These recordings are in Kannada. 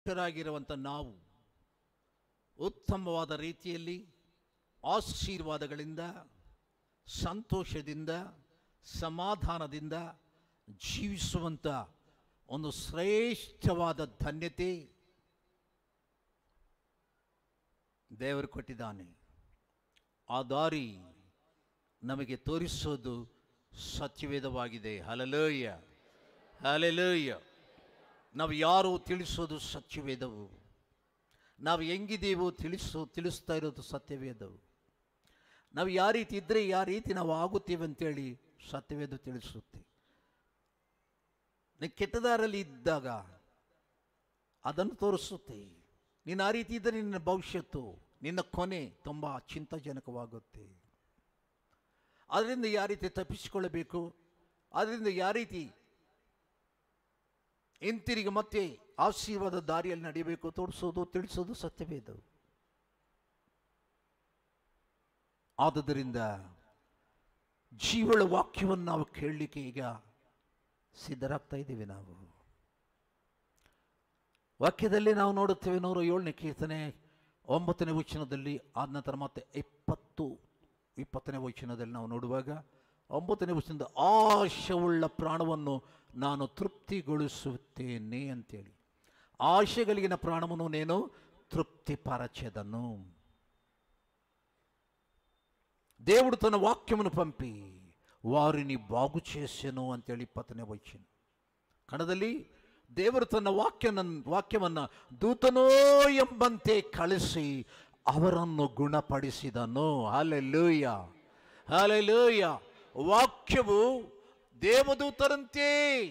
ರಾಗಿರುವಂಥ ನಾವು ಉತ್ತಮವಾದ ರೀತಿಯಲ್ಲಿ ಆಶೀರ್ವಾದಗಳಿಂದ ಸಂತೋಷದಿಂದ ಸಮಾಧಾನದಿಂದ ಜೀವಿಸುವಂಥ ಒಂದು ಶ್ರೇಷ್ಠವಾದ ಧನ್ಯತೆ ದೇವರು ಕೊಟ್ಟಿದ್ದಾನೆ ಆ ದಾರಿ ನಮಗೆ ತೋರಿಸೋದು ಸತ್ಯವೇದವಾಗಿದೆ ಹಲಲೋಯ ಹಲಲೋಯ ನಾವು ಯಾರು ತಿಳಿಸೋದು ಸತ್ಯವೇದವು ನಾವು ಹೆಂಗಿದ್ದೀವೋ ತಿಳಿಸೋ ತಿಳಿಸ್ತಾ ಇರೋದು ಸತ್ಯವೇದವು ನಾವು ಯಾವ ರೀತಿ ಇದ್ದರೆ ಯಾವ ರೀತಿ ನಾವು ಆಗುತ್ತೇವೆ ಅಂತೇಳಿ ಸತ್ಯವೇದ ತಿಳಿಸುತ್ತೆ ನೀನು ಕೆಟ್ಟದಾರಲ್ಲಿ ಇದ್ದಾಗ ಅದನ್ನು ತೋರಿಸುತ್ತೆ ನೀನು ಆ ರೀತಿ ಇದ್ದರೆ ನಿನ್ನ ಭವಿಷ್ಯತ್ತು ನಿನ್ನ ಕೊನೆ ತುಂಬ ಚಿಂತಾಜನಕವಾಗುತ್ತೆ ಅದರಿಂದ ಯಾವ ರೀತಿ ತಪ್ಪಿಸಿಕೊಳ್ಳಬೇಕು ಅದರಿಂದ ಯಾವ ರೀತಿ ಹಿಂತಿರುಗಿ ಮತ್ತೆ ಆಶೀರ್ವಾದ ದಾರಿಯಲ್ಲಿ ನಡೆಯಬೇಕು ತೋರಿಸೋದು ತಿಳಿಸೋದು ಸತ್ಯವೇದವು ಆದುದರಿಂದ ಜೀವಳ ವಾಕ್ಯವನ್ನು ನಾವು ಕೇಳಲಿಕ್ಕೆ ಈಗ ಸಿದ್ಧರಾಗ್ತಾ ಇದ್ದೀವಿ ನಾವು ವಾಕ್ಯದಲ್ಲಿ ನಾವು ನೋಡುತ್ತೇವೆ ನೂರ ಏಳನೇ ಕೀರ್ತನೆ ಒಂಬತ್ತನೇ ವಚನದಲ್ಲಿ ಆದ ನಂತರ ಮತ್ತೆ ಇಪ್ಪತ್ತು ಇಪ್ಪತ್ತನೇ ವಚನದಲ್ಲಿ ನಾವು ನೋಡುವಾಗ ಒಂಬತ್ತನೇ ವಚನದ ಆಶೆವುಳ್ಳ ಪ್ರಾಣವನ್ನು ನಾನು ತೃಪ್ತಿಗೊಳಿಸುತ್ತೇನೆ ಅಂತೇಳಿ ಆಶೆಗಳಿಗಿನ ಪ್ರಾಣವನ್ನು ನೇನು ತೃಪ್ತಿಪರಚದನು దేవుడు తన వాక్యమును పంపి వారిని బాగు చేసెను ಅಂತೇಳಿ ಇಪ್ಪತ್ತನೇ ವಚನ ಕಣದಲ್ಲಿ ದೇವರು ತನ್ನ ವಾಕ್ಯನ ವಾಕ್ಯವನ್ನು ದೂತನೋ ಎಂಬಂತೆ ಕಳಿಸಿ ಅವರನ್ನು ಗುಣಪಡಿಸಿದನು ಹಾಲೆಲೂಯ ಹಾಲೆಲೂಯ ವಾಕ್ಯವು ದೇವದೂತರಂತೆ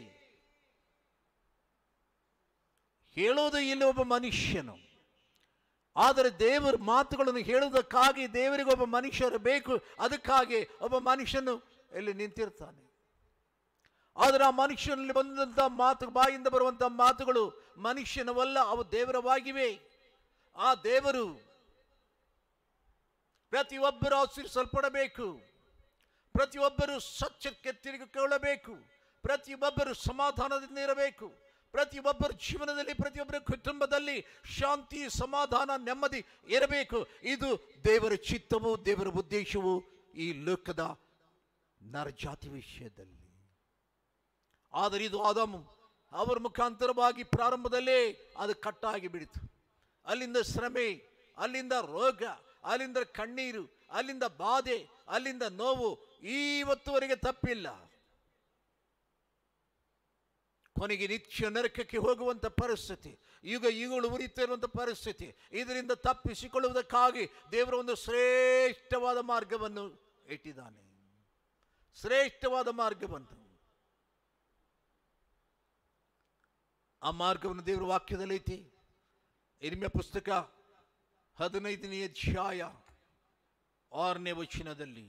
ಹೇಳೋದು ಇಲ್ಲಿ ಒಬ್ಬ ಮನುಷ್ಯನು ಆದರೆ ದೇವರ ಮಾತುಗಳನ್ನು ಹೇಳುವುದಕ್ಕಾಗಿ ದೇವರಿಗೆ ಒಬ್ಬ ಮನುಷ್ಯರು ಬೇಕು ಅದಕ್ಕಾಗಿ ಒಬ್ಬ ಮನುಷ್ಯನು ಇಲ್ಲಿ ನಿಂತಿರ್ತಾನೆ ಆದರೆ ಆ ಮನುಷ್ಯನಲ್ಲಿ ಬಂದಂಥ ಮಾತು ಬಾಯಿಂದ ಬರುವಂಥ ಮಾತುಗಳು ಮನುಷ್ಯನವಲ್ಲ ಅವು ದೇವರವಾಗಿವೆ ಆ ದೇವರು ಪ್ರತಿಯೊಬ್ಬರು ಆಶ್ರಯಿಸಲ್ಪಡಬೇಕು ಪ್ರತಿಯೊಬ್ಬರು ಸತ್ಯಕ್ಕೆ ತಿರುಗಿಕೊಳ್ಳಬೇಕು ಪ್ರತಿಯೊಬ್ಬರು ಸಮಾಧಾನದಿಂದ ಇರಬೇಕು ಪ್ರತಿಯೊಬ್ಬರ ಜೀವನದಲ್ಲಿ ಪ್ರತಿಯೊಬ್ಬರ ಕುಟುಂಬದಲ್ಲಿ ಶಾಂತಿ ಸಮಾಧಾನ ನೆಮ್ಮದಿ ಇರಬೇಕು ಇದು ದೇವರ ಚಿತ್ತವು ದೇವರ ಉದ್ದೇಶವು ಈ ಲೋಕದ ನರಜಾತಿ ವಿಷಯದಲ್ಲಿ ಆದರೆ ಇದು ಆದಮ್ ಅವರ ಮುಖಾಂತರವಾಗಿ ಪ್ರಾರಂಭದಲ್ಲೇ ಅದು ಕಟ್ಟಾಗಿ ಬಿಡಿತು ಅಲ್ಲಿಂದ ಶ್ರಮೆ ಅಲ್ಲಿಂದ ರೋಗ ಅಲ್ಲಿಂದ ಕಣ್ಣೀರು ಅಲ್ಲಿಂದ ಬಾಧೆ ಅಲ್ಲಿಂದ ನೋವು ಇವತ್ತುವರೆಗೆ ತಪ್ಪಿಲ್ಲ ಕೊನೆಗೆ ನಿತ್ಯ ನರಕಕ್ಕೆ ಹೋಗುವಂಥ ಪರಿಸ್ಥಿತಿ ಈಗ ಈಗಳು ಉರಿತಾ ಇರುವಂಥ ಪರಿಸ್ಥಿತಿ ಇದರಿಂದ ತಪ್ಪಿಸಿಕೊಳ್ಳುವುದಕ್ಕಾಗಿ ದೇವರ ಒಂದು ಶ್ರೇಷ್ಠವಾದ ಮಾರ್ಗವನ್ನು ಇಟ್ಟಿದ್ದಾನೆ ಶ್ರೇಷ್ಠವಾದ ಮಾರ್ಗವನ್ನು ಆ ಮಾರ್ಗವನ್ನು ದೇವರ ವಾಕ್ಯದಲ್ಲಿ ಐತಿ ಇರಿಮೆ ಪುಸ್ತಕ ಹದಿನೈದನೇ ಅಧ್ಯಾಯ ಆರನೇ ವಚನದಲ್ಲಿ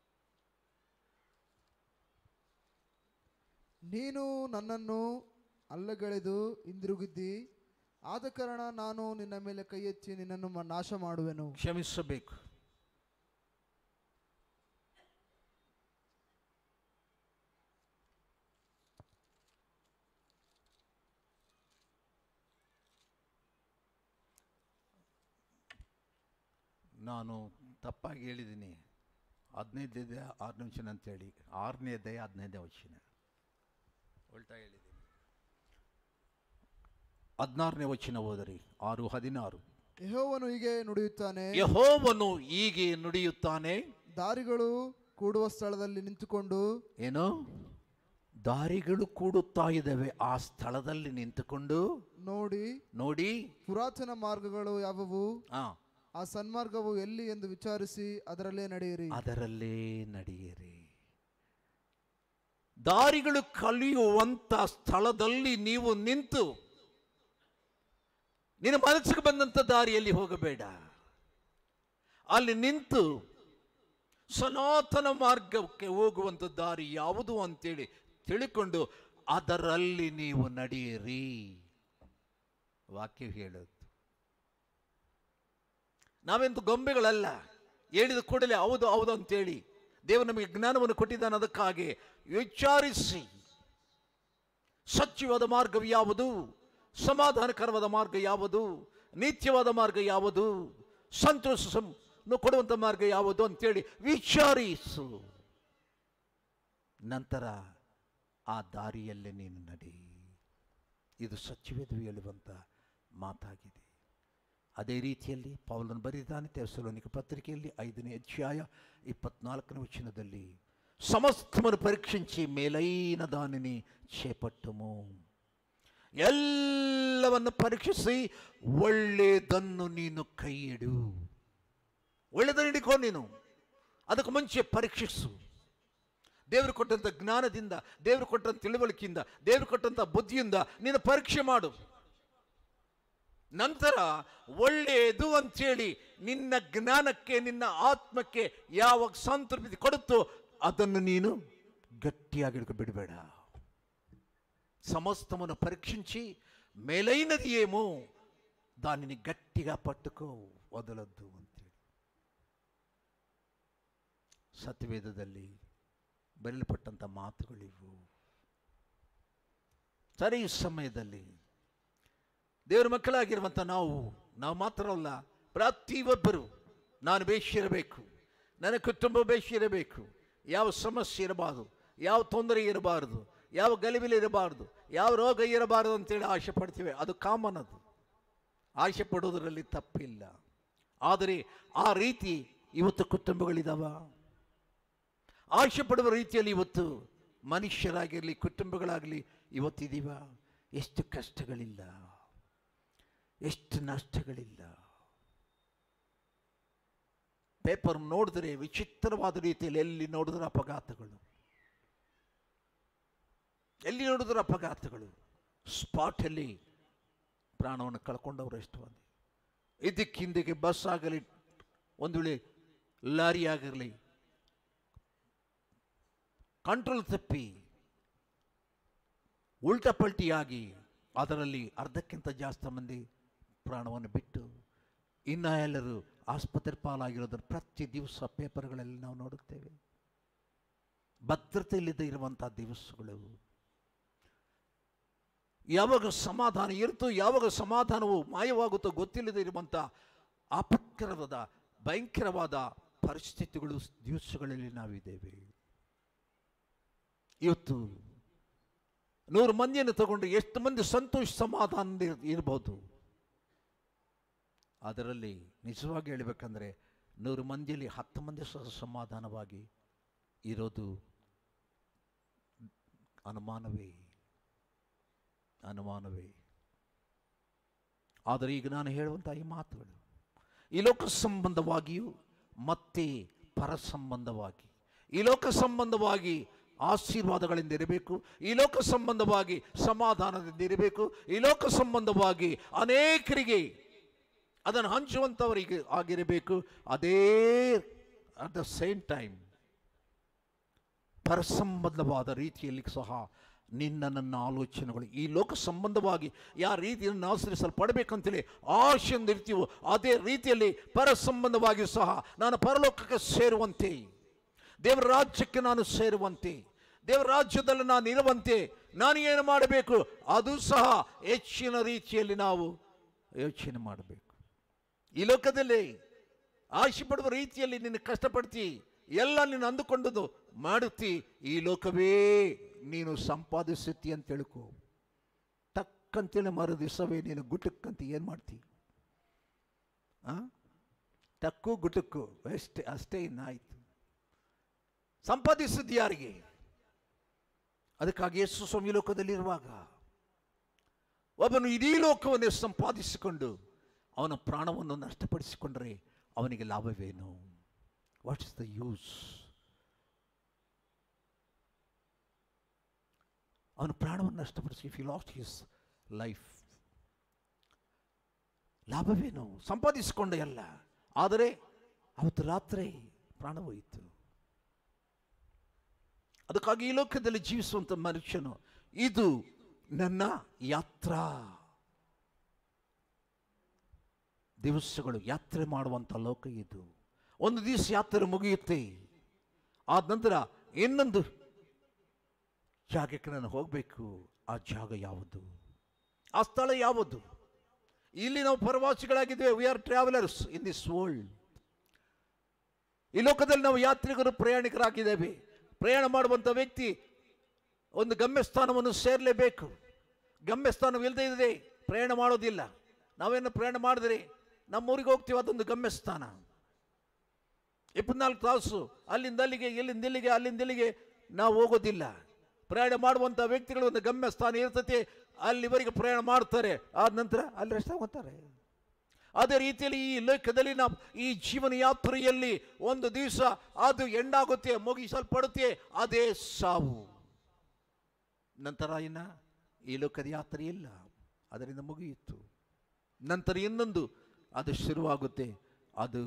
ನೀನು ನನ್ನನ್ನು ಅಲ್ಲಗಳೆದು ಹಿಂದಿರುಗಿದ್ದಿ ಆದ ಕಾರಣ ನಾನು ನಿನ್ನ ಮೇಲೆ ಕೈ ಎತ್ತಿ ನಿನ್ನನ್ನು ಮ- ನಾಶ ಮಾಡುವೆನು ಕ್ಷಮಿಸಬೇಕು ನಾನು ತಪ್ಪಾಗಿ ಹೇಳಿದ್ದೀನಿ ಹದಿನೈದು ಆರು ನಿಮಿಷ ಅಂತೇಳಿ ಆರನೇ ಅಧ್ಯಾಯ ಹದಿನೈದೇ ವಚನ ಉಲ್ಟಾ ಹೇಳಿದ್ದೀನಿ ಹದಿನಾರನೇ ವಚನ ಹೋದರಿ ಆರು ಹದಿನಾರು ಯೆಹೋವನು ಹೀಗೆ ನುಡಿಯುತ್ತಾನೆ ಯಹೋವನು ಹೀಗೆ ನುಡಿಯುತ್ತಾನೆ ದಾರಿಗಳು ಕೂಡುವ ಸ್ಥಳದಲ್ಲಿ ನಿಂತುಕೊಂಡು ಏನು ದಾರಿಗಳು ಕೂಡುತ್ತಾ ಇದ್ದಾವೆ ಆ ಸ್ಥಳದಲ್ಲಿ ನಿಂತುಕೊಂಡು ನೋಡಿ ನೋಡಿ ಪುರಾತನ ಮಾರ್ಗಗಳು ಯಾವುವು ಆ ಆ ಸನ್ಮಾರ್ಗವು ಎಲ್ಲಿ ಎಂದು ವಿಚಾರಿಸಿ ಅದರಲ್ಲೇ ನಡೆಯಿರಿ ಅದರಲ್ಲೇ ನಡೆಯಿರಿ ದಾರಿಗಳು ಕಲಿಯುವಂತ ಸ್ಥಳದಲ್ಲಿ ನೀವು ನಿಂತು ನಿನ್ನ ಮನಸ್ಸಿಗೆ ಬಂದಂಥ ದಾರಿಯಲ್ಲಿ ಹೋಗಬೇಡ ಅಲ್ಲಿ ನಿಂತು ಸನಾತನ ಮಾರ್ಗಕ್ಕೆ ಹೋಗುವಂಥ ದಾರಿ ಯಾವುದು ಅಂತೇಳಿ ತಿಳ್ಕೊಂಡು ಅದರಲ್ಲಿ ನೀವು ನಡೆಯಿರಿ ವಾಕ್ಯ ಹೇಳೋದು ನಾವೆಂತೂ ಗೊಂಬೆಗಳಲ್ಲ ಹೇಳಿದ ಕೂಡಲೇ ಹೌದು ಹೌದು ಅಂತೇಳಿ ದೇವರು ನಮಗೆ ಜ್ಞಾನವನ್ನು ಕೊಟ್ಟಿದ್ದಾನೆ ಅದಕ್ಕಾಗಿ ವಿಚಾರಿಸಿ ಸತ್ಯವಾದ ಮಾರ್ಗವು ಯಾವುದು ಸಮಾಧಾನಕರವಾದ ಮಾರ್ಗ ಯಾವುದು ನಿತ್ಯವಾದ ಮಾರ್ಗ ಯಾವುದು ಸಂತೋಷ ಕೊಡುವಂಥ ಮಾರ್ಗ ಯಾವುದು ಅಂತೇಳಿ ವಿಚಾರಿಸು ನಂತರ ಆ ದಾರಿಯಲ್ಲೇ ನೀನು ನಡಿ ಇದು ಸಚಿವೇದು ಹೇಳುವಂಥ ಮಾತಾಗಿದೆ ಅದೇ ರೀತಿಯಲ್ಲಿ ಪೌಲನು ಬರೆದಿದ್ದಾನೆ ತೆಸಲೋನಿಕ ಪತ್ರಿಕೆಯಲ್ಲಿ ಐದನೇ ಅಧ್ಯಾಯ ಇಪ್ಪತ್ನಾಲ್ಕನೇ ವಚನದಲ್ಲಿ సమస్తమును పరీక్షించి మేలైన దానిని చేపట్టుము ಎಲ್ಲವನ್ನು ಪರೀಕ್ಷಿಸಿ ಒಳ್ಳೆಯದನ್ನು ನೀನು ಕೈ ಇಡು ಒಳ್ಳೆದನ್ನು ಹಿಡಿಕೋ ನೀನು ಅದಕ್ಕೆ ಮುಂಚೆ ಪರೀಕ್ಷಿಸು ದೇವರು ಕೊಟ್ಟಂಥ ಜ್ಞಾನದಿಂದ ದೇವರು ಕೊಟ್ಟಂಥ ತಿಳುವಳಿಕೆಯಿಂದ ದೇವರು ಕೊಟ್ಟಂಥ ಬುದ್ಧಿಯಿಂದ ನೀನು ಪರೀಕ್ಷೆ ಮಾಡು ನಂತರ ಒಳ್ಳೆಯದು ಅಂತೇಳಿ ನಿನ್ನ ಜ್ಞಾನಕ್ಕೆ ನಿನ್ನ ಆತ್ಮಕ್ಕೆ ಯಾವಾಗ ಸಂತೃಪ್ತಿ ಕೊಡುತ್ತೋ ಅದನ್ನು ನೀನು గట్టియాగి బిడబెడ సమస్తమును పరీక్షించి మేలైనది ఏమో దానిని గట్టిగా పట్టుకో వదలొద్దు ಅಂತೇಳಿ ಸತ್ಯವೇದದಲ್ಲಿ ಬರೆಯಲ್ಪಟ್ಟಂಥ ಮಾತುಗಳಿವು ಸರಿ ಈ ಸಮಯದಲ್ಲಿ ದೇವರ ಮಕ್ಕಳಾಗಿರುವಂಥ ನಾವು ನಾವು ಮಾತ್ರ ಅಲ್ಲ ಪ್ರತಿಯೊಬ್ಬರು ನಾನು ಬೇಷಿರಬೇಕು ನನ್ನ ಕುಟುಂಬ ಬೇಷಿರಬೇಕು ಯಾವ ಸಮಸ್ಯೆ ಇರಬಾರದು ಯಾವ ತೊಂದರೆ ಇರಬಾರದು ಯಾವ ಗಲಿಬಿಲಿ ಇರಬಾರದು ಯಾವ ರೋಗ ಇರಬಾರದು ಅಂತೇಳಿ ಆಸೆ ಪಡ್ತೀವಿ ಅದು ಕಾಮನ್ ಅದು ಆಸೆ ಪಡೋದರಲ್ಲಿ ತಪ್ಪಿಲ್ಲ ಆದರೆ ಆ ರೀತಿ ಇವತ್ತು ಕುಟುಂಬಗಳಿದಾವ ಆಸೆ ಪಡುವ ರೀತಿಯಲ್ಲಿ ಇವತ್ತು ಮನುಷ್ಯರಾಗಿರಲಿ ಕುಟುಂಬಗಳಾಗಲಿ ಇವತ್ತಿದೀವ ಎಷ್ಟು ಕಷ್ಟಗಳಿಲ್ಲ ಎಷ್ಟು ನಷ್ಟಗಳಿಲ್ಲ ಪೇಪರ್ ನೋಡಿದ್ರೆ ವಿಚಿತ್ರವಾದ ರೀತಿಯಲ್ಲಿ ಎಲ್ಲಿ ನೋಡಿದ್ರೆ ಅಪಘಾತಗಳು ಎಲ್ಲಿ ನೋಡಿದ್ರೆ ಅಪಘಾತಗಳು ಸ್ಪಾಟಲ್ಲಿ ಪ್ರಾಣವನ್ನು ಕಳ್ಕೊಂಡವರು ಎಷ್ಟು ಮಂದಿ ಇದಕ್ಕಿಂದಕ್ಕೆ ಬಸ್ ಆಗಲಿ ಒಂದು ವೇಳೆ ಲಾರಿ ಆಗಿರಲಿ ಕಂಟ್ರೋಲ್ ತಪ್ಪಿ ಉಲ್ಟಾ ಪಲ್ಟಿಯಾಗಿ ಅದರಲ್ಲಿ ಅರ್ಧಕ್ಕಿಂತ ಜಾಸ್ತಿ ಮಂದಿ ಪ್ರಾಣವನ್ನು ಬಿಟ್ಟು ಇನ್ನ ಎಲ್ಲರೂ ಆಸ್ಪತ್ರೆ ಪಾಲಾಗಿರೋದನ್ನು ಪ್ರತಿ ದಿವಸ ಪೇಪರ್ಗಳಲ್ಲಿ ನಾವು ನೋಡುತ್ತೇವೆ ಭದ್ರತೆಯಿಲ್ಲದೆ ಇರುವಂಥ ದಿವಸಗಳು ಯಾವಾಗ ಸಮಾಧಾನ ಇರುತ್ತೋ ಯಾವಾಗ ಸಮಾಧಾನವು ಮಾಯವಾಗುತ್ತೋ ಗೊತ್ತಿಲ್ಲದೆ ಇರುವಂಥ ಆಪತ್ಕರವಾದ ಭಯಂಕರವಾದ ಪರಿಸ್ಥಿತಿಗಳು ದಿವಸಗಳಲ್ಲಿ ನಾವಿದ್ದೇವೆ ಇವತ್ತು ನೂರು ಮಂದಿಯನ್ನು ತಗೊಂಡು ಎಷ್ಟು ಮಂದಿ ಸಂತೋಷ ಸಮಾಧಾನ ಇರ್ಬೋದು ಅದರಲ್ಲಿ ನಿಜವಾಗಿ ಹೇಳಬೇಕಂದ್ರೆ ನೂರು ಮಂದಿಯಲ್ಲಿ ಹತ್ತು ಮಂದಿ ಸಹ ಸಮಾಧಾನವಾಗಿ ಇರೋದು ಅನುಮಾನವೇ ಅನುಮಾನವೇ ಆದರೆ ಈಗ ನಾನು ಹೇಳುವಂಥ ಈ ಮಾತುಗಳು ಈ ಲೋಕ ಸಂಬಂಧವಾಗಿಯೂ ಮತ್ತೆ ಪರ ಸಂಬಂಧವಾಗಿ ಈ ಲೋಕ ಸಂಬಂಧವಾಗಿ ಆಶೀರ್ವಾದಗಳಿಂದ ಇರಬೇಕು ಈ ಲೋಕ ಸಂಬಂಧವಾಗಿ ಸಮಾಧಾನದಿಂದ ಇರಬೇಕು ಈ ಲೋಕ ಸಂಬಂಧವಾಗಿ ಅನೇಕರಿಗೆ ಅದನ್ನು ಹಂಚುವಂಥವರಿಗೆ ಆಗಿರಬೇಕು ಅದೇ ಅಟ್ ದ ಸೇಮ್ ಟೈಮ್ ಪರಸಂಬಂಧವಾದ ರೀತಿಯಲ್ಲಿ ಸಹ ನಿನ್ನ ನನ್ನ ಆಲೋಚನೆಗಳು ಈ ಲೋಕ ಸಂಬಂಧವಾಗಿ ಯಾವ ರೀತಿಯನ್ನು ಆಶ್ರಯಿಸಲ್ಪಡಬೇಕಂತೇಳಿ ಆಶೆಯಿಂದ ಇರ್ತೀವೋ ಅದೇ ರೀತಿಯಲ್ಲಿ ಪರ ಸಂಬಂಧವಾಗಿ ಸಹ ನಾನು ಪರಲೋಕಕ್ಕೆ ಸೇರುವಂತೆ ದೇವರ ರಾಜ್ಯಕ್ಕೆ ನಾನು ಸೇರುವಂತೆ ದೇವರ ರಾಜ್ಯದಲ್ಲಿ ನಾನು ಇರುವಂತೆ ನಾನು ಏನು ಮಾಡಬೇಕು ಅದು ಸಹ ಹೆಚ್ಚಿನ ರೀತಿಯಲ್ಲಿ ನಾವು ಯೋಚನೆ ಮಾಡಬೇಕು ಈ ಲೋಕದಲ್ಲಿ ಆಶೆ ಪಡುವ ರೀತಿಯಲ್ಲಿ ನಿನ್ನ ಕಷ್ಟಪಡ್ತಿ ಎಲ್ಲ ನೀನು ಅಂದುಕೊಂಡದ್ದು ಮಾಡುತ್ತಿ ಈ ಲೋಕವೇ ನೀನು ಸಂಪಾದಿಸುತ್ತಿ ಅಂತ ತಿಳ್ಕೊ ಟಕ್ಕಂತೇಳಿ ಮರು ದಿವಸವೇ ನೀನು ಗುಟಕ್ಕಂತ ಏನು ಮಾಡ್ತಿ ಆ ಟಕ್ಕು ಗುಟಕ್ಕು ಅಷ್ಟೇ ಅಷ್ಟೇ ಇನ್ನಾಯಿತು ಸಂಪಾದಿಸಿದ್ದು ಯಾರಿಗೆ ಅದಕ್ಕಾಗಿ ಯೇಸು ಸ್ವಾಮಿ ಲೋಕದಲ್ಲಿರುವಾಗ ಒಬ್ಬನು ಇಡೀ ಲೋಕವನ್ನೇ ಸಂಪಾದಿಸಿಕೊಂಡು ಅವನ ಪ್ರಾಣವನ್ನು ನಷ್ಟಪಡಿಸಿಕೊಂಡರೆ ಅವನಿಗೆ ಲಾಭವೇನು ವಾಟ್ ಇಸ್ ದ ಯೂಸ್ ಅವನ ಪ್ರಾಣವನ್ನು ನಷ್ಟಪಡಿಸಿ if you lost his life ಲಾಭವೇನು ಸಂಪಾದಿಸಿಕೊಂಡ ಎಲ್ಲ ಆದರೆ ಅವತ್ತು ರಾತ್ರಿ ಪ್ರಾಣ ಹೋಯಿತು ಅದಕ್ಕಾಗಿ ಈ ಲೋಕದಲ್ಲಿ ಜೀವಿಸುವಂಥ ಮನುಷ್ಯನು ಇದು ನನ್ನ ಯಾತ್ರಾ ದಿವಸಗಳು ಯಾತ್ರೆ ಮಾಡುವಂಥ ಲೋಕ ಇದು ಒಂದು ದಿವಸ ಯಾತ್ರೆ ಮುಗಿಯುತ್ತೆ ಆದ ನಂತರ ಇನ್ನೊಂದು ಜಾಗಕ್ಕೆ ನಾನು ಹೋಗಬೇಕು ಆ ಜಾಗ ಯಾವುದು ಆ ಸ್ಥಳ ಯಾವುದು ಇಲ್ಲಿ ನಾವು ಪ್ರವಾಸಿಗಳಾಗಿದ್ದೇವೆ we are travellers in this world ಈ ಲೋಕದಲ್ಲಿ ನಾವು ಯಾತ್ರಿಕರು ಪ್ರಯಾಣಿಕರಾಗಿದ್ದೇವೆ ಪ್ರಯಾಣ ಮಾಡುವಂಥ ವ್ಯಕ್ತಿ ಒಂದು ಗಮ್ಯಸ್ಥಾನವನ್ನು ಸೇರಲೇಬೇಕು ಗಮ್ಯಸ್ಥಾನವಿಲ್ಲದೆ ಇದೆ ಪ್ರಯಾಣ ಮಾಡೋದಿಲ್ಲ ನಾವೇನು ಪ್ರಯಾಣ ಮಾಡಿದ್ರೆ ನಮ್ಮೂರಿಗೆ ಹೋಗ್ತೀವಿ ಅದೊಂದು ಗಮ್ಯಸ್ಥಾನ ಇಪ್ಪತ್ನಾಲ್ಕು ತಾಸು ಅಲ್ಲಿಂದ ಅಲ್ಲಿಗೆ ಇಲ್ಲಿಂದ ಇಲ್ಲಿಗೆ ಅಲ್ಲಿಂದ ಇಲ್ಲಿಗೆ ನಾವು ಹೋಗೋದಿಲ್ಲ ಪ್ರಯಾಣ ಮಾಡುವಂಥ ವ್ಯಕ್ತಿಗಳು ಒಂದು ಗಮ್ಯಸ್ಥಾನ ಇರ್ತೈತೆ ಅಲ್ಲಿವರೆಗೆ ಪ್ರಯಾಣ ಮಾಡ್ತಾರೆ ಆದ ನಂತರ ಅಲ್ಲಿ ರೆಸ್ಟ್ ತಗೊತಾರೆ ಅದೇ ರೀತಿಯಲ್ಲಿ ಈ ಲೋಕದಲ್ಲಿ ನಾವು ಈ ಜೀವನ ಯಾತ್ರೆಯಲ್ಲಿ ಒಂದು ದಿವಸ ಅದು ಎಂಡಾಗುತ್ತೆ ಮುಗಿಸಲ್ಪಡುತ್ತೆ ಅದೇ ಸಾವು ನಂತರ ಇನ್ನ ಈ ಲೋಕದ ಯಾತ್ರೆ ಇಲ್ಲ ಅದರಿಂದ ಮುಗಿಯಿತು ನಂತರ ಇನ್ನೊಂದು ಅದು ಶುರುವಾಗುತ್ತೆ ಅದು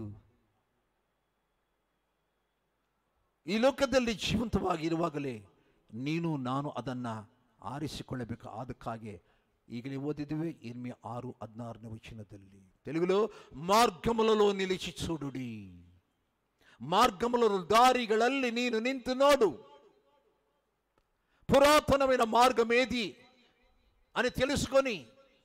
ಈ ಲೋಕದಲ್ಲಿ ಜೀವಂತವಾಗಿರುವಾಗಲೇ ನೀನು ನಾನು ಅದನ್ನು ಆರಿಸಿಕೊಳ್ಳಬೇಕು ಅದಕ್ಕಾಗಿ ಈಗಲೇ ಓದಿದ್ವಿ ಇನ್ಮೆ ಆರು ಹದಿನಾರನೇ ವಚನದಲ್ಲಿ తెలుగులో మార్గములలో నిలిచి చూడుడి మార్గములలో దారిಗಳಲ್ಲಿ ನೀನು ನಿಂತು ನೋಡು పురాతనమైన మార్గం ఏది అని తెలుసుకొని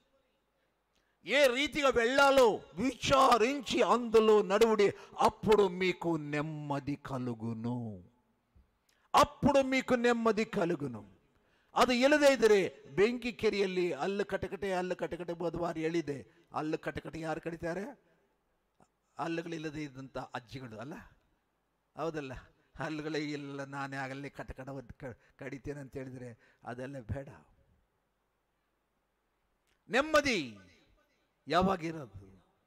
ఏ రీతిగా వెళ్ళాలో విచారించి అందులో నడువుడి అప్పుడు మీకు నెమ్మది కలుగును ಅప్పుడు మీకు ನೆಮ್ಮದಿ ಕಲುಗುನು ಅದು ಇಲ್ಲದೇ ಇದ್ರೆ ಬೆಂಕಿ ಕೆರೆಯಲ್ಲಿ ಅಲ್ಲು ಕಟಕಟೆ ಅಲ್ಲು ಕಟಕಟೆ ಬುಧವಾರ ಹೇಳಿದೆ ಅಲ್ಲು ಕಟಕಟೆ ಯಾರು ಕಡಿತಾರೆ ಹಲ್ಲುಗಳಿಲ್ಲದೆ ಇದ್ದಂಥ ಅಜ್ಜಿಗಳು ಅಲ್ಲ ಹೌದಲ್ಲ ಹಲ್ಲುಗಳೇ ಇಲ್ಲ ನಾನೇ ಆಗಲೇ ಕಟಕಟ ಒಂದು ಕ ಕಡಿತೇನೆ ಅಂತ ಹೇಳಿದರೆ ಅದೆಲ್ಲ ಬೇಡ ನೆಮ್ಮದಿ ಯಾವಾಗಿರೋದು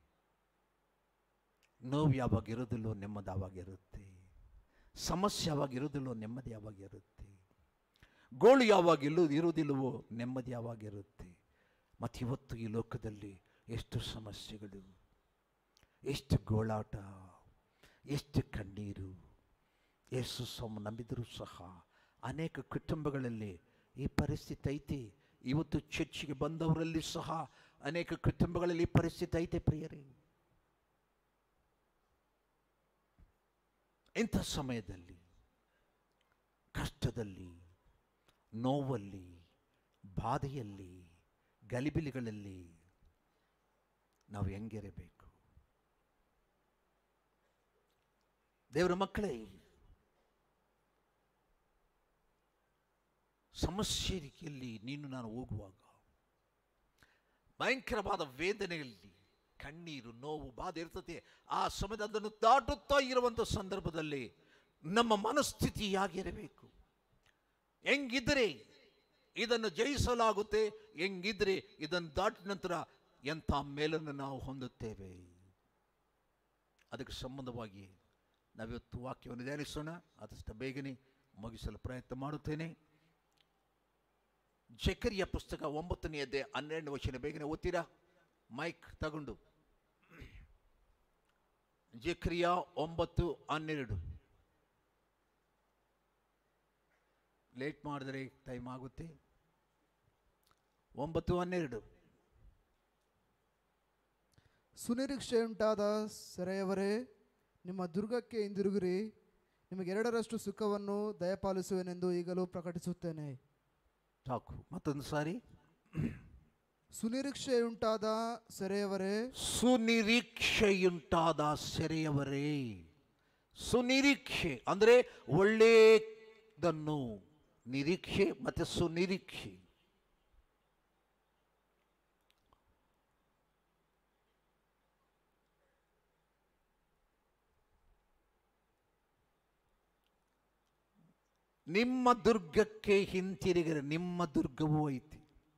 ನೋವು ಯಾವಾಗಿರೋದಿಲ್ಲೋ ನೆಮ್ಮದಿ ಯಾವಾಗಿರುತ್ತೆ ಸಮಸ್ಯೆ ಯಾವಾಗಿರೋದಿಲ್ಲೋ ನೆಮ್ಮದಿ ಯಾವಾಗಿರುತ್ತೆ ಗೋಳು ಯಾವಾಗ ಇಲ್ಲೋ ಇರುವುದಿಲ್ಲವೋ ನೆಮ್ಮದಿ ಯಾವಾಗಿರುತ್ತೆ ಮತ್ತು ಇವತ್ತು ಈ ಲೋಕದಲ್ಲಿ ಎಷ್ಟು ಸಮಸ್ಯೆಗಳು ಎಷ್ಟು ಗೋಳಾಟ ಎಷ್ಟು ಕಣ್ಣೀರು ಯೇಸು ಸ್ವಾಮಿ ನಂಬಿದರೂ ಸಹ ಅನೇಕ ಕುಟುಂಬಗಳಲ್ಲಿ ಈ ಪರಿಸ್ಥಿತಿ ಐತಿ ಇವತ್ತು ಚರ್ಚಿಗೆ ಬಂದವರಲ್ಲಿ ಸಹ ಅನೇಕ ಕುಟುಂಬಗಳಲ್ಲಿ ಈ ಪರಿಸ್ಥಿತಿ ಐತೆ ಪ್ರಿಯರೇ ಇಂಥ ಸಮಯದಲ್ಲಿ ಕಷ್ಟದಲ್ಲಿ ನೋವಲ್ಲಿ ಬಾಧೆಯಲ್ಲಿ ಗಲಿಬಿಲಿಗಳಲ್ಲಿ ನಾವು ಹೆಂಗಿರಬೇಕು ದೇವರ ಮಕ್ಕಳೇ ಸಮಸ್ಯೆಯಲ್ಲಿ ನೀನು ನಾನು ಹೋಗುವಾಗ ಭಯಂಕರವಾದ ವೇದನೆಯಲ್ಲಿ ಕಣ್ಣೀರು ನೋವು ಬಾಧೆ ಇರ್ತದೆ ಆ ಸಮಯದ ಅದನ್ನು ದಾಟುತ್ತಾ ಇರುವಂಥ ಸಂದರ್ಭದಲ್ಲಿ ನಮ್ಮ ಮನಸ್ಥಿತಿ ಹೇಗಿರಬೇಕು ಹೆಂಗಿದ್ರೆ ಇದನ್ನು ಜಯಿಸಲಾಗುತ್ತೆ ಹೆಂಗಿದ್ರೆ ಇದನ್ನು ದಾಟಿದ ನಂತರ ಎಂಥ ಮೇಲನ್ನು ನಾವು ಹೊಂದುತ್ತೇವೆ ಅದಕ್ಕೆ ಸಂಬಂಧವಾಗಿ ನಾವಿವತ್ತು ವಾಕ್ಯವನ್ನು ಧ್ಯಾನಿಸೋಣ ಆದಷ್ಟು ಬೇಗನೆ ಮುಗಿಸಲು ಪ್ರಯತ್ನ ಮಾಡುತ್ತೇನೆ ಜಕರಿಯ ಪುಸ್ತಕ ಒಂಬತ್ತನೆಯದ್ದೇ ಹನ್ನೆರಡು ವಚನ ಬೇಗನೆ ಓದ್ತೀರಾ ಮೈಕ್ ತಗೊಂಡು ಜಕ್ರಿಯ ಒಂಬತ್ತು ಹನ್ನೆರಡು ಲೇಟ್ ಮಾಡಿದ್ರೆ ಟೈಮ್ ಆಗುತ್ತೆ ಒಂಬತ್ತು ಹನ್ನೆರಡು ಸುನಿರೀಕ್ಷೆಯುಂಟಾದ ಸೆರೆಯವರೇ ನಿಮ್ಮ ದುರ್ಗಕ್ಕೆ ಹಿಂದಿರುಗಿರಿ ನಿಮಗೆರಡರಷ್ಟು ಸುಖವನ್ನು ದಯಪಾಲಿಸುವೆನೆಂದು ಈಗಲೂ ಪ್ರಕಟಿಸುತ್ತೇನೆ ಸಾಕು ಮತ್ತೊಂದು ಸಾರಿ ಸುನಿರೀಕ್ಷೆಯುಂಟಾದ ಸೆರೆಯವರೇ ಸುನಿರೀಕ್ಷೆಯುಂಟಾದ ಸೆರೆಯವರೇ ಸುನಿರೀಕ್ಷೆ ಅಂದರೆ ಒಳ್ಳೆಯದನ್ನು ನಿರೀಕ್ಷೆ ಮತ್ತು ಸುನಿರೀಕ್ಷೆ ನಿಮ್ಮ ದುರ್ಗಕ್ಕೆ ಹಿಂತಿರುಗಿರಿ ನಿಮ್ಮ ದುರ್ಗವೂ ಐತಿ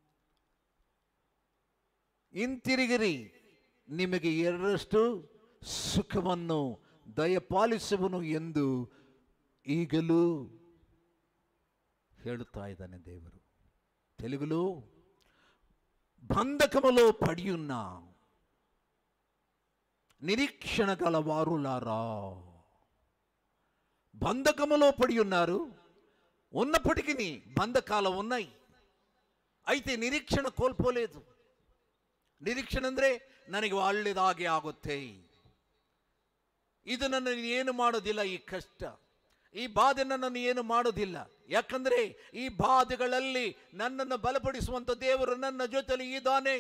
ಹಿಂತಿರುಗಿರಿ ನಿಮಗೆ ಎರಡರಷ್ಟು ಸುಖವನ್ನು ದಯಪಾಲಿಸುವನು ಎಂದು ಈಗಲೂ ಹೇಳುತ್ತಾ ಇದ್ದಾನೆ ದೇವರು తెలుగులో బంధకములో పడి ఉన్న నిరీక్షణ గలవారులారా బంధకములో పడి ఉన్నారు ఉన్నప్పటికీ బంధకాలు ఉన్నాయి అయితే నిరీక్షణ కోల్పోలేదు ನಿರೀಕ್ಷೆ ಅಂದರೆ ನನಗೆ ಒಳ್ಳೆಯದಾಗಿ ಆಗುತ್ತೆ ಇದು ನನ್ನ ಏನು ಮಾಡೋದಿಲ್ಲ ಈ ಕಷ್ಟ ಈ ಬಾಧೆ ನನ್ನನ್ನು ಏನು ಮಾಡೋದಿಲ್ಲ ಯಾಕಂದ್ರೆ ಈ ಬಾಧೆಗಳಲ್ಲಿ ನನ್ನನ್ನು ಬಲಪಡಿಸುವಂತ ದೇವರು ನನ್ನ ಜೊತೆಲಿ ಇದ್ದಾನೆ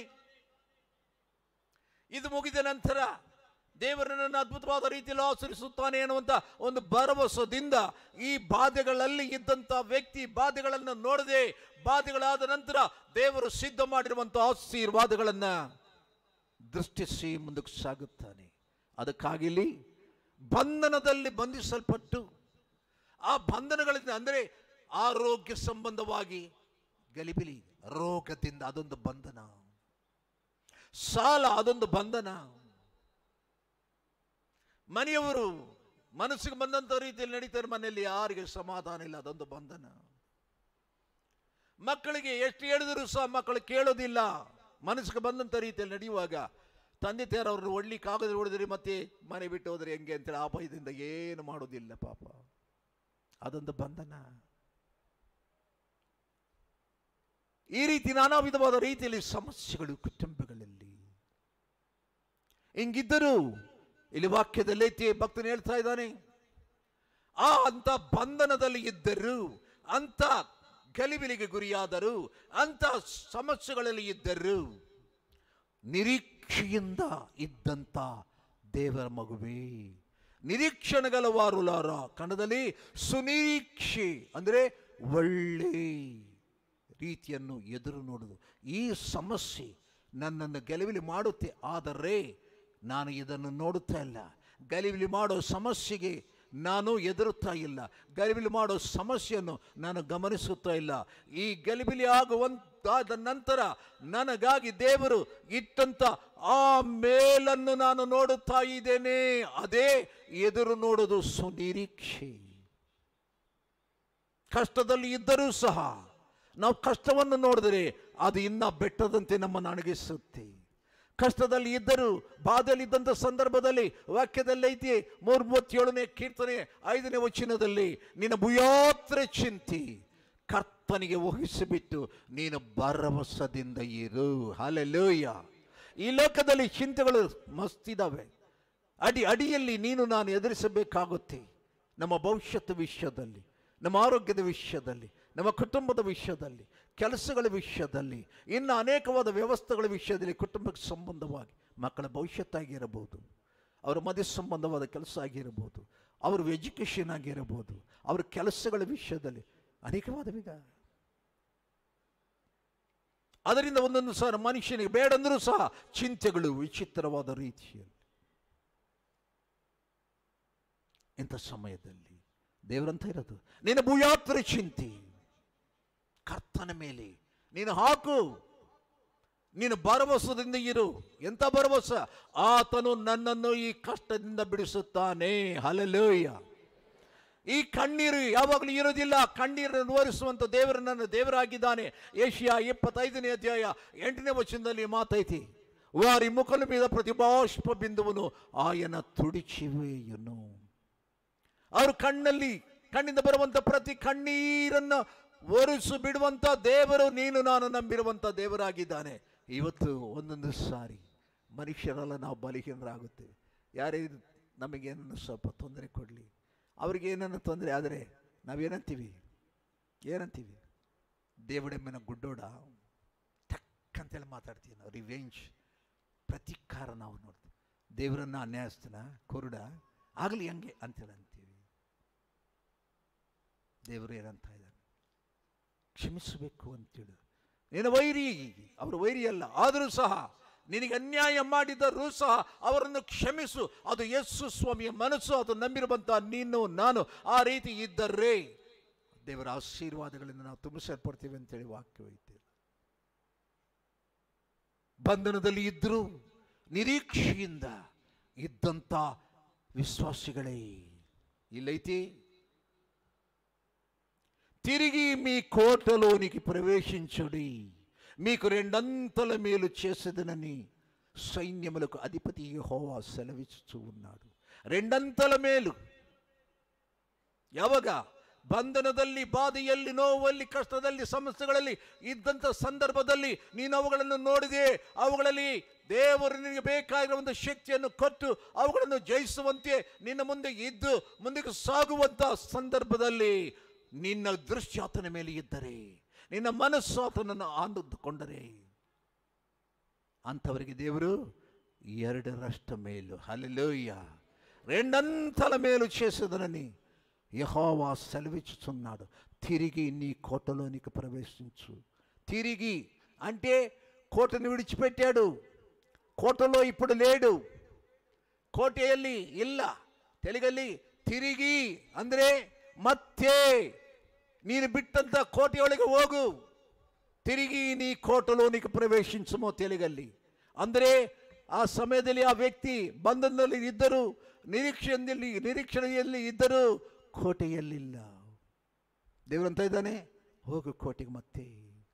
ಇದು ಮುಗಿದ ನಂತರ ದೇವರು ನನ್ನ ಅದ್ಭುತವಾದ ರೀತಿಯಲ್ಲಿ ಆಚರಿಸುತ್ತಾನೆ ಅನ್ನುವಂಥ ಒಂದು ಭರವಸದಿಂದ ಈ ಬಾಧೆಗಳಲ್ಲಿ ಇದ್ದಂಥ ವ್ಯಕ್ತಿ ಬಾಧೆಗಳನ್ನು ನೋಡದೆ ಬಾಧೆಗಳಾದ ನಂತರ ದೇವರು ಸಿದ್ಧ ಮಾಡಿರುವಂಥ ಆಶೀರ್ವಾದಗಳನ್ನು ದೃಷ್ಟಿಸಿ ಮುಂದಕ್ಕೆ ಸಾಗುತ್ತಾನೆ ಅದಕ್ಕಾಗಿ ಇಲ್ಲಿ ಬಂಧನದಲ್ಲಿ ಬಂಧಿಸಲ್ಪಟ್ಟು ಆ ಬಂಧನಗಳಿಂದ ಅಂದರೆ ಆರೋಗ್ಯ ಸಂಬಂಧವಾಗಿ ಗಲಿಬಿಲಿ ರೋಗದಿಂದ ಅದೊಂದು ಬಂಧನ ಸಾಲ ಅದೊಂದು ಬಂಧನ ಮನೆಯವರು ಮನಸ್ಸಿಗೆ ಬಂದಂಥ ರೀತಿಯಲ್ಲಿ ನಡೀತಾರೆ ಮನೆಯಲ್ಲಿ ಯಾರಿಗೆ ಸಮಾಧಾನ ಇಲ್ಲ ಅದೊಂದು ಬಂಧನ ಮಕ್ಕಳಿಗೆ ಎಷ್ಟು ಹೇಳಿದರೂ ಸಹ ಮಕ್ಕಳು ಕೇಳೋದಿಲ್ಲ ಮನಸ್ಸಿಗೆ ಬಂದಂಥ ರೀತಿಯಲ್ಲಿ ನಡೆಯುವಾಗ ತಂದೆ ತಾಯರು ಅವ್ರನ್ನ ಒಡ್ಲಿಕ್ಕಾಗದ್ರೆ ಹೊಡೆದ್ರೆ ಮತ್ತೆ ಮನೆ ಬಿಟ್ಟು ಹೋದ್ರೆ ಹೆಂಗೆ ಅಂತೇಳಿ ಆ ಭಯದಿಂದ ಏನು ಮಾಡೋದಿಲ್ಲ ಪಾಪ ಅದೊಂದು ಬಂಧನ ಈ ರೀತಿ ನಾನಾ ವಿಧವಾದ ರೀತಿಯಲ್ಲಿ ಸಮಸ್ಯೆಗಳು ಕುಟುಂಬಗಳಲ್ಲಿ ಹಿಂಗಿದ್ದರೂ ಇಲ್ಲಿ ವಾಕ್ಯದಲ್ಲಿ ಐತಿ ಭಕ್ತನು ಹೇಳ್ತಾ ಇದ್ದಾನೆ ಆ ಅಂತ ಬಂಧನದಲ್ಲಿ ಇದ್ದರು ಅಂತ ಗಲಿಬಿಲಿಗೆ ಗುರಿಯಾದರು ಅಂತ ಸಮಸ್ಯೆಗಳಲ್ಲಿ ಇದ್ದರು ನಿರೀಕ್ಷೆಯಿಂದ ಇದ್ದಂತ ದೇವರ ಮಗುವೇ ನಿರೀಕ್ಷಣೆಗಳವಾರುಲಾರ ಕನ್ನಡದಲ್ಲಿ ಸುನಿರೀಕ್ಷೆ ಅಂದರೆ ಒಳ್ಳೆ ರೀತಿಯನ್ನು ಎದುರು ನೋಡುದು ಈ ಸಮಸ್ಯೆ ನನ್ನನ್ನು ಗಲಿಬಿಲಿ ಮಾಡುತ್ತೆ ಆದರೆ ನಾನು ಇದನ್ನು ನೋಡುತ್ತಾ ಇಲ್ಲ ಗಲಿಬಿಲಿ ಮಾಡೋ ಸಮಸ್ಯೆಗೆ ನಾನು ಎದುರುತ್ತಾ ಇಲ್ಲ ಗಲಿಬಿಲಿ ಮಾಡೋ ಸಮಸ್ಯೆಯನ್ನು ನಾನು ಗಮನಿಸುತ್ತಾ ಇಲ್ಲ ಈ ಗಲಿಬಿಲಿ ಆಗುವಂತಾದ ನಂತರ ನನಗಾಗಿ ದೇವರು ಇಟ್ಟಂತ ಆ ಮೇಲನ್ನು ನಾನು ನೋಡುತ್ತಾ ಇದ್ದೇನೆ ಅದೇ ಎದುರು ನೋಡೋದು ಸುನಿರೀಕ್ಷೆ ಕಷ್ಟದಲ್ಲಿ ಇದ್ದರೂ ಸಹ ನಾವು ಕಷ್ಟವನ್ನು ನೋಡಿದರೆ ಅದು ಇನ್ನ ಬೆಟ್ಟದಂತೆ ನಮ್ಮನ್ನು ಅಣಗಿಸುತ್ತೆ ಕಷ್ಟದಲ್ಲಿ ಇದ್ದರೂ ಬಾಧೆಯಲ್ಲಿದ್ದಂಥ ಸಂದರ್ಭದಲ್ಲಿ ವಾಕ್ಯದಲ್ಲಿ ಐತಿ ಮೂರ್ ಮೂವತ್ತೇಳನೇ ಕೀರ್ತನೆ ಐದನೇ ವಚನದಲ್ಲಿ ನಿನ್ನ ಭೂಯಾತ್ರೆ ಚಿಂತಿ ಕರ್ತನಿಗೆ ವಹಿಸಿಬಿಟ್ಟು ನೀನು ಭರವಸದಿಂದ ಇರು ಹಾಲೆಲೂಯ ಈ ಲೋಕದಲ್ಲಿ ಚಿಂತೆಗಳು ಮಸ್ತಿದಾವೆ ಅಡಿ ಅಡಿಯಲ್ಲಿ ನೀನು ನಾನು ಎದುರಿಸಬೇಕಾಗುತ್ತೆ ನಮ್ಮ ಭವಿಷ್ಯತ್ತು ವಿಷಯದಲ್ಲಿ ನಮ್ಮ ಆರೋಗ್ಯದ ವಿಷಯದಲ್ಲಿ ನಮ್ಮ ಕುಟುಂಬದ ವಿಷಯದಲ್ಲಿ ಕೆಲಸಗಳ ವಿಷಯದಲ್ಲಿ ಇನ್ನು ಅನೇಕವಾದ ವ್ಯವಸ್ಥೆಗಳ ವಿಷಯದಲ್ಲಿ ಕುಟುಂಬಕ್ಕೆ ಸಂಬಂಧವಾಗಿ ಮಕ್ಕಳ ಭವಿಷ್ಯತ್ತಾಗಿರಬಹುದು ಅವರ ಮದುವೆ ಸಂಬಂಧವಾದ ಕೆಲಸ ಆಗಿರಬಹುದು ಅವ್ರ ಎಜುಕೇಷನ್ ಆಗಿರಬಹುದು ಅವರ ಕೆಲಸಗಳ ವಿಷಯದಲ್ಲಿ ಅನೇಕವಾದ ವಿಧ ಅದರಿಂದ ಒಂದೊಂದು ಸಹ ಮನುಷ್ಯನಿಗೆ ಬೇಡಂದರೂ ಸಹ ಚಿಂತೆಗಳು ವಿಚಿತ್ರವಾದ ರೀತಿಯಲ್ಲಿ ಇಂಥ ಸಮಯದಲ್ಲಿ ದೇವರಂತ ಇರೋದು ನಿನ್ನ ಭೂಯಾತ್ರೆ ಚಿಂತೆ ಕರ್ತನ ಮೇಲೆ ನೀನು ಹಾಕು ನೀನು ಭರವಸದಿಂದ ಇರು ಎಂತ ಭರವಸ ಆತನು ನನ್ನನ್ನು ಈ ಕಷ್ಟದಿಂದ ಬಿಡಿಸುತ್ತಾನೆ ಹಲಲೋಯ ಈ ಕಣ್ಣೀರು ಯಾವಾಗಲೂ ಇರೋದಿಲ್ಲ ಕಣ್ಣೀರನ್ನು ಓರಿಸುವಂತ ದೇವರು ನನ್ನ ದೇವರಾಗಿದ್ದಾನೆ ಏಷ್ಯಾ ಇಪ್ಪತ್ತೈದನೇ ಅಧ್ಯಾಯ ಎಂಟನೇ ವಚನದಲ್ಲಿ ಮಾತೈತಿ ವಾರಿ ಮುಖಲ మీద ಪ್ರತಿ ಬಾಷ್ಪ ಬಿಂದುವನು ಆಯನ ತುಡಿಚಿವೆಯನು ಅವರು ಕಣ್ಣಲ್ಲಿ ಕಣ್ಣಿಂದ ಬರುವಂತ ಪ್ರತಿ ಕಣ್ಣೀರನ್ನು ಒರೆಸು ಬಿಡುವಂತ ದೇವರು ನೀನು ನಾನು ನಂಬಿರುವಂತ ದೇವರಾಗಿದ್ದಾನೆ ಇವತ್ತು ಒಂದೊಂದು ಸಾರಿ ಮನುಷ್ಯರೆಲ್ಲ ನಾವು ಬಲಹೀನರಾಗುತ್ತೇವೆ ಯಾರೇ ನಮಗೇನನ್ನು ಸ್ವಲ್ಪ ತೊಂದರೆ ಕೊಡಲಿ ಅವ್ರಿಗೆ ಏನನ್ನು ತೊಂದರೆ ಆದರೆ ನಾವೇನಂತೀವಿ ಏನಂತೀವಿ ದೇವಡೆಮ್ಮೆನ ಗುಡ್ಡೋಡ ಟಕ್ ಅಂತೇಳಿ ಮಾತಾಡ್ತೀವಿ ನಾವು ರಿವೆಂಜ್ ಪ್ರತೀಕಾರ ನಾವು ನೋಡ್ತೀವಿ ದೇವರನ್ನ ಅನ್ಯಾಯಸ್ತನ ಕುರುಡ ಆಗಲಿ ಹಂಗೆ ಅಂತೇಳಿ ಅಂತೀವಿ ದೇವರು ಏನಂತ ಇದ್ದಾನೆ ಕ್ಷಮಿಸಬೇಕು ಅಂತೇಳಿ ನೀನು ವೈರಿ ಅವರು ವೈರಿ ಅಲ್ಲ ಆದರೂ ಸಹ ನಿನಗೆ ಅನ್ಯಾಯ ಮಾಡಿದರೂ ಸಹ ಅವರನ್ನು ಕ್ಷಮಿಸು ಅದು ಯಸ್ಸು ಸ್ವಾಮಿಯ ಮನಸ್ಸು ಅದು ನಂಬಿರುವಂತ ನೀನು ನಾನು ಆ ರೀತಿ ಇದ್ದರೆ ದೇವರ ಆಶೀರ್ವಾದಗಳಿಂದ ನಾವು ತುಂಬಿಸಲ್ಪಡ್ತೀವಿ ಅಂತೇಳಿ ವಾಕ್ಯವೈತೆ ಬಂಧನದಲ್ಲಿ ಇದ್ದರೂ ನಿರೀಕ್ಷೆಯಿಂದ ಇದ್ದಂಥ విశ్వాసిಗಳే ఇల్లైతే తిరిగి మీ కోటలోనికి ప్రవేశించుడి మీకు రెండంతల మేలు చేసేదనని సైన్యములకు అధిపతి యెహోవా సెలవిస్తూ ఉన్నాడు రెండంతల మేలు ಯಾವಾಗ ಬಂಧನದಲ್ಲಿ ಬಾಧೆಯಲ್ಲಿ ನೋವಲ್ಲಿ ಕಷ್ಟದಲ್ಲಿ ಸಮಸ್ಯೆಗಳಲ್ಲಿ ಇದ್ದಂಥ ಸಂದರ್ಭದಲ್ಲಿ ನೀನು ಅವುಗಳನ್ನು ನೋಡಿದೆ ಅವುಗಳಲ್ಲಿ ದೇವರು ನಿನಗೆ ಬೇಕಾಗಿರುವ ಒಂದು ಶಕ್ತಿಯನ್ನು ಕೊಟ್ಟು ಅವುಗಳನ್ನು ಜಯಿಸುವಂತೆ ನಿನ್ನ ಮುಂದೆ ಇದ್ದು ಮುಂದಕ್ಕೆ ಸಾಗುವಂಥ ಸಂದರ್ಭದಲ್ಲಿ ನಿನ್ನ ದೃಶ್ಯ ಆತನ ಮೇಲೆ ಇದ್ದರೆ ನಿನ್ನ ಮನಸ್ಸು ಆತನನ್ನು ಆನಂದಕೊಂಡರೆ అంతవరకు దేవుడు ಎರಡರಷ್ಟು మేలు హల్లెలూయ రెండంతల మేలు చేసేదనని యహోవా సెలవిచ్చుచున్నాడు తిరిగి నీ కోటలోనికి ప్రవేశించు తిరిగి అంటే కోటను విడిచిపెట్టాడు కోటలో ఇప్పుడు లేడు ಕೋಟೆಯಲ್ಲಿ ಇಲ್ಲ ತೆಲುಗಲ್ಲಿ ತಿರುಗಿ ಅಂದರೆ ಮತ್ತೆ ನೀನು ಬಿಟ್ಟಂತ ಕೋಟೆಯೊಳಗೆ ಹೋಗು ತಿರುಗಿ ನೀ ಕೋಟಲೋನಿಗೆ ಪ್ರವೇಶಿಸಮೋ ತೆಲುಗಲ್ಲಿ ಅಂದರೆ ಆ ಸಮಯದಲ್ಲಿ ಆ ವ್ಯಕ್ತಿ ಬಂಧನದಲ್ಲಿ ಇದ್ದರು ನಿರೀಕ್ಷೆಯಲ್ಲಿ ನಿರೀಕ್ಷಣೆಯಲ್ಲಿ ಇದ್ದರು ಕೋಟೆಯಲ್ಲಿಲ್ಲ ದೇವರಂತ ಇದ್ದಾನೆ ಹೋಗು ಕೋಟೆಗೆ ಮತ್ತೆ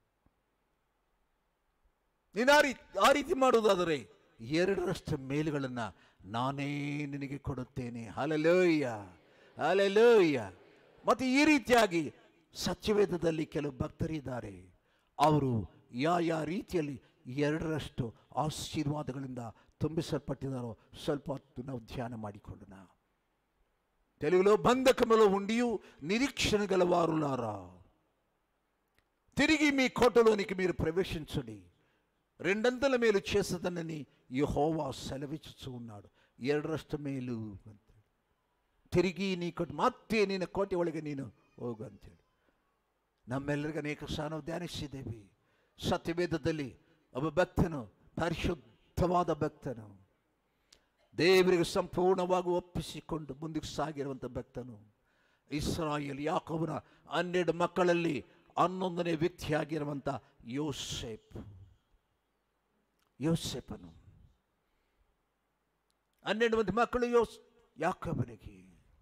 ನೀನು ಆ ರೀತಿ ಆ ರೀತಿ ಮಾಡುವುದಾದರೆ ಎರಡರಷ್ಟು ಮೇಲುಗಳನ್ನು ನಾನೇ ನಿನಗೆ ಕೊಡುತ್ತೇನೆ ಹಾಲೆಲೋಯ್ಯ ಹಾಲೆಲೋಯ್ಯ ಮತ್ತು ಈ ರೀತಿಯಾಗಿ ಸತ್ಯವೇದದಲ್ಲಿ ಕೆಲವು ಭಕ್ತರಿದ್ದಾರೆ ಅವರು ಯಾ ಯಾ ರೀತಿಯಲ್ಲಿ ಎರಡರಷ್ಟು ಆಶೀರ್ವಾದಗಳಿಂದ ತುಂಬಿಸಲ್ಪಟ್ಟಿದ್ದಾರೋ ಸ್ವಲ್ಪ ಹೊತ್ತು ನಾವು ಧ್ಯಾನ ಮಾಡಿಕೊಳ್ಳೋಣ తెలుగులో బంధకములో ఉండి నిరీక్షణ గలవారులారా తిరిగి మీ కోటలోనికి మీరు ప్రవేశించండి రెండంతల మేలు చేసేదనని యెహోవా సెలవిచ్చుచూ ఉన్నాడు ಎರಡರಷ್ಟು ಮೇಲು ಅಂತೇಳಿ ತಿರುಗಿ ನೀ ಕೊಟ್ಟು ಮತ್ತೆ ನಿನ್ನ ಕೋಟೆ ಒಳಗೆ ನೀನು ಹೋಗು ಅಂತೇಳಿ ನಮ್ಮೆಲ್ಲರಿಗೂ ಅನೇಕ ಸಹ ನಾವು ಧ್ಯಾನಿಸಿದ್ದೇವೆ ಸತ್ಯವೇದದಲ್ಲಿ ಒಬ್ಬ ಭಕ್ತನು ಪರಿಶುದ್ಧವಾದ ಭಕ್ತನು ದೇವರಿಗೆ ಸಂಪೂರ್ಣವಾಗಿ ಒಪ್ಪಿಸಿಕೊಂಡು ಮುಂದಕ್ಕೆ ಸಾಗಿರುವಂಥ ಭಕ್ತನು ಇಸ್ರಾಯೇಲ್ ಯಾಕೋಬನ ಹನ್ನೆರಡು ಮಕ್ಕಳಲ್ಲಿ ಹನ್ನೊಂದನೇ ವ್ಯಕ್ತಿಯಾಗಿರುವಂಥ ಯೋಸೇಪ್ ಯೋಸೇಪನು ಹನ್ನೆರಡು ಮಂದಿ ಮಕ್ಕಳು ಯೋಸ್ ಯಾಕೋಬನಿಗೆ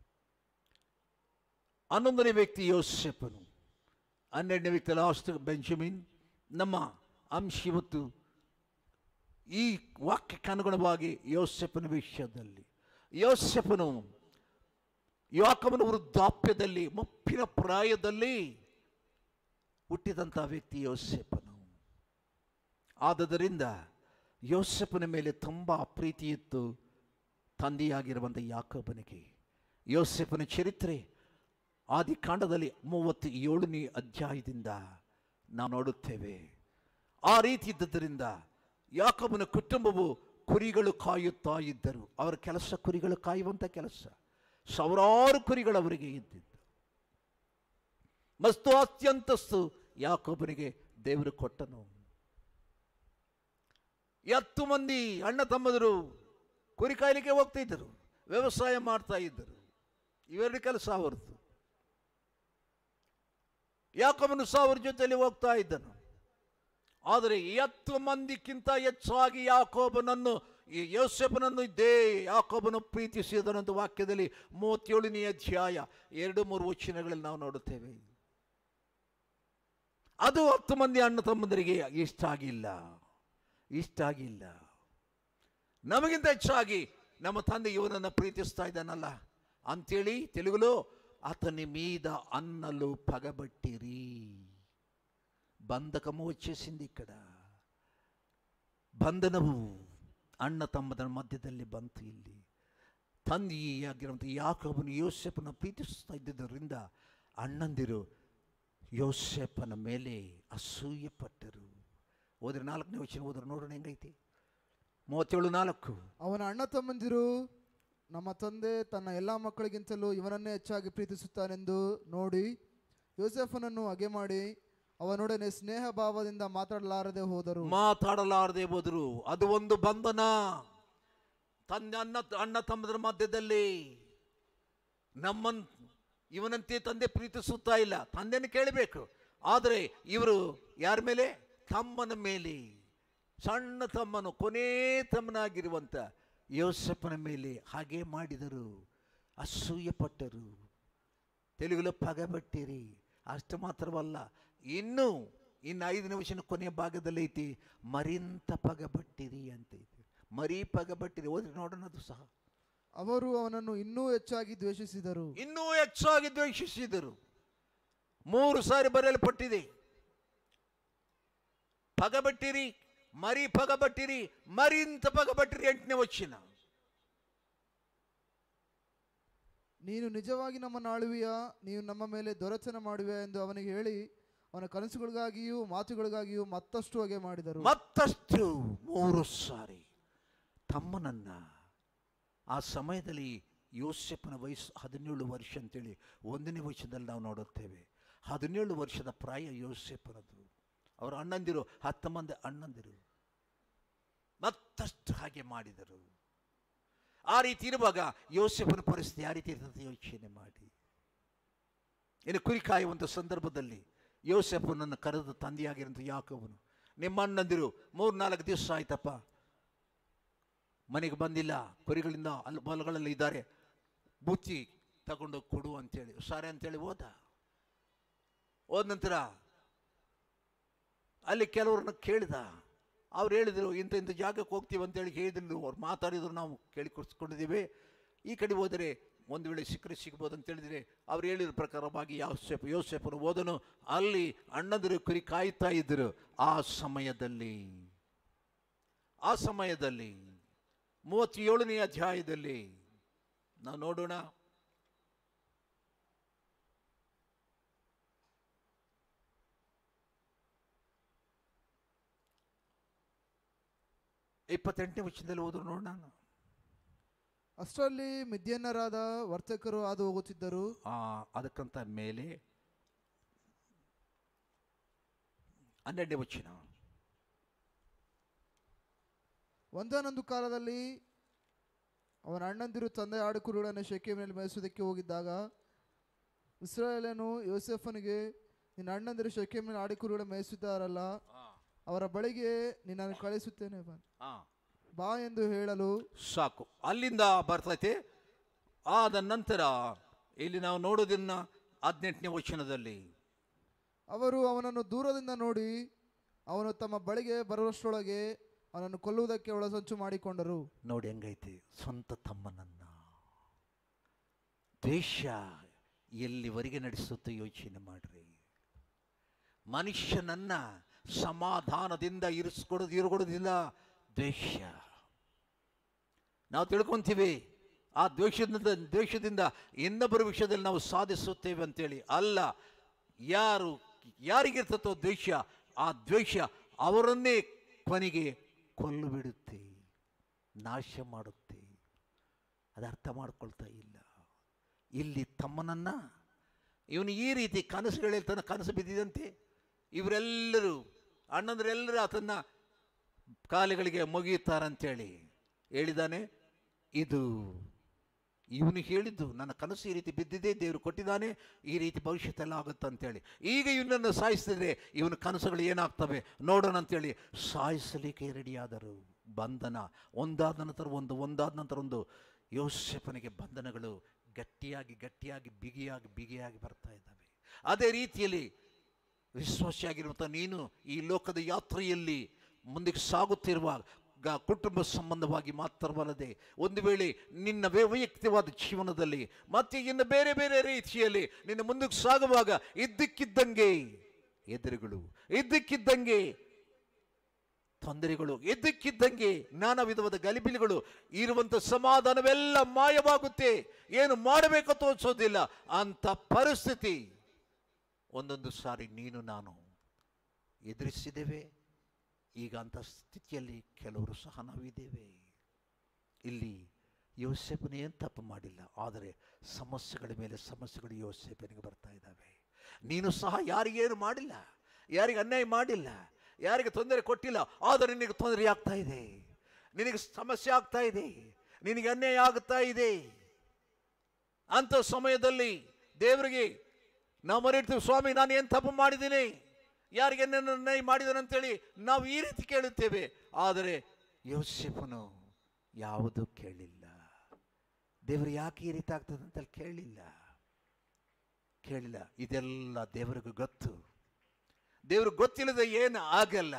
ಹನ್ನೊಂದನೇ ವ್ಯಕ್ತಿ ಯೋಸೇಪನು ಹನ್ನೆರಡನೇ ವ್ಯಕ್ತಿ ಲಾಸ್ಟ್ ಬೆಂಜಮಿನ್ ನಮ್ಮ ಅಂಶ ಇವತ್ತು ಈ ವಾಕ್ಯಕ್ಕೆ ಅನುಗುಣವಾಗಿ ಯೋಸೆಫನ ವಿಷಯದಲ್ಲಿ ಯೋಸೆಫನು ಯಾಕಮನ ವೃದ್ಧಾಪ್ಯದಲ್ಲಿ ಮುಪ್ಪಿನ ಪ್ರಾಯದಲ್ಲಿ ಹುಟ್ಟಿದಂಥ ವ್ಯಕ್ತಿ ಯೋಸೆಫನು ಆದದರಿಂದ ಯೋಸೆಫನ ಮೇಲೆ ತುಂಬ ಪ್ರೀತಿ ಇತ್ತು ತಂದೆಯಾಗಿರುವಂಥ ಯಾಕೋಬನಿಗೆ ಯೋಸೆಫನ ಚರಿತ್ರೆ ಆದಿಕಾಂಡದಲ್ಲಿ ಮೂವತ್ತ ಏಳನೇ ಅಧ್ಯಾಯದಿಂದ ನಾವು ನೋಡುತ್ತೇವೆ ಆ ರೀತಿ ಇದ್ದದರಿಂದ ಯಾಕಬನ ಕುಟುಂಬವು ಕುರಿಗಳು ಕಾಯುತ್ತಾ ಇದ್ದರು ಅವರ ಕೆಲಸ ಕುರಿಗಳು ಕಾಯುವಂಥ ಕೆಲಸ ಸಾವಿರಾರು ಕುರಿಗಳು ಅವರಿಗೆ ಇದ್ದಿದ್ದು ಮಸ್ತು ಅತ್ಯಂತಸ್ತು ಯಾಕೊಬ್ಬನಿಗೆ ದೇವರು ಕೊಟ್ಟನು ಹತ್ತು ಮಂದಿ ಅಣ್ಣ ತಮ್ಮದರು ಕುರಿ ಕಾಯಲಿಕ್ಕೆ ಹೋಗ್ತಾ ಇದ್ದರು ವ್ಯವಸಾಯ ಮಾಡ್ತಾ ಇದ್ದರು ಇವೆರಡು ಕೆಲಸ ಅವರದ್ದು ಯಾಕೊಬ್ಬನು ಸಾವಿರ ಜೊತೆಯಲ್ಲಿ ಹೋಗ್ತಾ ಇದ್ದನು ಆದರೆ ಹತ್ತು ಮಂದಿಕ್ಕಿಂತ ಹೆಚ್ಚಾಗಿ ಯಾಕೋಬನನ್ನು ಈ ಯೋಸೆಫನನ್ನು ಇದ್ದೇ ಯಾಕೋಬನು ಪ್ರೀತಿಸಿದನಂತ ವಾಕ್ಯದಲ್ಲಿ ಮೂವತ್ತೇಳನೇ ಅಧ್ಯಾಯ ಎರಡು ಮೂರು ವಚನಗಳಲ್ಲಿ ನಾವು ನೋಡುತ್ತೇವೆ ಅದು ಹತ್ತು ಮಂದಿ ಅಣ್ಣ ತಮ್ಮಂದರಿಗೆ ಇಷ್ಟ ಆಗಿಲ್ಲ ಇಷ್ಟ ಆಗಿಲ್ಲ ನಮಗಿಂತ ಹೆಚ್ಚಾಗಿ ನಮ್ಮ ತಂದೆ ಇವನನ್ನು ಪ್ರೀತಿಸ್ತಾ ಇದ್ದಾನಲ್ಲ ಅಂತೇಳಿ తెలుగులో అతని మీద అన్నలు పగబట్టిరి బంధకము వచ్చేసింది ఇక్కడ ಬಂಧನವು ಅಣ್ಣ ತಮ್ಮದ ಮಧ್ಯದಲ್ಲಿ ಬಂತು ಇಲ್ಲಿ ತಂದೆಯಾಗಿರುವಂಥ ಯಾಕೋಬನು ಯೋಸೆಫನ ಪ್ರೀತಿಸ್ತಾ ಇದ್ದುದರಿಂದ ಅಣ್ಣಂದಿರು ಯೋಸೆಫನ ಮೇಲೆ ಅಸೂಯೆ ಪಟ್ಟರು ಹೋದ್ರೆ ನಾಲ್ಕನೇ ವಚನ ಹೋದ್ರೆ ನೋಡೋಣ ಹೆಂಗೈತಿ ಮೂವತ್ತೇಳು ನಾಲ್ಕು ಅವನ ಅಣ್ಣ ತಮ್ಮಂದಿರು ನಮ್ಮ ತಂದೆ ತನ್ನ ಎಲ್ಲ ಮಕ್ಕಳಿಗಿಂತಲೂ ಇವನನ್ನೇ ಹೆಚ್ಚಾಗಿ ಪ್ರೀತಿಸುತ್ತಾನೆಂದು ನೋಡಿ ಯೋಸೆಫನನ್ನು ಹಗೆ ಮಾಡಿ ಅವನೊಡನೆ ಸ್ನೇಹ ಭಾವದಿಂದ ಮಾತಾಡಲಾರದೆ ಹೋದರು ಮಾತಾಡಲಾರದೆ ಹೋದರು ಅದು ಒಂದು ಬಂಧನ ತಂದೆ ಅಣ್ಣ ಅಣ್ಣ ತಮ್ಮದರ ಮಧ್ಯದಲ್ಲಿ ನಮ್ಮನ್ ಇವನಂತೆ ತಂದೆ ಪ್ರೀತಿಸುತ್ತಾ ಇಲ್ಲ ತಂದೆನ ಕೇಳಬೇಕು ಆದರೆ ಇವರು ಯಾರ ಮೇಲೆ ತಮ್ಮನ ಮೇಲೆ ಸಣ್ಣ ತಮ್ಮನು ಕೊನೇ ತಮ್ಮನಾಗಿರುವಂಥ ಯೋಸಪ್ಪನ ಮೇಲೆ ಹಾಗೆ ಮಾಡಿದರು ಅಸೂಯೆ ಪಟ್ಟರು తెలుగులో పగబట్టిరి అష్ట మాత్రవల్ల ఇನ್ನು ఇನ್ನು ఐదు నిమిషం కొనే భాగದಲ್ಲಿ ಐತಿ ಮರಿಂತ ಪಗಬಟ್ಟಿರಿ ಅಂತ ಐತಿ ಮರಿ ಪಗಬಟ್ಟಿರಿ ಓದಿ ನೋಡೋಣ ಅದು ಸಹ ಅವರು ಅವನನ್ನು ಇನ್ನೂ ಹೆಚ್ಚಾಗಿ ದ್ವೇಷಿಸಿದರು ಇನ್ನೂ ಹೆಚ್ಚಾಗಿ ದ್ವೇಷಿಸಿದರು ಮೂರು ಸಾರಿ ಬರೆಯಲ್ಪಟ್ಟಿದೆ ಪಗಬಟ್ಟಿರಿ ಮರಿ ಪಗಬಟ್ಟಿರಿ ಮರಿಂತ ಪಗಬಟ್ಟಿರಿ ಎಂಟನೇ ವಚನ ನೀನು ನಿಜವಾಗಿ ನಮ್ಮನ್ನು ಆಳುವಿಯಾ ನೀನು ನಮ್ಮ ಮೇಲೆ ದೊರೆತನ ಮಾಡುವೆ ಎಂದು ಅವನಿಗೆ ಹೇಳಿ ಅವನ ಕನಸುಗಳಿಗಾಗಿಯೂ ಮಾತುಗಳಿಗಾಗಿಯೂ ಮತ್ತಷ್ಟು ಹಾಗೆ ಮಾಡಿದರು ಮತ್ತಷ್ಟು ಮೂರು ಸಾರಿ ತಮ್ಮನನ್ನ ಆ ಸಮಯದಲ್ಲಿ ಯೋಸೆಫನ ವಯಸ್ಸು ಹದಿನೇಳು ವರ್ಷ ಅಂತೇಳಿ ಒಂದನೇ ವರ್ಷದಲ್ಲಿ ನಾವು ನೋಡುತ್ತೇವೆ ಹದಿನೇಳು ವರ್ಷದ ಪ್ರಾಯ ಯೋಸೆಫನದು ಅವರ ಅಣ್ಣಂದಿರು ಹತ್ತು ಮಂದಿ ಅಣ್ಣಂದಿರು ಮತ್ತಷ್ಟು ಹಾಗೆ ಮಾಡಿದರು ಆ ರೀತಿ ಇರುವಾಗ ಯೋಸೆಫನ ಪರಿಸ್ಥಿತಿ ಯಾವ ರೀತಿ ಇರ್ತದೆ ಯೋಚನೆ ಮಾಡಿ ಇನ್ನು ಕುರಿ ಕಾಯುವಂಥ ಸಂದರ್ಭದಲ್ಲಿ ಯೋಸೆಫನನ್ನು ಕರೆದು ತಂದೆಯಾಗಿರಂತ ಯಾಕೋಬನು ನಿಮ್ಮ ಅಣ್ಣಂದಿರು ಮೂರು ನಾಲ್ಕು ದಿವಸ ಆಯ್ತಪ್ಪ ಮನೆಗೆ ಬಂದಿಲ್ಲ ಕುರಿಗಳಿಂದ ಅಲ್ಲಿ ಹೊಲಗಳಲ್ಲಿ ಇದ್ದಾರೆ ಬುಚ್ಚಿ ತಗೊಂಡು ಕೊಡು ಅಂತೇಳಿ ಸಾರೆ ಅಂತೇಳಿ ಹೋದ ಹೋದ ನಂತರ ಅಲ್ಲಿ ಕೆಲವ್ರನ್ನ ಕೇಳಿದ ಅವ್ರು ಹೇಳಿದರು ಇಂಥ ಇಂಥ ಜಾಗಕ್ಕೆ ಹೋಗ್ತೀವಿ ಅಂತೇಳಿ ಹೇಳಿದ್ರು ಅವ್ರು ಮಾತಾಡಿದ್ರು ನಾವು ಕೇಳಿಕೊಡ್ಸ್ಕೊಂಡಿದ್ದೀವಿ ಈ ಕಡೆ ಹೋದರೆ ಒಂದು ವೇಳೆ ಸಿಕ್ಕರೆ ಸಿಗ್ಬೋದು ಅಂತ ಹೇಳಿದರೆ ಅವ್ರು ಹೇಳಿದ ಪ್ರಕಾರವಾಗಿ ಯೋಸೆಫ್ ಯೋಸೆಫನು ಹೋದನು ಅಲ್ಲಿ ಅಣ್ಣಂದಿರು ಕುರಿ ಕಾಯ್ತಾ ಇದ್ದರು ಆ ಸಮಯದಲ್ಲಿ ಆ ಸಮಯದಲ್ಲಿ ಮೂವತ್ತೇಳನೇ ಅಧ್ಯಾಯದಲ್ಲಿ ನಾವು ನೋಡೋಣ ಇಪ್ಪತ್ತೆಂಟನೇ ವಚನದಲ್ಲಿ ಹೋದ್ರು ನೋಡೋಣ ಅಷ್ಟರಲ್ಲಿ ಮಿದ್ಯನ್ನರಾದ ವರ್ತಕರು ಹಾದು ಹೋಗುತ್ತಿದ್ದರು ಆ, ಅದಕ್ಕಂತ ಮೇಲೆ ಹನ್ನೆರಡನೇ ವಚನ ಒಂದಾನೊಂದು ಕಾಲದಲ್ಲಿ ಅವನ ಅಣ್ಣಂದಿರು ತಂದೆ ಆಡುಕುರುಗಳನ್ನು ಶೆಕೆಮಿನಲ್ಲಿ ಮೇಯಿಸುವುದಕ್ಕೆ ಹೋಗಿದ್ದಾಗ ಇಸ್ರಾಯೇಲನು ಯೋಸೆಫನಿಗೆ ನಿನ್ನ ಅಣ್ಣಂದಿರು ಶೆಕೆಮಿನಲ್ಲಿ ಆಡುಕುರುಗಳ ಮೇಯಿಸುತ್ತಾರಲ್ಲ ಅವರ ಬಳಿಗೆ ನಿನ್ನನ್ನು ಕಳಿಸುತ್ತೇನೆ ಬಾ ಆ, ಬಾ ಎಂದು ಹೇಳಲು ಸಾಕು ಅಲ್ಲಿಂದ ಬರ್ತೈತೆ ಆದ ನಂತರ ಇಲ್ಲಿ ನಾವು ನೋಡೋದನ್ನ ಹದಿನೆಂಟನೇ ವಚನದಲ್ಲಿ ಅವರು ಅವನನ್ನು ದೂರದಿಂದ ನೋಡಿ ಅವನು ತಮ್ಮ ಬಳಿಗೆ ಬರುವಷ್ಟರೊಳಗೆ ಅವನನ್ನು ಕೊಲ್ಲುವುದಕ್ಕೆ ಒಳಸಂಚು ಮಾಡಿಕೊಂಡರು ನೋಡಿ ಹೆಂಗೈತೆ ಸ್ವಂತ ತಮ್ಮನನ್ನ ದ್ವೇಷ ಎಲ್ಲಿವರೆಗೆ ನಡೆಸುತ್ತೆ ಯೋಚನೆ ಮಾಡ್ರಿ ಮನುಷ್ಯನನ್ನ ಸಮಾಧಾನದಿಂದ ಇರಿಸ್ಕೊಡೋದು ಇರುಗೊಡೋದಿಲ್ಲ ದ್ವೇಷ ನಾವು ತಿಳ್ಕೊಂತೀವಿ ಆ ದ್ವೇಷದಿಂದ ದ್ವೇಷದಿಂದ ಇನ್ನೊಬ್ಬರ ವಿಷಯದಲ್ಲಿ ನಾವು ಸಾಧಿಸುತ್ತೇವೆ ಅಂತೇಳಿ ಅಲ್ಲ ಯಾರು ಯಾರಿಗಿರ್ತತೋ ದ್ವೇಷ ಆ ದ್ವೇಷ ಅವರನ್ನೇ ಕೊನೆಗೆ ಕೊಲ್ಲು ಬಿಡುತ್ತೆ ನಾಶ ಮಾಡುತ್ತೆ ಅದು ಅರ್ಥ ಮಾಡ್ಕೊಳ್ತಾ ಇಲ್ಲ ಇಲ್ಲಿ ತಮ್ಮನನ್ನ ಇವನು ಈ ರೀತಿ ಕನಸುಗಳಲ್ಲಿ ತನ್ನ ಕನಸು ಬಿದ್ದಿದಂತೆ ಇವರೆಲ್ಲರೂ ಅಣ್ಣಂದ್ರೆಲ್ಲರೂ ಆತನ್ನ ಕಾಲುಗಳಿಗೆ ಮುಗಿಯುತ್ತಾರಂತೇಳಿ ಹೇಳಿದಾನೆ ಇದು ಇವನು ಹೇಳಿದ್ದು ನನ್ನ ಕನಸು ಈ ರೀತಿ ಬಿದ್ದಿದೆ ದೇವರು ಕೊಟ್ಟಿದ್ದಾನೆ ಈ ರೀತಿ ಭವಿಷ್ಯತ್ತೆಲ್ಲ ಆಗುತ್ತೆ ಅಂತೇಳಿ ಈಗ ಇವನನ್ನು ಸಾಯಿಸಿದ್ರೆ ಇವನ ಕನಸುಗಳು ಏನಾಗ್ತವೆ ನೋಡೋಣ ಅಂತೇಳಿ ಸಾಯಿಸಲಿಕ್ಕೆ ರೆಡಿಯಾದರು ಬಂಧನ ಒಂದಾದ ನಂತರ ಒಂದು ಒಂದಾದ ನಂತರ ಒಂದು ಯೋಸೆಫನಿಗೆ ಬಂಧನಗಳು ಗಟ್ಟಿಯಾಗಿ ಗಟ್ಟಿಯಾಗಿ ಬಿಗಿಯಾಗಿ ಬಿಗಿಯಾಗಿ ಬರ್ತಾ ಇದ್ದಾವೆ ಅದೇ ರೀತಿಯಲ್ಲಿ ವಿಶ್ವಾಸಿಯಾಗಿರುವಂಥ ನೀನು ಈ ಲೋಕದ ಯಾತ್ರೆಯಲ್ಲಿ ಮುಂದಕ್ಕೆ ಸಾಗುತ್ತಿರುವ ಗ- ಕುಟುಂಬ ಸಂಬಂಧವಾಗಿ ಮಾತ್ರವಲ್ಲದೆ ಒಂದು ವೇಳೆ ನಿನ್ನ ವೈ- ವೈಯಕ್ತಿಕವಾದ ಜೀವನದಲ್ಲಿ ಮತ್ತೆ ಇನ್ನು ಬೇರೆ ಬೇರೆ ರೀತಿಯಲ್ಲಿ ನಿನ್ನ ಮುಂದಕ್ಕೆ ಸಾಗುವಾಗ ಇದ್ದಕ್ಕಿದ್ದಂಗೆ ಎದುರುಗಳು ಇದ್ದಕ್ಕಿದ್ದಂಗೆ ತೊಂದರೆಗಳು ಇದ್ದಕ್ಕಿದ್ದಂಗೆ ನಾನಾ ವಿಧವಾದ ಗಲಿಬಿಲಿಗಳು ಇರುವಂಥ ಸಮಾಧಾನವೆಲ್ಲ ಮಾಯವಾಗುತ್ತೆ ಏನು ಮಾಡಬೇಕು ತೋರಿಸೋದಿಲ್ಲ ಅಂತ ಪರಿಸ್ಥಿತಿ ಒಂದೊಂದು ಸಾರಿ ನೀನು ನಾನು ಎದುರಿಸಿದ್ದೇವೆ ಈಗ ಅಂಥ ಸ್ಥಿತಿಯಲ್ಲಿ ಕೆಲವರು ಸಹ ನಾವಿದ್ದೇವೆ ಇಲ್ಲಿ ಯೋಸೆಫನು ಏನು ತಪ್ಪು ಮಾಡಿಲ್ಲ ಆದರೆ ಸಮಸ್ಯೆಗಳ ಮೇಲೆ ಸಮಸ್ಯೆಗಳು ಯೋಸೆಫನಿಗೆ ಬರ್ತಾ ಇದ್ದಾವೆ ನೀನು ಸಹ ಯಾರಿಗೇನು ಮಾಡಿಲ್ಲ ಯಾರಿಗೆ ಅನ್ಯಾಯ ಮಾಡಿಲ್ಲ ಯಾರಿಗೆ ತೊಂದರೆ ಕೊಟ್ಟಿಲ್ಲ ಆದರೆ ನಿನಗೆ ತೊಂದರೆ ಆಗ್ತಾ ಇದೆ ನಿನಗೆ ಸಮಸ್ಯೆ ಆಗ್ತಾ ಇದೆ ನಿನಗೆ ಅನ್ಯಾಯ ಆಗ್ತಾ ಇದೆ ಅಂಥ ಸಮಯದಲ್ಲಿ ದೇವರಿಗೆ ನಾವು ಮರಿರ್ತೀವಿ ಸ್ವಾಮಿ ನಾನು ಏನು ತಪ್ಪು ಮಾಡಿದ್ದೀನಿ ಯಾರಿಗೆ ನನ್ನ ಅನ್ಯಾಯ ಮಾಡಿದಾನೆ ಅಂತೇಳಿ ನಾವು ಈ ರೀತಿ ಕೇಳುತ್ತೇವೆ ಆದರೆ ಯೋಸೆಫನು ಯಾವುದೂ ಕೇಳಿಲ್ಲ ದೇವರು ಯಾಕೆ ಈ ರೀತಿ ಆಗ್ತದೆ ಅಂತ ಕೇಳಿಲ್ಲ ಕೇಳಿಲ್ಲ ಇದೆಲ್ಲ ದೇವರಿಗೂ ಗೊತ್ತು ದೇವ್ರಿಗೆ ಗೊತ್ತಿಲ್ಲದೆ ಏನು ಆಗಲ್ಲ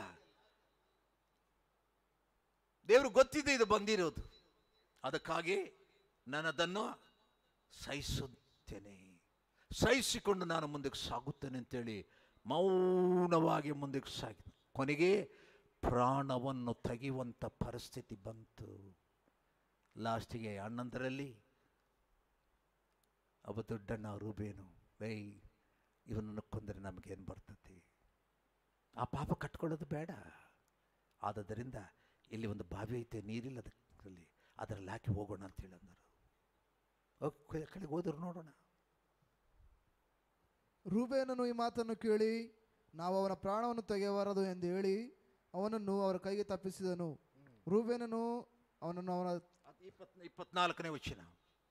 ದೇವ್ರು ಗೊತ್ತಿದೆ ಇದು ಬಂದಿರೋದು ಅದಕ್ಕಾಗಿ ನಾನು ಅದನ್ನು ಸಹಿಸುತ್ತೇನೆ ಸಹಿಸಿಕೊಂಡು ನಾನು ಮುಂದಕ್ಕೆ ಸಾಗುತ್ತೇನೆ ಅಂತೇಳಿ ಮೌನವಾಗಿ ಮುಂದಕ್ಕೆ ಸಾಗಿದ ಕೊನೆಗೆ ಪ್ರಾಣವನ್ನು ತೆಗೆಯುವಂಥ ಪರಿಸ್ಥಿತಿ ಬಂತು ಲಾಸ್ಟಿಗೆ ಅಣ್ಣಂದರಲ್ಲಿ ಒಬ್ಬ ದೊಡ್ಡಣ್ಣ ರೂಬೇನು ಏಯ್ ಇವನನ್ನು ಕೊಂದರೆ ನಮಗೇನು ಬರ್ತದೆ ಆ ಪಾಪ ಕಟ್ಕೊಳ್ಳೋದು ಬೇಡ ಆದದರಿಂದ ಇಲ್ಲಿ ಒಂದು ಬಾವಿ ಐತೆ ನೀರಿಲ್ಲ ಅದರಲ್ಲಿ ಅದರಲ್ಲಿ ಹಾಕಿ ಹೋಗೋಣ ಅಂತೇಳಿ ಅಂದರು ಹೋಗಿ ಕಡೆಗೆ ಹೋದ್ರು ನೋಡೋಣ ರೂಬೇನನು ಈ ಮಾತನ್ನು ಕೇಳಿ ನಾವು ಅವನ ಪ್ರಾಣವನ್ನು ತೆಗೆಯಬಾರದು ಎಂದು ಹೇಳಿ ಅವನನ್ನು ಅವರ ಕೈಗೆ ತಪ್ಪಿಸಿದನು ರೂಬೇನನು ಅವನನ್ನು ಅವನ ಅದು ಇಪ್ಪತ್ ಇಪ್ಪತ್ನಾಲ್ಕನೇ ವಚನ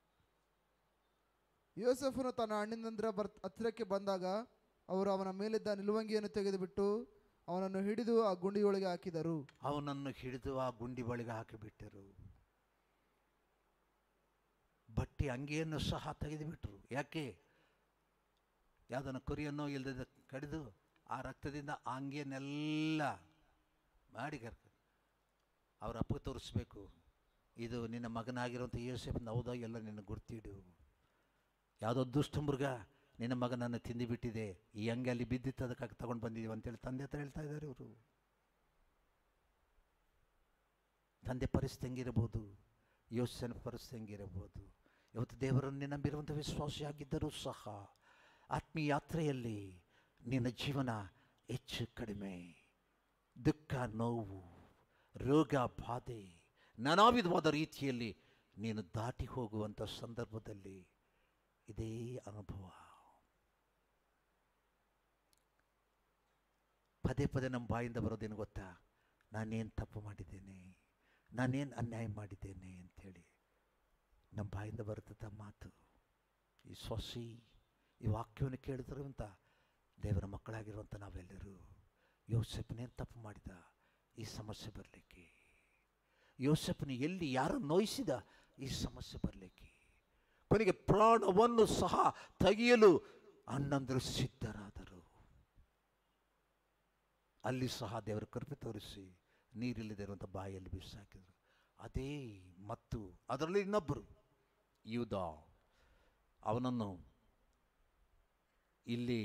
ಯೋಸೆಫನು ತನ್ನ ಅಣ್ಣಿನಂದ್ರ ಬರ್ ಹತ್ತಿರಕ್ಕೆ ಬಂದಾಗ ಅವರು ಅವನ ಮೇಲಿದ್ದ ನಿಲುವಂಗಿಯನ್ನು ತೆಗೆದುಬಿಟ್ಟು ಅವನನ್ನು ಹಿಡಿದು ಆ ಗುಂಡಿಯೊಳಗೆ ಹಾಕಿದರು ಅವನನ್ನು ಹಿಡಿದು ಆ ಗುಂಡಿ ಬಳಿಗೆ ಹಾಕಿಬಿಟ್ಟರು ಬಟ್ಟೆ ಅಂಗಿಯನ್ನು ಸಹ ತೆಗೆದುಬಿಟ್ರು ಯಾಕೆ ಯಾವುದನ್ನು ಕುರಿಯನ್ನೋ ಇಲ್ಲದ ಕಡಿದು ಆ ರಕ್ತದಿಂದ ಆ ಅಂಗಿಯನ್ನೆಲ್ಲ ಮಾಡಿ ಕರ್ಕ ಅವ್ರ ಅಪ್ಪ ತೋರಿಸ್ಬೇಕು ಇದು ನಿನ್ನ ಮಗನಾಗಿರುವಂಥ ಯೋಸೆಫ್ನ ಹೌದಾ ಎಲ್ಲ ನಿನ್ನ ಗುರ್ತಿಡು ಯಾವುದೋ ದುಷ್ಟ ಮೃಗ ನಿನ್ನ ಮಗನನ್ನು ತಿಂದುಬಿಟ್ಟಿದೆ ಈ ಅಂಗಿ ಅಲ್ಲಿ ಬಿದ್ದಿತ್ತು ಅದಕ್ಕಾಗಿ ತಗೊಂಡು ಬಂದಿದ್ದೀವಿ ಅಂತೇಳಿ ತಂದೆ ಹತ್ರ ಹೇಳ್ತಾ ಇದ್ದಾರೆ ಇವರು ತಂದೆ ಪರಿಸ್ಥಿತಿ ಹೆಂಗಿರಬಹುದು ಯೋಸನ ಪರಿಸ್ಥಿತಿ ಹೆಂಗಿರಬಹುದು ಇವತ್ತು ದೇವರನ್ನೇ ನಂಬಿರುವಂಥ ವಿಶ್ವಾಸಿಯಾಗಿದ್ದರೂ ಸಹ ಆತ್ಮೀಯ ಯಾತ್ರೆಯಲ್ಲಿ ನಿನ್ನ ಜೀವನ ಹೆಚ್ಚು ಕಡಿಮೆ ದುಃಖ ನೋವು ರೋಗ ಬಾಧೆ ನಾನಾ ವಿಧವಾದ ರೀತಿಯಲ್ಲಿ ನೀನು ದಾಟಿ ಹೋಗುವಂಥ ಸಂದರ್ಭದಲ್ಲಿ ಇದೇ ಅನುಭವ ಪದೇ ಪದೇ ನಮ್ಮ ಬಾಯಿಂದ ಬರೋದೇನು ಗೊತ್ತಾ ನಾನೇನು ತಪ್ಪು ಮಾಡಿದ್ದೇನೆ ನಾನೇನು ಅನ್ಯಾಯ ಮಾಡಿದ್ದೇನೆ ಅಂಥೇಳಿ ನಮ್ಮ ಬಾಯಿಂದ ಬರ್ತದ ಮಾತು ಈ ಸೊಸಿ ಈ ವಾಕ್ಯವನ್ನು ಕೇಳಿದಿರುವಂಥ ದೇವರ ಮಕ್ಕಳಾಗಿರುವಂಥ ನಾವೆಲ್ಲರೂ ಯೋಸೆಫನೇನು ತಪ್ಪು ಮಾಡಿದ ಈ ಸಮಸ್ಯೆ ಬರಲಿಕ್ಕೆ ಯೋಸೆಫನ ಎಲ್ಲಿ ಯಾರು ನೋಯಿಸಿದ ಈ ಸಮಸ್ಯೆ ಬರಲಿಕ್ಕೆ ಕೊನೆಗೆ ಪ್ರಾಣವನ್ನು ಸಹ ತೆಗೆಯಲು ಅಣ್ಣಂದರು ಸಿದ್ಧರಾದರು ಅಲ್ಲಿ ಸಹ ದೇವರ ಕೃಪೆ ತೋರಿಸಿ ನೀರಿಲ್ಲದೆ ಇರುವಂಥ ಬಾಯಲ್ಲಿ ಬಿಸಾಕಿದರು ಅದೇ ಮತ್ತು ಅದರಲ್ಲಿ ಇನ್ನೊಬ್ಬರು ಯೂದ ಅವನನ್ನು ಇಲ್ಲಿ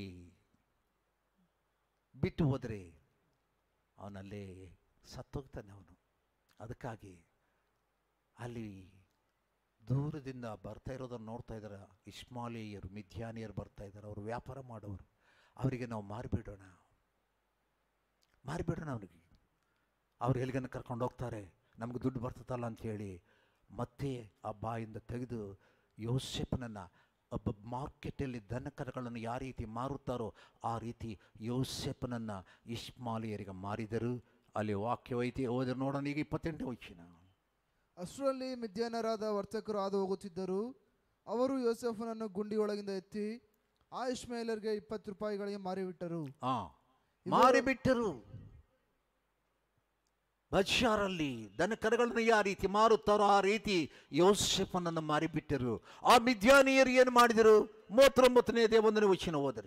ಬಿಟ್ಟು ಹೋದರೆ ಅವನಲ್ಲೇ ಸತ್ತೋಗ್ತಾನೆ ಅವನು ಅದಕ್ಕಾಗಿ ಅಲ್ಲಿ ದೂರದಿಂದ ಬರ್ತಾ ಇರೋದನ್ನು ನೋಡ್ತಾ ಇದ್ದಾರೆ ಇಸ್ಮಾಲಿಯರು ಮಿಥ್ಯಾನಿಯರು ಬರ್ತಾ ಇದ್ದಾರೆ ಅವರು ವ್ಯಾಪಾರ ಮಾಡೋರು ಅವರಿಗೆ ನಾವು ಮಾರಿಬಿಡೋಣ ಮಾರಿಬಿಡೋಣ ಅವನಿಗೆ ಅವ್ರು ಎಲ್ಲಿಗನ್ನು ಕರ್ಕೊಂಡು ಹೋಗ್ತಾರೆ ನಮ್ಗೆ ದುಡ್ಡು ಬರ್ತದಲ್ಲ ಅಂಥೇಳಿ ಮತ್ತೆ ಆ ಬಾಯಿಂದ ತೆಗೆದು ಯೋಸೆಫನನ್ನು ಒಬ್ಬ ಮಾರ್ಕೆಟಲ್ಲಿ ದನಕರಗಳನ್ನು ಯಾವ ರೀತಿ ಮಾರುತ್ತಾರೋ ಆ ರೀತಿ ಯೋಸೆಫನನ್ನು ಇಸ್ಮಾಲಿಯರಿಗೆ ಮಾರಿದರು ಅಲ್ಲಿ ವಾಕ್ಯವೈತಿ ಹೋದ್ರೆ ನೋಡೋಣ ಈಗ ಇಪ್ಪತ್ತೆಂಟನೇ ವಚನ ಅಷ್ಟರಲ್ಲಿ ಮಿದ್ಯಾನರಾದ ವರ್ತಕರು ಹಾದು ಹೋಗುತ್ತಿದ್ದರು ಅವರು ಯೋಸೆಫನನ್ನು ಗುಂಡಿಯೊಳಗಿಂದ ಎತ್ತಿ ಆ ಇಷ್ಮೇಲರಿಗೆ ಇಪ್ಪತ್ತು ರೂಪಾಯಿಗಳಿಗೆ ಮಾರಿಬಿಟ್ಟರು ಆ ಮಾರಿಬಿಟ್ಟರು ಬಜಾರಲ್ಲಿ ದನಕರಗಳನ್ನು ಯಾವ ರೀತಿ ಮಾರುತ್ತಾರೋ ಆ ರೀತಿ ಯೋಸೆಫನನ್ನು ಮಾರಿಬಿಟ್ಟರು ಆ ಮಿದ್ಯಾನಿಯರು ಏನು ಮಾಡಿದರು ಮೂವತ್ತೊಂಬತ್ತನೇ ಒಂದನೇ ವಚನ ಹೋದರಿ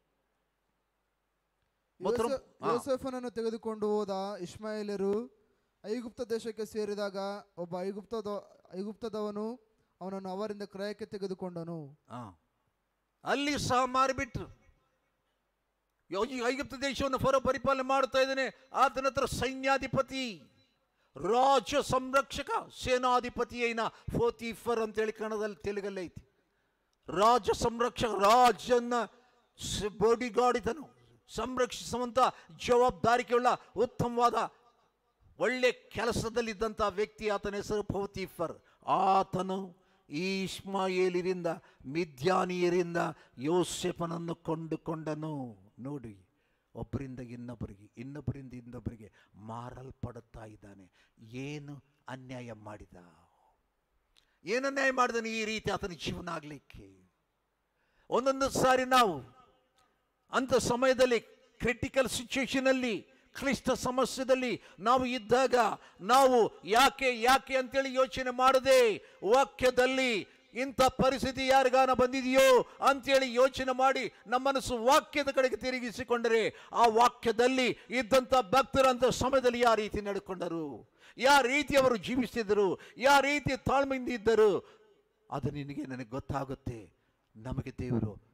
ಮೊದಲು- ಯೋಸೆ- ಹಾ. ಯೋಸೆಫನನ್ನು ತೆಗೆದುಕೊಂಡು ಹೋದ ಇಷ್ಮಾಯೇಲರು ಐಗುಪ್ತ ದೇಶಕ್ಕೆ ಸೇರಿದಾಗ ಒಬ್ಬ ಐಗುಪ್ತದ ಐಗುಪ್ತದವನು ಅವನನ್ನು ಅವರಿಂದ ಕ್ರಯಕ್ಕೆ ತೆಗೆದುಕೊಂಡನು ಆ. ಅಲ್ಲಿ ಸಹ ಮಾರಿಬಿಟ್ರು ಯೋ- ಈ ಐಗುಪ್ತ ದೇಶವನ್ನು ಫರೋ ಪರಿಪಾಲನೆ ಮಾಡ್ತಾ ಇದ್ದಾನೆ ಆತನ ಹತ್ರ ಸೈನ್ಯಾಧಿಪತಿ ರಾಜ್ಯ ಸಂರಕ್ಷಕ ಸೇನಾಧಿಪತಿ ಐನ ಫೋತಿಫರ್ ಅಂತೇಳಿ ಕನ್ನಡದಲ್ಲಿ ತೆಲುಗಲ್ಲಿ ಐತಿ ರಾಜ್ಯ ಸಂರಕ್ಷಕ ರಾಜನ್ನ ಬಾಡಿ ಗಾರ್ಡ್ ಸಂರಕ್ಷಿಸುವಂಥ ಜವಾಬ್ದಾರಿಕೆಯುಳ್ಳ ಉತ್ತಮವಾದ ಒಳ್ಳೆ ಕೆಲಸದಲ್ಲಿದ್ದಂಥ ವ್ಯಕ್ತಿ ಆತನ ಹೆಸರು ಫೋತಿಫರ್ ಆತನು ಈ ಇಷ್ಮಾಯೇಲಿರಿಂದ ಮಿದ್ಯಾನಿಯರಿಂದ ಯೋಸೆಫನನ್ನು ಕೊಂಡುಕೊಂಡನು ನೋಡಿ ಒಬ್ಬರಿಂದ ಇನ್ನೊಬ್ಬರಿಗೆ ಇನ್ನೊಬ್ಬರಿಂದ ಇನ್ನೊಬ್ಬರಿಗೆ ಮಾರಲ್ಪಡುತ್ತಾ ಇದ್ದಾನೆ ಏನು ಅನ್ಯಾಯ ಮಾಡಿದ ಏನು ಅನ್ಯಾಯ ಮಾಡಿದನು ಈ ರೀತಿ ಆತನ ಜೀವನ ಆಗಲಿಕ್ಕೆ ಒಂದೊಂದು ಸಾರಿ ನಾವು ಅಂಥ ಸಮಯದಲ್ಲಿ ಕ್ರಿಟಿಕಲ್ ಸಿಚುವೇಶನಲ್ಲಿ ಕ್ಲಿಷ್ಟ ಸಮಸ್ಯೆದಲ್ಲಿ ನಾವು ಇದ್ದಾಗ ನಾವು ಯಾಕೆ ಯಾಕೆ ಅಂತೇಳಿ ಯೋಚನೆ ಮಾಡದೆ ವಾಕ್ಯದಲ್ಲಿ ಇಂಥ ಪರಿಸ್ಥಿತಿ ಯಾರಿಗಾನ ಬಂದಿದೆಯೋ ಅಂತೇಳಿ ಯೋಚನೆ ಮಾಡಿ ನಮ್ಮ ಮನಸ್ಸು ವಾಕ್ಯದ ಕಡೆಗೆ ತಿರುಗಿಸಿಕೊಂಡರೆ ಆ ವಾಕ್ಯದಲ್ಲಿ ಇದ್ದಂಥ ಭಕ್ತರಂಥ ಸಮಯದಲ್ಲಿ ಯಾವ ರೀತಿ ನಡ್ಕೊಂಡರು ಯಾವ ರೀತಿ ಅವರು ಜೀವಿಸಿದರು ಯಾವ ರೀತಿ ತಾಳ್ಮೆಯಿಂದ ಇದ್ದರು ಅದು ನಿನಗೆ ನನಗೆ ಗೊತ್ತಾಗುತ್ತೆ ನಮಗೆ ದೇವರು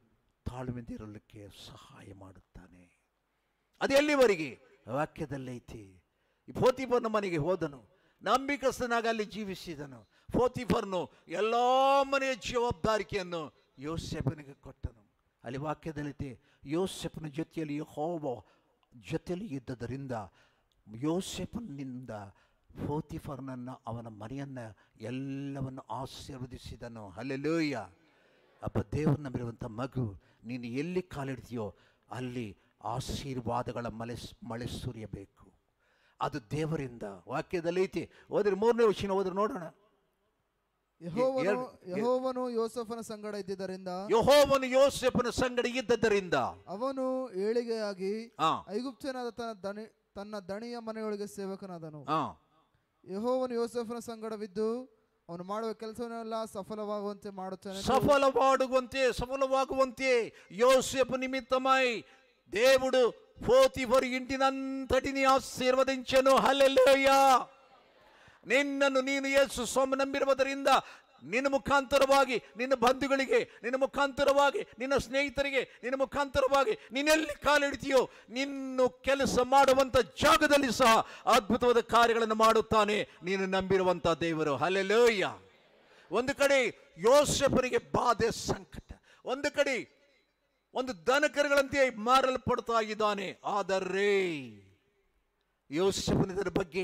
ತಾಳ್ಮೆಯಿಂದ ಇರಲಿಕ್ಕೆ ಸಹಾಯ ಮಾಡುತ್ತಾನೆ ಅದು ಎಲ್ಲಿವರೆಗೆ ವಾಕ್ಯದಲ್ಲೈತಿ ಈ ಫೋತಿಫರ್ನ ಮನೆಗೆ ಹೋದನು ನಂಬಿಕಸ್ಥನಾಗ ಅಲ್ಲಿ ಜೀವಿಸಿದನು ಫೋತಿಫರ್ನು ಎಲ್ಲ ಮನೆಯ ಜವಾಬ್ದಾರಿಕೆಯನ್ನು ಯೋಸೆಫನಿಗೆ ಕೊಟ್ಟನು ಅಲ್ಲಿ ವಾಕ್ಯದಲ್ಲೈತಿ ಯೋಸೆಫನ ಜೊತೆಯಲ್ಲಿ ಯೆಹೋವ ಜೊತೆಯಲ್ಲಿ ಇದ್ದದರಿಂದ ಯೋಸೆಫನಿಂದ ಫೋತಿಫರ್ನನ್ನು ಅವನ ಮನೆಯನ್ನು ಎಲ್ಲವನ್ನು ಆಶೀರ್ವದಿಸಿದನು ಅಲ್ಲೆಲೂಯ್ಯ ಅಪ್ಪ ದೇವರು ನಂಬಿರುವಂಥ ಮಗು ನೀನು ಎಲ್ಲಿ ಕಾಲಿಡ್ತೀಯೋ ಅಲ್ಲಿ ಆಶೀರ್ವಾದಗಳ ಮಳೆ ಮಳೆ ಸುರಿಯಬೇಕು ಅದು ದೇವರಿಂದ ವಾಕ್ಯದಲ್ಲಿ ಐತಿ ಹೋದ್ರೆ ಮೂರನೇ ವಚನ ಹೋದ್ರೆ ನೋಡೋಣ ಯೆಹೋವನು ಎರಡು- ಯೆಹೋವನು ಯೋಸಫನ ಸಂಗಡ ಇದ್ದಿದ್ದರಿಂದ ಯಹೋವನು ಯೋಸೆಫನ ಸಂಗಡ ಇದ್ದದ್ದರಿಂದ ಅವನು ಏಳಿಗೆಯಾಗಿ ಆ ಐಗುಪ್ತನಾದ ತನ್ನ ದಣಿ ತನ್ನ ದಣಿಯ ಮನೆಯೊಳಗೆ ಸೇವಕನಾದನು ಆ ಯೆಹೋವನು ಯೋಸಫನ ಸಂಗಡವಿದ್ದು ಅವನು ಮಾಡುವ ಕೆಲಸವನ್ನೆಲ್ಲ ಸಫಲವಾಗುವಂತೆ ಮಾಡುತ್ತಾನೆ సఫలవాడుగొంతే సఫలవాగువంతే యోసేపు నిమిత్తమై దేవుడు పోతిఫరు ఇంటినంతటిని ఆశీర్వదించెను హల్లెలూయా ನಿನ್ನನ್ನು ನೀನು ಯೇಸು ಸ್ವಾಮಿ ನಂಬಿರುವುದರಿಂದ ನಿನ್ನ ಮುಖಾಂತರವಾಗಿ ನಿನ್ನ ಬಂಧುಗಳಿಗೆ ನಿನ್ನ ಮುಖಾಂತರವಾಗಿ ನಿನ್ನ ಸ್ನೇಹಿತರಿಗೆ ನಿನ್ನ ಮುಖಾಂತರವಾಗಿ ನೀನೆಲ್ಲಿ ಕಾಲಿಡ್ತೀಯೋ ನಿನ್ನು ಕೆಲಸ ಮಾಡುವಂಥ ಜಾಗದಲ್ಲಿ ಸಹ ಅದ್ಭುತವಾದ ಕಾರ್ಯಗಳನ್ನು ಮಾಡುತ್ತಾನೆ ನೀನು ನಂಬಿರುವಂಥ ದೇವರು ಹಲೆಲೋಯ್ಯ ಒಂದು ಕಡೆ ಯೋಸೆಫನಿಗೆ ಬಾಧೆ ಸಂಕಟ ಒಂದು ಕಡೆ ಒಂದು ದನಕರುಗಳಂತೆ ಮಾರಲ್ಪಡ್ತಾ ಇದ್ದಾನೆ ಆದರೆ ಯೋಸೆಫನಿದರ ಬಗ್ಗೆ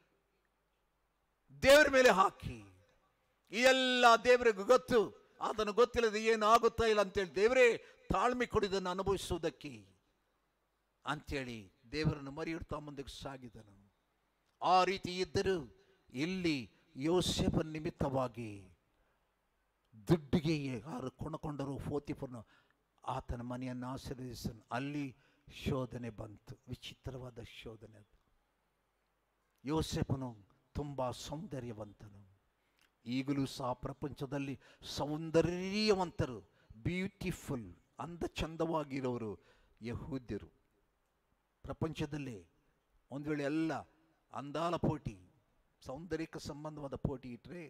ದೇವರ ಮೇಲೆ ಹಾಕಿ ಈ ಎಲ್ಲ ದೇವರಿಗೆ ಗೊತ್ತು ಆತನ ಗೊತ್ತಿಲ್ಲದೆ ಏನು ಆಗುತ್ತಾ ಇಲ್ಲ ಅಂತೇಳಿ ದೇವರೇ ತಾಳ್ಮೆ ಕೊಡಿದನ್ನು ಅನುಭವಿಸುವುದಕ್ಕೆ ಅಂತೇಳಿ ದೇವರನ್ನು ಮರೆಯಿಡ್ತಾ ಮುಂದಕ್ಕೆ ಸಾಗಿದನು ಆ ರೀತಿ ಇದ್ದರೂ ಇಲ್ಲಿ ಯೋಸೆಫ ನಿಮಿತ್ತವಾಗಿ ದುಡ್ಡಿಗೆ ಯಾರು ಕೊಂಡುಕೊಂಡರು ಫೋತಿಫನ್ನು ಆತನ ಮನೆಯನ್ನು ಆಶೀರ್ವದಿಸನು ಅಲ್ಲಿ ಶೋಧನೆ ಬಂತು ವಿಚಿತ್ರವಾದ ಶೋಧನೆ ಅದು ಯೋಸೆಫನು ತುಂಬ ಸೌಂದರ್ಯವಂತನು ಈಗಲೂ ಸಹ ಪ್ರಪಂಚದಲ್ಲಿ ಸೌಂದರ್ಯವಂತರು ಬ್ಯೂಟಿಫುಲ್ ಅಂದ ಚಂದವಾಗಿರೋರು ಯಹೂದ್ಯರು ಪ್ರಪಂಚದಲ್ಲಿ ಒಂದು ವೇಳೆ ಎಲ್ಲ ಅಂದಾಲ ಪೋಟಿ ಸೌಂದರ್ಯಕ್ಕೆ ಸಂಬಂಧವಾದ ಪೋಟಿ ಇಟ್ಟರೆ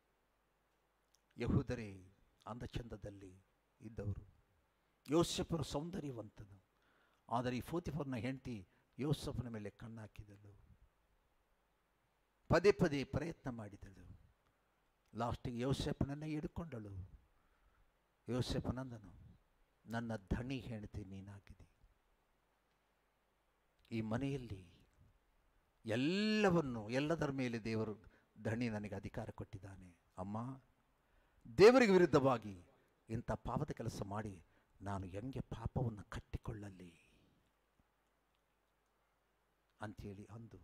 ಯಹೂದರೇ ಅಂದ ಚಂದದಲ್ಲಿ ಇದ್ದವರು ಯೋಸೆಫರು ಸೌಂದರ್ಯವಂತನು ಆದರೆ ಈ ಫೋತಿಫರ್ನ ಹೆಂಡತಿ ಯೋಸಫನ ಮೇಲೆ ಕಣ್ಣಾಕಿದಳು ಪದೇ ಪದೇ ಪ್ರಯತ್ನ ಮಾಡಿದಳು ಲಾಸ್ಟಿಗೆ ಯೋಸೆಫನನ್ನೇ ಹಿಡ್ಕೊಂಡಳು ಯೋಸೆಫನಂದನು ನನ್ನ ಧಣಿ ಹೆಂಡತಿ ನೀನಾಗಿದೆ ಈ ಮನೆಯಲ್ಲಿ ಎಲ್ಲವನ್ನು ಎಲ್ಲದರ ಮೇಲೆ ದೇವರು ಧಣಿ ನನಗೆ ಅಧಿಕಾರ ಕೊಟ್ಟಿದ್ದಾನೆ ಅಮ್ಮ ದೇವರಿಗೆ ವಿರುದ್ಧವಾಗಿ ಇಂಥ ಪಾಪದ ಕೆಲಸ ಮಾಡಿ ನಾನು ಹೆಂಗೆ ಪಾಪವನ್ನು ಕಟ್ಟಿಕೊಳ್ಳಲಿ ಅಂಥೇಳಿ ಅಂದು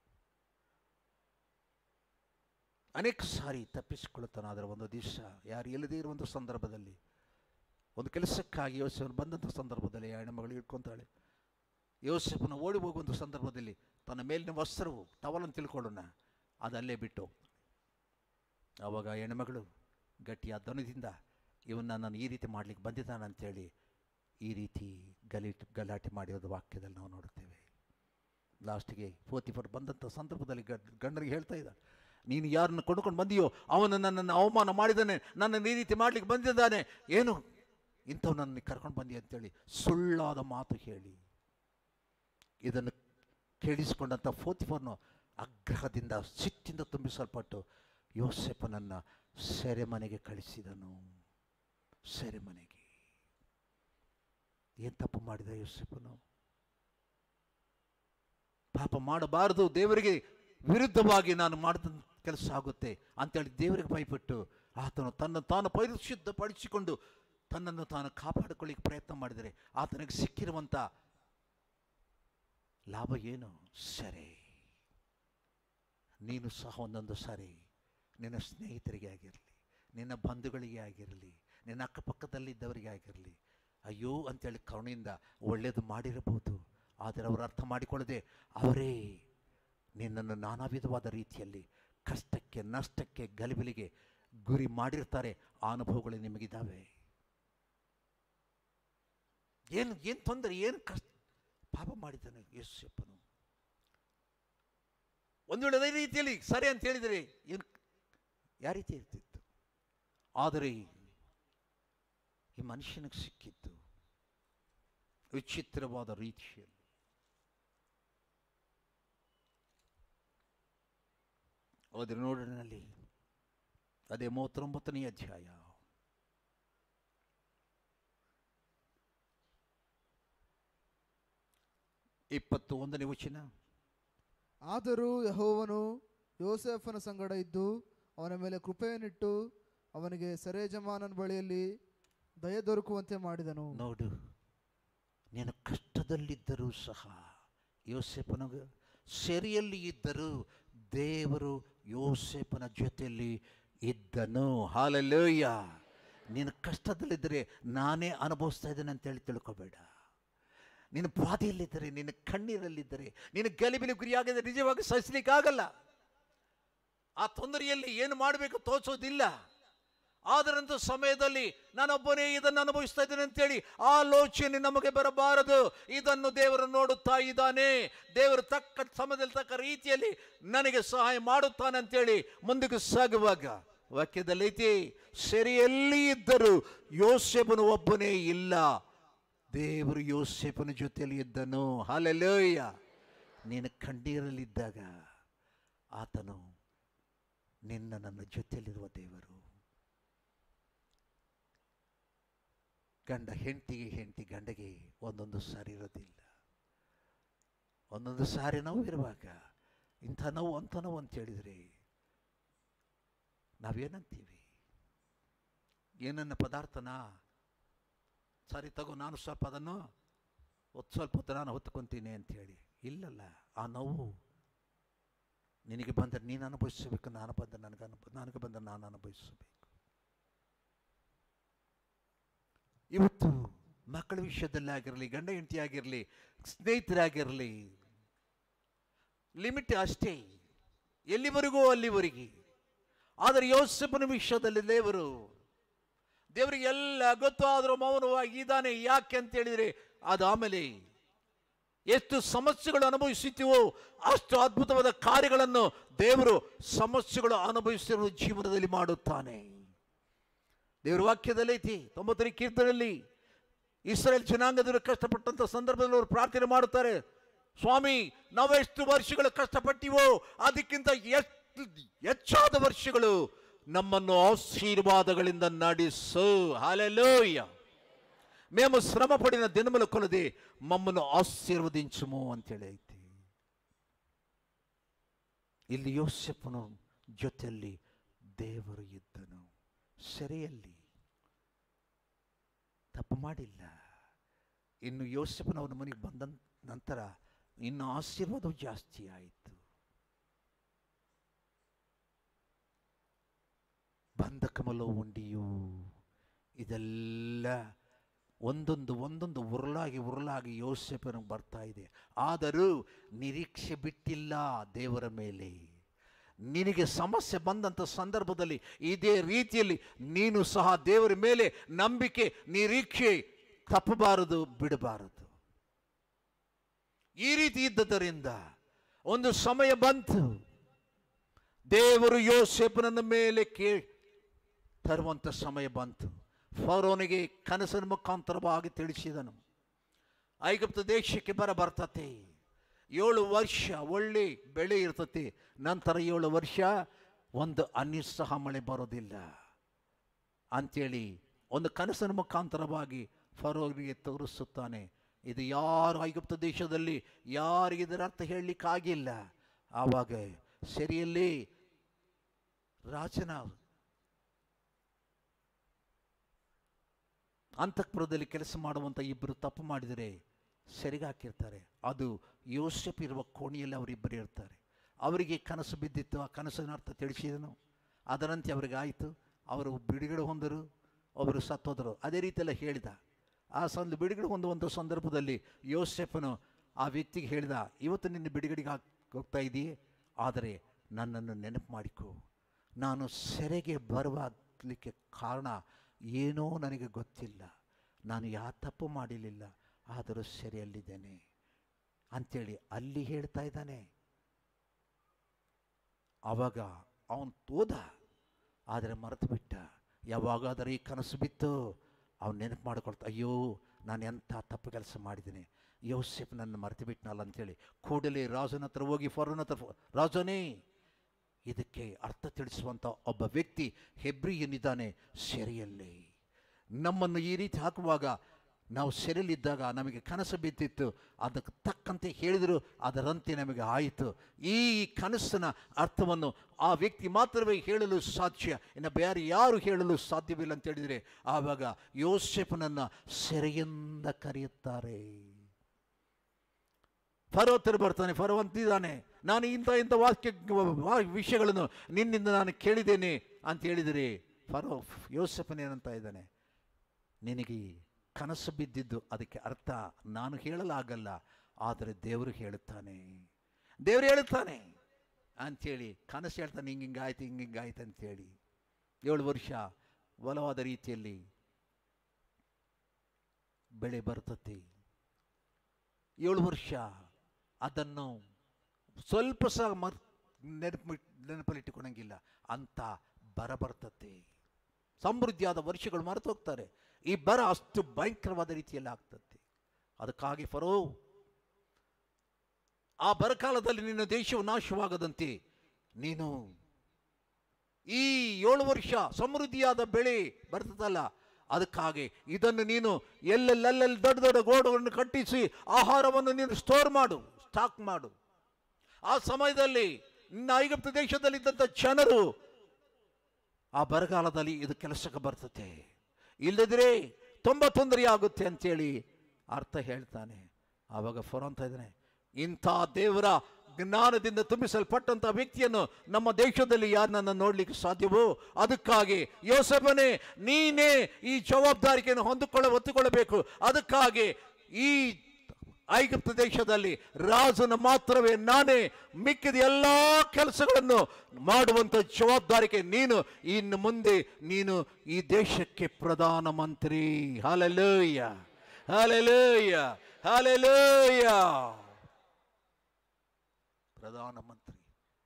ಅನೇಕ ಸಾರಿ ತಪ್ಪಿಸಿಕೊಳ್ಳುತ್ತಾನಾದರೆ ಒಂದು ದಿವಸ ಯಾರು ಇಲ್ಲದೇ ಇರುವಂಥ ಸಂದರ್ಭದಲ್ಲಿ ಒಂದು ಕೆಲಸಕ್ಕಾಗಿ ಯೋಸೆಫನು ಬಂದಂಥ ಸಂದರ್ಭದಲ್ಲಿ ಆ ಹೆಣ್ಣುಮಗಳು ಇಟ್ಕೊತಾಳೆ ಯೋಸೆಫನ ಓಡಿ ಹೋಗುವಂಥ ಸಂದರ್ಭದಲ್ಲಿ ತನ್ನ ಮೇಲಿನ ವಸ್ತ್ರವು ಟವಲನ್ನು ತಿಳ್ಕೊಳ್ಳೋಣ ಅದಲ್ಲೇ ಬಿಟ್ಟು ಆವಾಗ ಆ ಹೆಣ್ಮಗಳು ಗಟ್ಟಿಯ ದನದಿಂದ ಇವನ್ನ ನಾನು ಈ ರೀತಿ ಮಾಡಲಿಕ್ಕೆ ಬಂದಿದ್ದಾನಂತೇಳಿ ಈ ರೀತಿ ಗಲೀಟ್ ಗಲಾಟೆ ಮಾಡಿರೋದು ವಾಕ್ಯದಲ್ಲಿ ನಾವು ನೋಡುತ್ತೇವೆ ಲಾಸ್ಟಿಗೆ ಫೋತಿಫರ್ ಬಂದಂಥ ಸಂದರ್ಭದಲ್ಲಿ ಗಡ್ ಗಂಡನಿಗೆ ಹೇಳ್ತಾ ಇದ್ದ ನೀನು ಯಾರನ್ನು ಕೊಂಡುಕೊಂಡು ಬಂದಿಯೋ ಅವನು ನನ್ನನ್ನು ಅವಮಾನ ಮಾಡಿದ್ದಾನೆ ನನ್ನನ್ನು ಈ ರೀತಿ ಮಾಡಲಿಕ್ಕೆ ಬಂದಿದ್ದಾನೆ ಏನು ಇಂಥವು ನನ್ನ ಕರ್ಕೊಂಡು ಬಂದಿ ಅಂತೇಳಿ ಸುಳ್ಳಾದ ಮಾತು ಹೇಳಿ ಇದನ್ನು ಕೇಳಿಸಿಕೊಂಡಂಥ ಫೋತಿಫರ್ನು ಆಗ್ರಹದಿಂದ ಸಿಟ್ಟಿಂದ ತುಂಬಿಸಲ್ಪಟ್ಟು ಯೋಸೆಫನನ್ನು ಸೆರೆಮನೆಗೆ ಕಳಿಸಿದನು ಸೆರೆಮನೆಗೆ ಏನು ತಪ್ಪು ಮಾಡಿದ ಯೋಸೆಫನು ಪಾಪ ಮಾಡಬಾರದು ದೇವರಿಗೆ ವಿರುದ್ಧವಾಗಿ ನಾನು ಮಾಡಿದ ಕೆಲಸ ಆಗುತ್ತೆ ಅಂತೇಳಿ ದೇವರಿಗೆ ಭಯಪಟ್ಟು ಆತನು ತನ್ನ ತಾನು ಪರಿಶುದ್ಧಪಡಿಸಿಕೊಂಡು ತನ್ನನ್ನು ತಾನು ಕಾಪಾಡಿಕೊಳ್ಳಿಕ್ಕೆ ಪ್ರಯತ್ನ ಮಾಡಿದರೆ ಆತನಿಗೆ ಸಿಕ್ಕಿರುವಂಥ ಲಾಭ ಏನು ಸರಿ ನೀನು ಸಹ ಒಂದೊಂದು ಸಾರಿ ನಿನ್ನ ಸ್ನೇಹಿತರಿಗೆ ಆಗಿರಲಿ ನಿನ್ನ ಬಂಧುಗಳಿಗೆ ಆಗಿರಲಿ ನಿನ್ನ ಅಕ್ಕಪಕ್ಕದಲ್ಲಿದ್ದವರಿಗೆ ಆಗಿರಲಿ ಅಯ್ಯೋ ಅಂತೇಳಿ ಕರುಣೆಯಿಂದ ಒಳ್ಳೆಯದು ಮಾಡಿರಬಹುದು ಆದರೆ ಅವರು ಅರ್ಥ ಮಾಡಿಕೊಳ್ಳದೆ ಅವರೇ ನಿನ್ನನ್ನು ನಾನಾ ವಿಧವಾದ ರೀತಿಯಲ್ಲಿ ಕಷ್ಟಕ್ಕೆ ನಷ್ಟಕ್ಕೆ ಗಲಿಬಿಲಿಗೆ ಗುರಿ ಮಾಡಿರ್ತಾರೆ ಆ ಅನುಭವಗಳು ನಿಮಗಿದ್ದಾವೆ ಏನು ಏನು ತೊಂದರೆ ಏನು ಕಷ್ಟ ಪಾಪ ಮಾಡಿದ್ದಾನೆ ಯೇಸುಪ್ಪನು ಒಂದು ವೇಳೆ ಅದೇ ರೀತಿಯಲ್ಲಿ ಸರಿ ಅಂತ ಹೇಳಿದರೆ ಏನು ಯಾವ ರೀತಿ ಇರ್ತಿತ್ತು ಆದರೆ ಈ ಮನುಷ್ಯನಿಗೆ ಸಿಕ್ಕಿತ್ತು ವಿಚಿತ್ರವಾದ ರೀತಿಯಲ್ಲಿ ಹೋದ್ರೆ ನೋಡಿನಲ್ಲಿ ಅದೇ ಮೂವತ್ತೊಂಬತ್ತನೇ ಅಧ್ಯಾಯ ಇಪ್ಪತ್ತು ಒಂದನೇ ವಚನ ಆದರೂ ಯಹೋವನು ಯೋಸೇಫನ ಸಂಗಡ ಇದ್ದು ಅವನ ಮೇಲೆ ಕೃಪೆಯನ್ನಿಟ್ಟು ಅವನಿಗೆ ಸರೇಜಮಾನನ ಬಳಿಯಲ್ಲಿ ದಯ ದೊರಕುವಂತೆ ಮಾಡಿದನು ನೋಡು ನೀನು ಕಷ್ಟದಲ್ಲಿದ್ದರೂ ಸಹ ಯೋಸೇಪನ ಸೆರೆಯಲ್ಲಿ ಇದ್ದರೂ ದೇವರು ಯೋಸೇಪನ ಜೊತೆಯಲ್ಲಿ ಇದ್ದನು ಹಾಲಲ್ಲೋಯ್ಯ ನೀನು ಕಷ್ಟದಲ್ಲಿದ್ದರೆ ನಾನೇ ಅನುಭವಿಸ್ತಾ ಇದ್ದೇನೆ ಅಂತೇಳಿ ತಿಳ್ಕೊಬೇಡ ನೀನು ಬಾಧೆಯಲ್ಲಿದ್ದರೆ ನಿನ್ನ ಕಣ್ಣೀರಲ್ಲಿದ್ದರೆ ನಿನ್ನ ಗಲಿಬಿಲಿ ಗುರಿಯಾಗಿದ್ದರೆ ನಿಜವಾಗಿ ಸಹಿಸಲಿಕ್ಕಾಗಲ್ಲ ಆ ತೊಂದರೆಯಲ್ಲಿ ಏನು ಮಾಡಬೇಕು ತೋಚೋದಿಲ್ಲ ಆದರಂತ ಸಮಯದಲ್ಲಿ ನಾನೊಬ್ಬನೇ ಇದನ್ನು ಅನುಭವಿಸ್ತಾ ಇದ್ದೇನೆ ಅಂತೇಳಿ ಆಲೋಚನೆ ನಮಗೆ ಬರಬಾರದು ಇದನ್ನು ದೇವರು ನೋಡುತ್ತಾ ಇದ್ದಾನೆ ದೇವರು ತಕ್ಕ ಸಮಯದಲ್ಲಿ ತಕ್ಕ ರೀತಿಯಲ್ಲಿ ನನಗೆ ಸಹಾಯ ಮಾಡುತ್ತಾನೆ ಅಂತೇಳಿ ಮುಂದಕ್ಕೆ ಸಾಗುವಾಗ ವಾಕ್ಯದಲ್ಲೈತಿ ಸೆರೆಯಲ್ಲಿ ಇದ್ದರು ಯೋಸೆಫನು ಒಬ್ಬನೇ ಇಲ್ಲ ದೇವರು ಯೋಸೆಫನ ಜೊತೆಯಲ್ಲಿ ಇದ್ದನು ಹಾಲೆಲೋಯ್ಯ ನೀನು ಕಣ್ಣೀರಲ್ಲಿದ್ದಾಗ ಆತನು ನಿನ್ನ ನನ್ನ ಜೊತೆಯಲ್ಲಿರುವ ದೇವರು ಗಂಡ ಹೆಂಡತಿಗೆ ಹೆಂಡತಿ ಗಂಡಗೆ ಒಂದೊಂದು ಸಾರಿ ಇರೋದಿಲ್ಲ ಒಂದೊಂದು ಸಾರಿ ನೋವು ಇರುವಾಗ ಇಂಥ ನೋವು ಅಂಥ ನೋವು ಅಂತ ಹೇಳಿದರೆ ನಾವೇನಂತೀವಿ ಏನನ್ನ ಪದಾರ್ಥನ ಸರಿ ತಗೋ ನಾನು ಸ್ವಲ್ಪ ಅದನ್ನು ಹೊತ್ತು ಸ್ವಲ್ಪ ಹೊತ್ತು ನಾನು ಹೊತ್ಕೊತೀನಿ ಅಂಥೇಳಿ ಇಲ್ಲಲ್ಲ ಆ ನೋವು ನಿನಗೆ ಬಂದರೆ ನೀನು ಅನುಭವಿಸಬೇಕು ನಾನು ಬಂದರೆ ನನಗೆ ಅನುಭವ ನನಗೆ ಬಂದರೆ ನಾನು ಅನುಭವಿಸಬೇಕು ಇವತ್ತು ಮಕ್ಕಳ ವಿಷಯದಲ್ಲಿ ಆಗಿರಲಿ ಗಂಡ ಹೆಂಡತಿ ಆಗಿರಲಿ ಸ್ನೇಹಿತರಾಗಿರಲಿ ಲಿಮಿಟ್ ಅಷ್ಟೇ ಎಲ್ಲಿವರೆಗೂ ಅಲ್ಲಿವರೆಗೆ ಆದರೆ ಯೋಸೆಫನ ವಿಷಯದಲ್ಲಿ ದೇವರು ದೇವರಿಗೆ ಎಲ್ಲ ಗೊತ್ತಾದರೂ ಮೌನವಾಗಿ ಇದ್ದಾನೆ ಯಾಕೆ ಅಂತ ಹೇಳಿದರೆ ಅದಾಮೇಲೆ ಎಷ್ಟು ಸಮಸ್ಯೆಗಳು ಅನುಭವಿಸುತ್ತೀವೋ ಅಷ್ಟು ಅದ್ಭುತವಾದ ಕಾರ್ಯಗಳನ್ನು ದೇವರು ಸಮಸ್ಯೆಗಳು ಅನುಭವಿಸಿರುವ ಜೀವನದಲ್ಲಿ ಮಾಡುತ್ತಾನೆ ದೇವರ ವಾಕ್ಯದಲ್ಲಿ ಐತಿ ತೊಂಬತ್ತನೇ ಕೀರ್ತನೆಯಲ್ಲಿ ಇಸ್ರೇಲ್ ಜನಾಂಗದವರು ಕಷ್ಟಪಟ್ಟಂತ ಸಂದರ್ಭದಲ್ಲಿ ಅವರು ಪ್ರಾರ್ಥನೆ ಮಾಡುತ್ತಾರೆ ಸ್ವಾಮಿ ನಾವೆಷ್ಟು ವರ್ಷಗಳು ಕಷ್ಟಪಟ್ಟಿವೋ ಅದಕ್ಕಿಂತ ಎಷ್ಟು ಹೆಚ್ಚಾದ ವರ್ಷಗಳು ನಮ್ಮನ್ನು ಆಶೀರ್ವಾದಗಳಿಂದ ನಡೆಸು ಹಾಲೆಲೂಯ మేము శ్రమ పడిన దినముల కొలది మమ్మను ఆశీర్వదించుము ಅಂತೇಳಿ ಐತಿ ಇಲ್ಲಿ ಯೋಸೆಫನು ಜೊತೆಯಲ್ಲಿ ದೇವರು ಇದ್ದನು ಸೆರೆಯಲ್ಲಿ ತಪ್ಪು ಮಾಡಿಲ್ಲ ಇನ್ನು ಯೋಸೆಫನವನ ಮನೆಗೆ ಬಂದ ನಂತರ ಇನ್ನು ಆಶೀರ್ವಾದವು ಜಾಸ್ತಿ ಆಯಿತು ಬಂಧಕಮಲ ಉಂಡಿಯು ಇದೆಲ್ಲ ಒಂದೊಂದು ಒಂದೊಂದು ಉರುಳಾಗಿ ಉರುಳಾಗಿ ಯೋಸೆಫನು ಬರ್ತಾ ಇದೆ ಆದರೂ ನಿರೀಕ್ಷೆ ಬಿಟ್ಟಿಲ್ಲ ದೇವರ ಮೇಲೆ ನಿನಗೆ ಸಮಸ್ಯೆ ಬಂದಂಥ ಸಂದರ್ಭದಲ್ಲಿ ಇದೇ ರೀತಿಯಲ್ಲಿ ನೀನು ಸಹ ದೇವರ ಮೇಲೆ ನಂಬಿಕೆ ನಿರೀಕ್ಷೆ ತಪ್ಪಬಾರದು ಬಿಡಬಾರದು ಈ ರೀತಿ ಇದ್ದದರಿಂದ ಒಂದು ಸಮಯ ಬಂತು ದೇವರು ಯೋಸೆಫನನ್ನ ಮೇಲೆ ಕೇ ತರುವಂಥ ಸಮಯ ಬಂತು ಫರೋನಿಗೆ ಕನಸಿನ ಮುಖಾಂತರವಾಗಿ ತಿಳಿಸಿದನು ಐಗುಪ್ತ ದೇಶಕ್ಕೆ ಬರ ಬರ್ತತೆ ಏಳು ವರ್ಷ ಒಳ್ಳೆ ಬೆಳೆ ಇರ್ತತೆ ನಂತರ ಏಳು ವರ್ಷ ಒಂದು ಹನಿ ಸಹ ಮಳೆ ಬರೋದಿಲ್ಲ ಅಂಥೇಳಿ ಒಂದು ಕನಸಿನ ಮುಖಾಂತರವಾಗಿ ಫರೋನಿಗೆ ತೋರಿಸುತ್ತಾನೆ ಇದು ಯಾರು ಐಗುಪ್ತ ದೇಶದಲ್ಲಿ ಯಾರಿಗೆ ಇದರ ಅರ್ಥ ಹೇಳಲಿಕ್ಕಾಗಿಲ್ಲ ಆವಾಗ ಸರಿಯಲ್ಲಿ ರಾಜನ ಅಂತಃಪುರದಲ್ಲಿ ಕೆಲಸ ಮಾಡುವಂಥ ಇಬ್ಬರು ತಪ್ಪು ಮಾಡಿದರೆ ಸೆರೆಗೆ ಹಾಕಿರ್ತಾರೆ ಅದು ಯೋಸೆಫ್ ಇರುವ ಕೋಣೆಯಲ್ಲಿ ಅವರಿಬ್ಬರು ಇರ್ತಾರೆ ಅವರಿಗೆ ಕನಸು ಬಿದ್ದಿತ್ತು ಆ ಕನಸಿನ ಅರ್ಥ ತಿಳಿಸಿದನು ಅದರಂತೆ ಅವರಿಗೆ ಆಯಿತು ಅವರು ಬಿಡುಗಡೆ ಹೊಂದರು ಒಬ್ಬರು ಸತ್ತೋದರು ಅದೇ ರೀತಿಯೆಲ್ಲ ಹೇಳಿದ ಆ ಸಂದ ಬಿಡುಗಡೆ ಹೊಂದುವಂಥ ಸಂದರ್ಭದಲ್ಲಿ ಯೋಸೆಫನು ಆ ವ್ಯಕ್ತಿಗೆ ಹೇಳಿದ ಇವತ್ತು ನಿನ್ನ ಬಿಡುಗಡೆಗೆ ಹಾಕ್ ಹೋಗ್ತಾ ಇದೆಯೇ ಆದರೆ ನನ್ನನ್ನು ನೆನಪು ಮಾಡಿಕೊ ನಾನು ಸೆರೆಗೆ ಬರುವಾಗಲಿಕ್ಕೆ ಕಾರಣ ಏನೋ ನನಗೆ ಗೊತ್ತಿಲ್ಲ ನಾನು ಯಾವ ತಪ್ಪು ಮಾಡಿರಲಿಲ್ಲ ಆದರೂ ಸೆರೆಯಲ್ಲಿದ್ದೇನೆ ಅಂಥೇಳಿ ಅಲ್ಲಿ ಹೇಳ್ತಾ ಇದ್ದಾನೆ ಆವಾಗ ಅವನು ತೋದ ಆದರೆ ಮರೆತು ಬಿಟ್ಟ ಯಾವಾಗಾದರೆ ಈ ಕನಸು ಬಿತ್ತು ಅವ್ನು ನೆನಪು ಮಾಡ್ಕೊಳ್ತಾ ಅಯ್ಯೋ ನಾನು ಎಂಥ ತಪ್ಪು ಕೆಲಸ ಮಾಡಿದ್ದೀನಿ ಯೋಸೆಫ್ ನನ್ನ ಮರೆತು ಬಿಟ್ನಲ್ಲ ಅಂತೇಳಿ ಕೂಡಲೇ ರಾಜನ ಹತ್ರ ಹೋಗಿ ಫರೋನ ಹತ್ರ ಫೋ- ರಾಜನೇ ಇದಕ್ಕೆ ಅರ್ಥ ತಿಳಿಸುವಂಥ ಒಬ್ಬ ವ್ಯಕ್ತಿ ಹೆಬ್ರಿಯನಿದ್ದಾನೆ ಸೆರೆಯಲ್ಲಿ ನಮ್ಮನ್ನು ಈ ರೀತಿ ಹಾಕುವಾಗ ನಾವು ಸೆರೆಯಲ್ಲಿದ್ದಾಗ ನಮಗೆ ಕನಸು ಬಿದ್ದಿತ್ತು ಅದಕ್ಕೆ ತಕ್ಕಂತೆ ಹೇಳಿದರು ಅದರಂತೆ ನಮಗೆ ಆಯಿತು ಈ ಕನಸಿನ ಅರ್ಥವನ್ನು ಆ ವ್ಯಕ್ತಿ ಮಾತ್ರವೇ ಹೇಳಲು ಸಾಧ್ಯ ಇನ್ನು ಬೇರೆ ಯಾರು ಹೇಳಲು ಸಾಧ್ಯವಿಲ್ಲ ಅಂತ ಹೇಳಿದರೆ ಆವಾಗ ಯೋಸೆಫನನ್ನು ಸೆರೆಯಿಂದ ಕರೆಯುತ್ತಾರೆ ಫರೋ ಹತ್ತಿರ ಬರ್ತಾನೆ ಫರೋ ಅಂತಿದ್ದಾನೆ ನಾನು ಇಂಥ ಇಂಥ ವಾಕ್ಯ ವಾ- ವಿಷಯಗಳನ್ನು ನಿನ್ನಿಂದ ನಾನು ಕೇಳಿದ್ದೇನೆ ಅಂತ ಹೇಳಿದರೆ ಫರೋ ಯೋಸೆಫನೇನಂತ ಇದ್ದಾನೆ ನಿನಗೆ ಕನಸು ಬಿದ್ದಿದ್ದು ಅದಕ್ಕೆ ಅರ್ಥ ನಾನು ಹೇಳಲಾಗಲ್ಲ ಆದರೆ ದೇವರು ಹೇಳುತ್ತಾನೆ ದೇವರು ಹೇಳುತ್ತಾನೆ ಅಂಥೇಳಿ ಕನಸು ಹೇಳ್ತಾನೆ ಹಿಂಗೆ ಹಿಂಗಾಯ್ತು ಹಿಂಗೆ ಹಿಂಗಾಯ್ತು ಅಂಥೇಳಿ ಏಳು ವರ್ಷ ಬಲವಾದ ರೀತಿಯಲ್ಲಿ ಬೆಳೆ ಬರ್ತತಿ ಏಳು ವರ್ಷ ಅದನ್ನು ಸ್ವಲ್ಪ ಸಹ ಮರ್ ನೆನಪು ನೆನಪಲ್ಲಿಟ್ಟುಕೊಳಂಗಿಲ್ಲ ಅಂತ ಬರ ಬರ್ತತೆ ಸಮೃದ್ಧಿಯಾದ ವರ್ಷಗಳು ಮರೆತು ಹೋಗ್ತಾರೆ ಈ ಬರ ಅಷ್ಟು ಭಯಂಕರವಾದ ರೀತಿಯಲ್ಲಿ ಆಗ್ತದೆ ಅದಕ್ಕಾಗಿ ಫರೋ ಆ ಬರಕಾಲದಲ್ಲಿ ನಿನ್ನ ದೇಶವು ನಾಶವಾಗದಂತೆ ನೀನು ಈ ಏಳು ವರ್ಷ ಸಮೃದ್ಧಿಯಾದ ಬೆಳೆ ಬರ್ತದಲ್ಲ ಅದಕ್ಕಾಗಿ ಇದನ್ನು ನೀನು ಎಲ್ಲೆಲ್ಲೆಲ್ಲೆಲ್ಲಿ ದೊಡ್ಡ ದೊಡ್ಡ ಗೋಡಗಳನ್ನು ಕಟ್ಟಿಸಿ ಆಹಾರವನ್ನು ನೀನು ಸ್ಟೋರ್ ಮಾಡು ಸ್ಟಾಕ್ ಮಾಡು ಆ ಸಮಯದಲ್ಲಿ ನಿನ್ನ ಐಗುಪ್ತ ದೇಶದಲ್ಲಿದ್ದಂಥ ಜನರು ಆ ಬರಗಾಲದಲ್ಲಿ ಇದು ಕೆಲಸಕ್ಕೆ ಬರ್ತದೆ ಇಲ್ಲದಿದ್ರೆ ತುಂಬ ತೊಂದರೆ ಆಗುತ್ತೆ ಅಂತೇಳಿ ಅರ್ಥ ಹೇಳ್ತಾನೆ ಆವಾಗ ಫರೋ ಅಂತ ಇದ್ದಾನೆ ಇಂಥ ದೇವರ ಜ್ಞಾನದಿಂದ ತುಂಬಿಸಲ್ಪಟ್ಟಂಥ ವ್ಯಕ್ತಿಯನ್ನು ನಮ್ಮ ದೇಶದಲ್ಲಿ ಯಾರನ್ನ ನೋಡ್ಲಿಕ್ಕೆ ಸಾಧ್ಯವೋ ಅದಕ್ಕಾಗಿ ಯೋಸೆಫನೇ ನೀನೇ ಈ ಜವಾಬ್ದಾರಿಕೆಯನ್ನು ಹೊಂದಿಕೊಳ್ಳ ಒತ್ತುಕೊಳ್ಳಬೇಕು ಅದಕ್ಕಾಗಿ ಈ ಐಗುಪ್ತ ದೇಶದಲ್ಲಿ ರಾಜನ ಮಾತ್ರವೇ ನಾನೇ ಮಿಕ್ಕಿದ ಎಲ್ಲ ಕೆಲಸಗಳನ್ನು ಮಾಡುವಂಥ ಜವಾಬ್ದಾರಿಕೆ ನೀನು ಇನ್ನು ಮುಂದೆ ನೀನು ಈ ದೇಶಕ್ಕೆ ಪ್ರಧಾನಮಂತ್ರಿ ಹಾಲೆಲೂಯ ಹಾಲೆಲೂಯ ಹಾಲೆಲೂಯ ಪ್ರಧಾನಮಂತ್ರಿ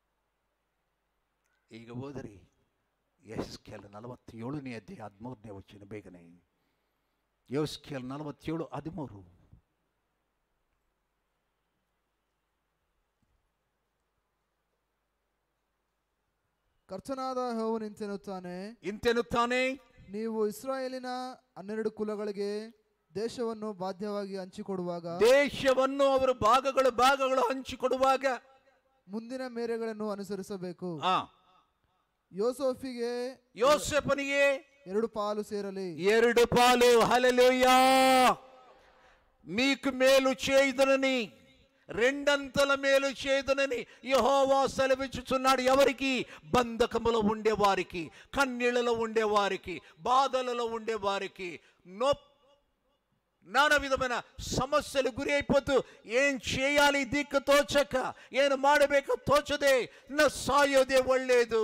ಈಗ ಹೋದರಿ ಎಸ್ ಕೆಲ್ ನಲವತ್ತೇಳನೇ ಅಧ್ಯಾಯ ಹದಿಮೂರನೇ ವಚನ ಬೇಗನೆ ಎಸ್ ಕೆಲ್ ನಲವತ್ತೇಳು ಹದಿಮೂರು ಕರ್ತನಾದ ಯೆಹೋವನು ಇಂತೆನ್ನುತ್ತಾನೆ ಇಂತೆನ್ನುತ್ತಾನೆ ನೀವು ಇಸ್ರಾಯೇಲಿನ ಹನ್ನೆರಡು ಕುಲಗಳಿಗೆ ದೇಶವನ್ನು ಬಾಧ್ಯವಾಗಿ ಹಂಚಿಕೊಡುವಾಗ ದೇಶವನ್ನು ಅವರು ಭಾಗಗಳು ಭಾಗಗಳು ಹಂಚಿಕೊಡುವಾಗ ಮುಂದಿನ ಮೇರೆಗಳನ್ನು ಅನುಸರಿಸಬೇಕು ಆ ಯೋಸೋಫಿಗೆ ಯೋಸೆಫನಿಗೆ ಎರಡು ಪಾಲು ಸೇರಲಿ ಎರಡು పాలు హల్లెలూయా మీకు మేలు చేయుదనని రెండంతల మేలు చేయుదనని యహోవా సెలవిచ్చుచున్నాడు ఎవరికి బంధకములో ఉండేవారికి కన్నీళ్లలో ఉండేవారికి బాధలలో ఉండేవారికి నొ నానా విధమైన సమస్యలు గురి అయిపోతూ ఏం చేయాలి దిక్కు తోచక ఏం ಮಾಡಬೇಕು ತೋಚದೆ ನ ಸಾಯೋದೇ ಒಳ್ಳೆಯದು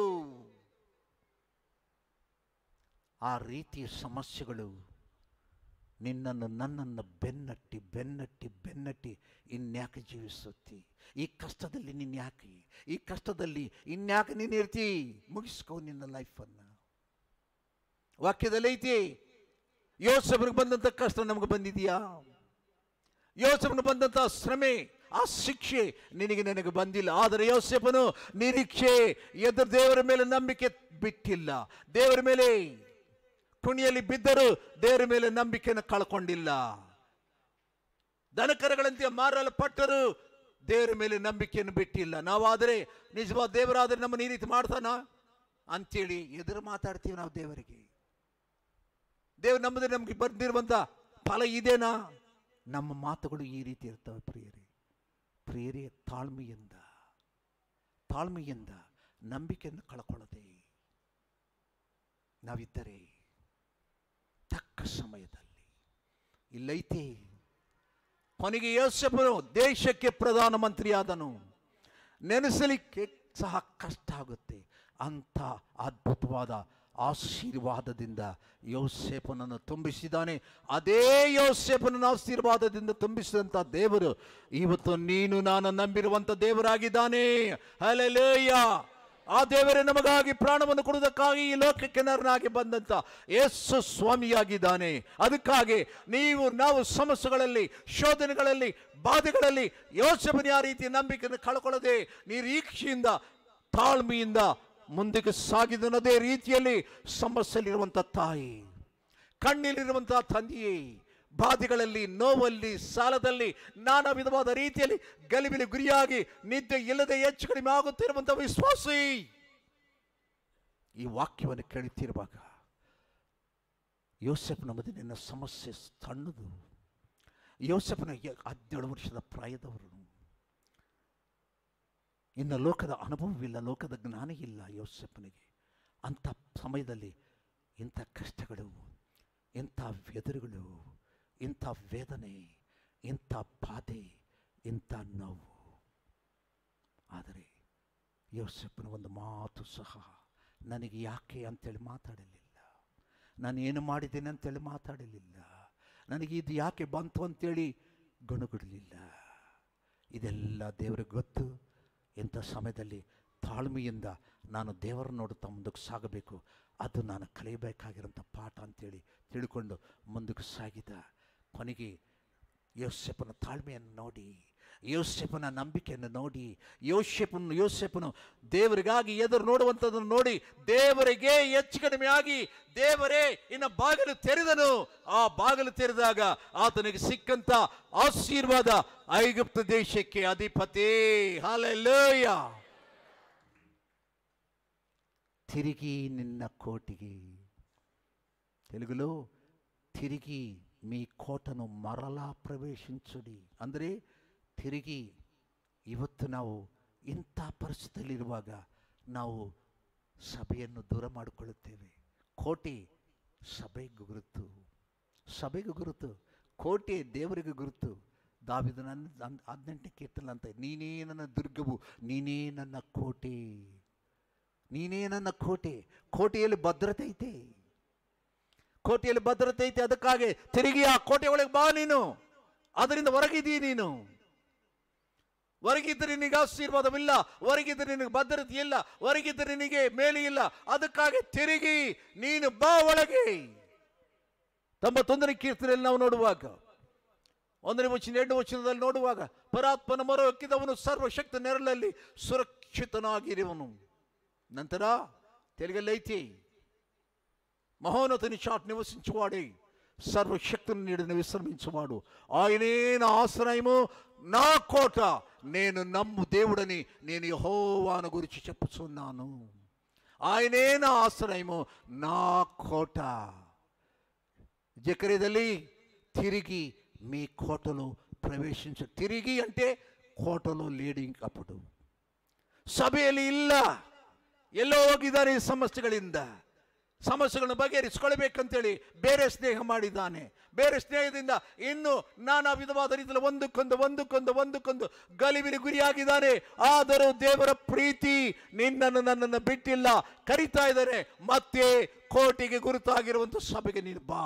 ಆ ರೀತಿಯ ಸಮಸ್ಯೆಗಳು ನಿನ್ನನ್ನು ನನ್ನನ್ನು ಬೆನ್ನಟ್ಟಿ ಬೆನ್ನಟ್ಟಿ ಬೆನ್ನಟ್ಟಿ ಇನ್ಯಾಕೆ ಜೀವಿಸುತ್ತಿ ಈ ಕಷ್ಟದಲ್ಲಿ ನೀನು ಯಾಕೆ ಈ ಕಷ್ಟದಲ್ಲಿ ಇನ್ಯಾಕೆ ನೀನು ಇರ್ತಿ ಮುಗಿಸ್ಕೊ ನಿನ್ನ ಲೈಫನ್ನು ವಾಕ್ಯದಲ್ಲಿ ಐತಿ ಯೋಸಬ್ರಿಗೆ ಬಂದಂಥ ಕಷ್ಟ ನಮಗೆ ಬಂದಿದೆಯಾ ಯೋಸೆಫನು ಬಂದಂಥ ಶ್ರಮೆ ಆ ಶಿಕ್ಷೆ ನಿನಗೆ ನನಗೆ ಬಂದಿಲ್ಲ ಆದರೆ ಯೋಸೆಫನು ನಿರೀಕ್ಷೆ ಎದುರು ದೇವರ ಮೇಲೆ ನಂಬಿಕೆ ಬಿಟ್ಟಿಲ್ಲ ದೇವರ ಮೇಲೆ ಕುಣಿಯಲ್ಲಿ ಬಿದ್ದರೂ ದೇವರ ಮೇಲೆ ನಂಬಿಕೆಯನ್ನು ಕಳ್ಕೊಂಡಿಲ್ಲ ದನಕರಗಳಂತೆ ಮಾರಲ್ಪಟ್ಟರು ದೇವರ ಮೇಲೆ ನಂಬಿಕೆಯನ್ನು ಬಿಟ್ಟಿಲ್ಲ ನಾವಾದರೆ ನಿಜವಾದ ದೇವರಾದರೆ ನಮ್ಮನ್ನು ಈ ರೀತಿ ಮಾಡ್ತಾನ ಅಂತೇಳಿ ಎದುರು ಮಾತಾಡ್ತೀವಿ ನಾವು ದೇವರಿಗೆ ದೇವ್ರು ನಮ್ಮದೇ ನಮಗೆ ಬಂದಿರುವಂಥ ಫಲ ಇದೇನಾ ನಮ್ಮ ಮಾತುಗಳು ಈ ರೀತಿ ಇರ್ತವೆ ಪ್ರಿಯರೇ ಪ್ರಿಯರೇ ತಾಳ್ಮೆಯಿಂದ ತಾಳ್ಮೆಯಿಂದ ನಂಬಿಕೆಯನ್ನು ಕಳ್ಕೊಳ್ಳದೆ ನಾವಿದ್ದರೆ ತಕ್ಕ ಸಮಯದಲ್ಲಿ ಇಲ್ಲೈತೆ ಕೊನೆಗೆ ಯೋಸೆಫನು ದೇಶಕ್ಕೆ ಪ್ರಧಾನಮಂತ್ರಿಯಾದನು ನೆನೆಸಲಿಕ್ಕೆ ಸಹ ಕಷ್ಟ ಆಗುತ್ತೆ ಅಂಥ ಅದ್ಭುತವಾದ ಆಶೀರ್ವಾದದಿಂದ ಯೋಸೇಪನನ್ನು ತುಂಬಿಸಿದ್ದಾನೆ ಅದೇ ಯೋಸೇಪನನ್ನು ಆಶೀರ್ವಾದದಿಂದ ತುಂಬಿಸಿದಂಥ ದೇವರು ಇವತ್ತು ನೀನು ನಾನು ನಂಬಿರುವಂಥ ದೇವರಾಗಿದ್ದಾನೆ ಹಲೆಲೇಯ ಆ ದೇವರೇ ನಮಗಾಗಿ ಪ್ರಾಣವನ್ನು ಕೊಡುವುದಕ್ಕಾಗಿ ಈ ಲೋಕಕ್ಕೆ ನರನಾಗಿ ಬಂದಂತ ಯೇಸು ಸ್ವಾಮಿಯಾಗಿದ್ದಾನೆ ಅದಕ್ಕಾಗಿ ನೀವು ನಾವು ಸಮಸ್ಯೆಗಳಲ್ಲಿ ಶೋಧನೆಗಳಲ್ಲಿ ಬಾಧೆಗಳಲ್ಲಿ ಯೋಚನೆ ಆ ರೀತಿ ನಂಬಿಕೆಯನ್ನು ಕಳ್ಕೊಳ್ಳದೆ ನಿರೀಕ್ಷೆಯಿಂದ ತಾಳ್ಮೆಯಿಂದ ಮುಂದಕ್ಕೆ ಸಾಗಿದನದೇ ರೀತಿಯಲ್ಲಿ ಸಮಸ್ಯೆಯಲ್ಲಿರುವಂಥ ತಾಯಿ ಕಣ್ಣಲ್ಲಿರುವಂತಹ ತಂದೆಯೇ ಬಾಧೆಗಳಲ್ಲಿ ನೋವಲ್ಲಿ ಸಾಲದಲ್ಲಿ ನಾನಾ ವಿಧವಾದ ರೀತಿಯಲ್ಲಿ ಗಲಿಬಿಲಿ ಗುರಿಯಾಗಿ ನಿದ್ದೆ ಇಲ್ಲದೆ ಹೆಚ್ಚು ಕಡಿಮೆ ಆಗುತ್ತಿರುವಂತಹ ವಿಶ್ವಾಸಿ ಈ ವಾಕ್ಯವನ್ನು ಕೇಳುತ್ತಿರುವಾಗ ಯೋಸೆಫ್ನ ಮದುವಿನ ಸಮಸ್ಯೆ ಸಣ್ಣದು ಯೋಸೆಫನ ಯ- ಹದಿನೇಳು ವರ್ಷದ ಪ್ರಾಯದವರು ಇನ್ನು ಲೋಕದ ಅನುಭವವಿಲ್ಲ ಲೋಕದ ಜ್ಞಾನ ಇಲ್ಲ ಯೋಸೆಫನಿಗೆ ಅಂಥ ಸಮಯದಲ್ಲಿ ಇಂಥ ಕಷ್ಟಗಳು ಇಂಥ ವ್ಯದರುಗಳು ಇಂಥ ವೇದನೆ ಇಂಥ ಬಾಧೆ ಇಂಥ ನೋವು ಆದರೆ ಯೋಸೆಫನ ಒಂದು ಮಾತು ಸಹ ನನಗೆ ಯಾಕೆ ಅಂತೇಳಿ ಮಾತಾಡಲಿಲ್ಲ ನಾನು ಏನು ಮಾಡಿದ್ದೇನೆ ಅಂತೇಳಿ ಮಾತಾಡಲಿಲ್ಲ ನನಗೆ ಇದು ಯಾಕೆ ಬಂತು ಅಂತೇಳಿ ಗುಣಗುಡಲಿಲ್ಲ ಇದೆಲ್ಲ ದೇವರಿಗೆ ಗೊತ್ತು ಇಂಥ ಸಮಯದಲ್ಲಿ ತಾಳ್ಮೆಯಿಂದ ನಾನು ದೇವರ ನೋಡುತ್ತಾ ಮುಂದಕ್ಕೆ ಸಾಗಬೇಕು ಅದು ನಾನು ಕಲಿಯಬೇಕಾಗಿರೋಂಥ ಪಾಠ ಅಂತೇಳಿ ತಿಳ್ಕೊಂಡು ಮುಂದಕ್ಕೆ ಸಾಗಿದ ಕೊನೆಗೆ ಯೋಸೆಫನ ತಾಳ್ಮೆಯನ್ನು ನೋಡಿ ಯೋಸೆಫನ ನಂಬಿಕೆಯನ್ನು ನೋಡಿ ಯೋಸೆಫನು ಯೋಸೆಫನು ದೇವರಿಗಾಗಿ ಎದುರು ನೋಡುವಂಥದ್ದನ್ನು ನೋಡಿ ದೇವರಿಗೆ ಹೆಚ್ಚು ಕಡಿಮೆ ಆಗಿ ದೇವರೇ ಇನ್ನು ಬಾಗಿಲು ತೆರೆದನು ಆ ಬಾಗಿಲು ತೆರೆದಾಗ ಆತನಿಗೆ ಸಿಕ್ಕಂತ ಆಶೀರ್ವಾದ ಐಗುಪ್ತ ದೇಶಕ್ಕೆ ಅಧಿಪತಿ ಹಾಲೆಲ್ಲೂಯ తిరిగి నిన్న కోటికి తెలుగులో తిరిగి మీ కోటను మరలా ಪ್ರವೇಶಿಸುಡಿ ಅಂದರೆ ತಿರುಗಿ ಇವತ್ತು ನಾವು ಇಂಥ ಪರಿಸ್ಥಿತಿಯಲ್ಲಿರುವಾಗ ನಾವು ಸಭೆಯನ್ನು ದೂರ ಮಾಡಿಕೊಳ್ಳುತ್ತೇವೆ ಕೋಟೆ ಸಭೆಗೆ ಗುರುತು ಸಭೆಗೆ ಗುರುತು ಕೋಟೆ ದೇವರಿಗೆ ಗುರುತು ದಾವಿದ ನನ್ನ ಹದಿನೆಂಟನೇ ಕೀರ್ತನ ಅಂತ ನೀನೇ ನನ್ನ ದುರ್ಗವು ನೀನೇ ನನ್ನ ಕೋಟೆ ನೀನೇ ನನ್ನ ಕೋಟೆ ಕೋಟೆಯಲ್ಲಿ ಭದ್ರತೆ ಐತೆ ಕೋಟೆಯಲ್ಲಿ ಭದ್ರತೆ ಐತೆ ಅದಕ್ಕಾಗಿ ತಿರುಗಿ ಆ ಕೋಟೆ ಒಳಗೆ ಬಾ ನೀನು ಅದರಿಂದ ಹೊರಗಿದ್ದೀ ನೀನು ಹೊರಗಿದ್ದರೆ ನಿನಗೆ ಆಶೀರ್ವಾದವಿಲ್ಲ ಹೊರಗಿದ್ದರೆ ನಿನಗೆ ಭದ್ರತೆ ಇಲ್ಲ ಹೊರಗಿದ್ದರೆ ನಿನಗೆ ಮೇಲಿ ಇಲ್ಲ ಅದಕ್ಕಾಗಿ ತಿರುಗಿ ನೀನು ಬಾ ಒಳಗೆ ತೊಂಬತ್ತೊಂದನೇ ಕೀರ್ತನೆಯಲ್ಲಿ ನಾವು ನೋಡುವಾಗ ಒಂದನೇ ವಚನ ಎರಡು ವಚನದಲ್ಲಿ ನೋಡುವಾಗ ಪರಾತ್ಮನ ಮೊರೆ ಹೊಕ್ಕಿದವನು ಸರ್ವಶಕ್ತ ನೆರಳಲ್ಲಿ ಸುರಕ್ಷಿತನಾಗಿರುವನು ನಂತರ తెలుగల్లైతే మహోన్నతుని చాటు నివసించువాడే సర్వశక్తిని నీడని విశ్రమించువాడు ఆయనే నా ఆశ్రయము నా కోట నేను నమ్ము దేవుడని నేను యహోవాను గురించి చెప్పుచున్నాను ఆయనే నా ఆశ్రయము నా కోట జకరేದಲ್ಲಿ తిరిగి మీ కోటలో ప్రవేశించ తిరిగి అంటే కోటలో లేడు ఇంకప్పుడు ಸಭೆಯಲ್ಲಿ ಇಲ್ಲ ಎಲ್ಲೋ ಹೋಗಿದ್ದಾರೆ ಈ ಸಮಸ್ಯೆಗಳಿಂದ ಸಮಸ್ಯೆಗಳನ್ನು ಬಗೆಹರಿಸ್ಕೊಳ್ಬೇಕಂತೇಳಿ ಬೇರೆ ಸ್ನೇಹ ಮಾಡಿದ್ದಾನೆ ಬೇರೆ ಸ್ನೇಹದಿಂದ ಇನ್ನು ನಾನಾ ವಿಧವಾದ ರೀತಿಯಲ್ಲಿ ಒಂದಕ್ಕೊಂದು ಒಂದಕ್ಕೊಂದು ಒಂದಕ್ಕೊಂದು ಗಲಿಬಿಲಿ ಗುರಿಯಾಗಿದ್ದಾನೆ ಆದರೂ ದೇವರ ಪ್ರೀತಿ ನಿನ್ನನ್ನು ನನ್ನನ್ನು ಬಿಟ್ಟಿಲ್ಲ ಕರಿತಾ ಇದ್ದಾನೆ ಮತ್ತೆ ಕೋಟಿಗೆ ಗುರುತಾಗಿರುವಂಥ ಸಭೆಗೆ ನೀನು ಬಾ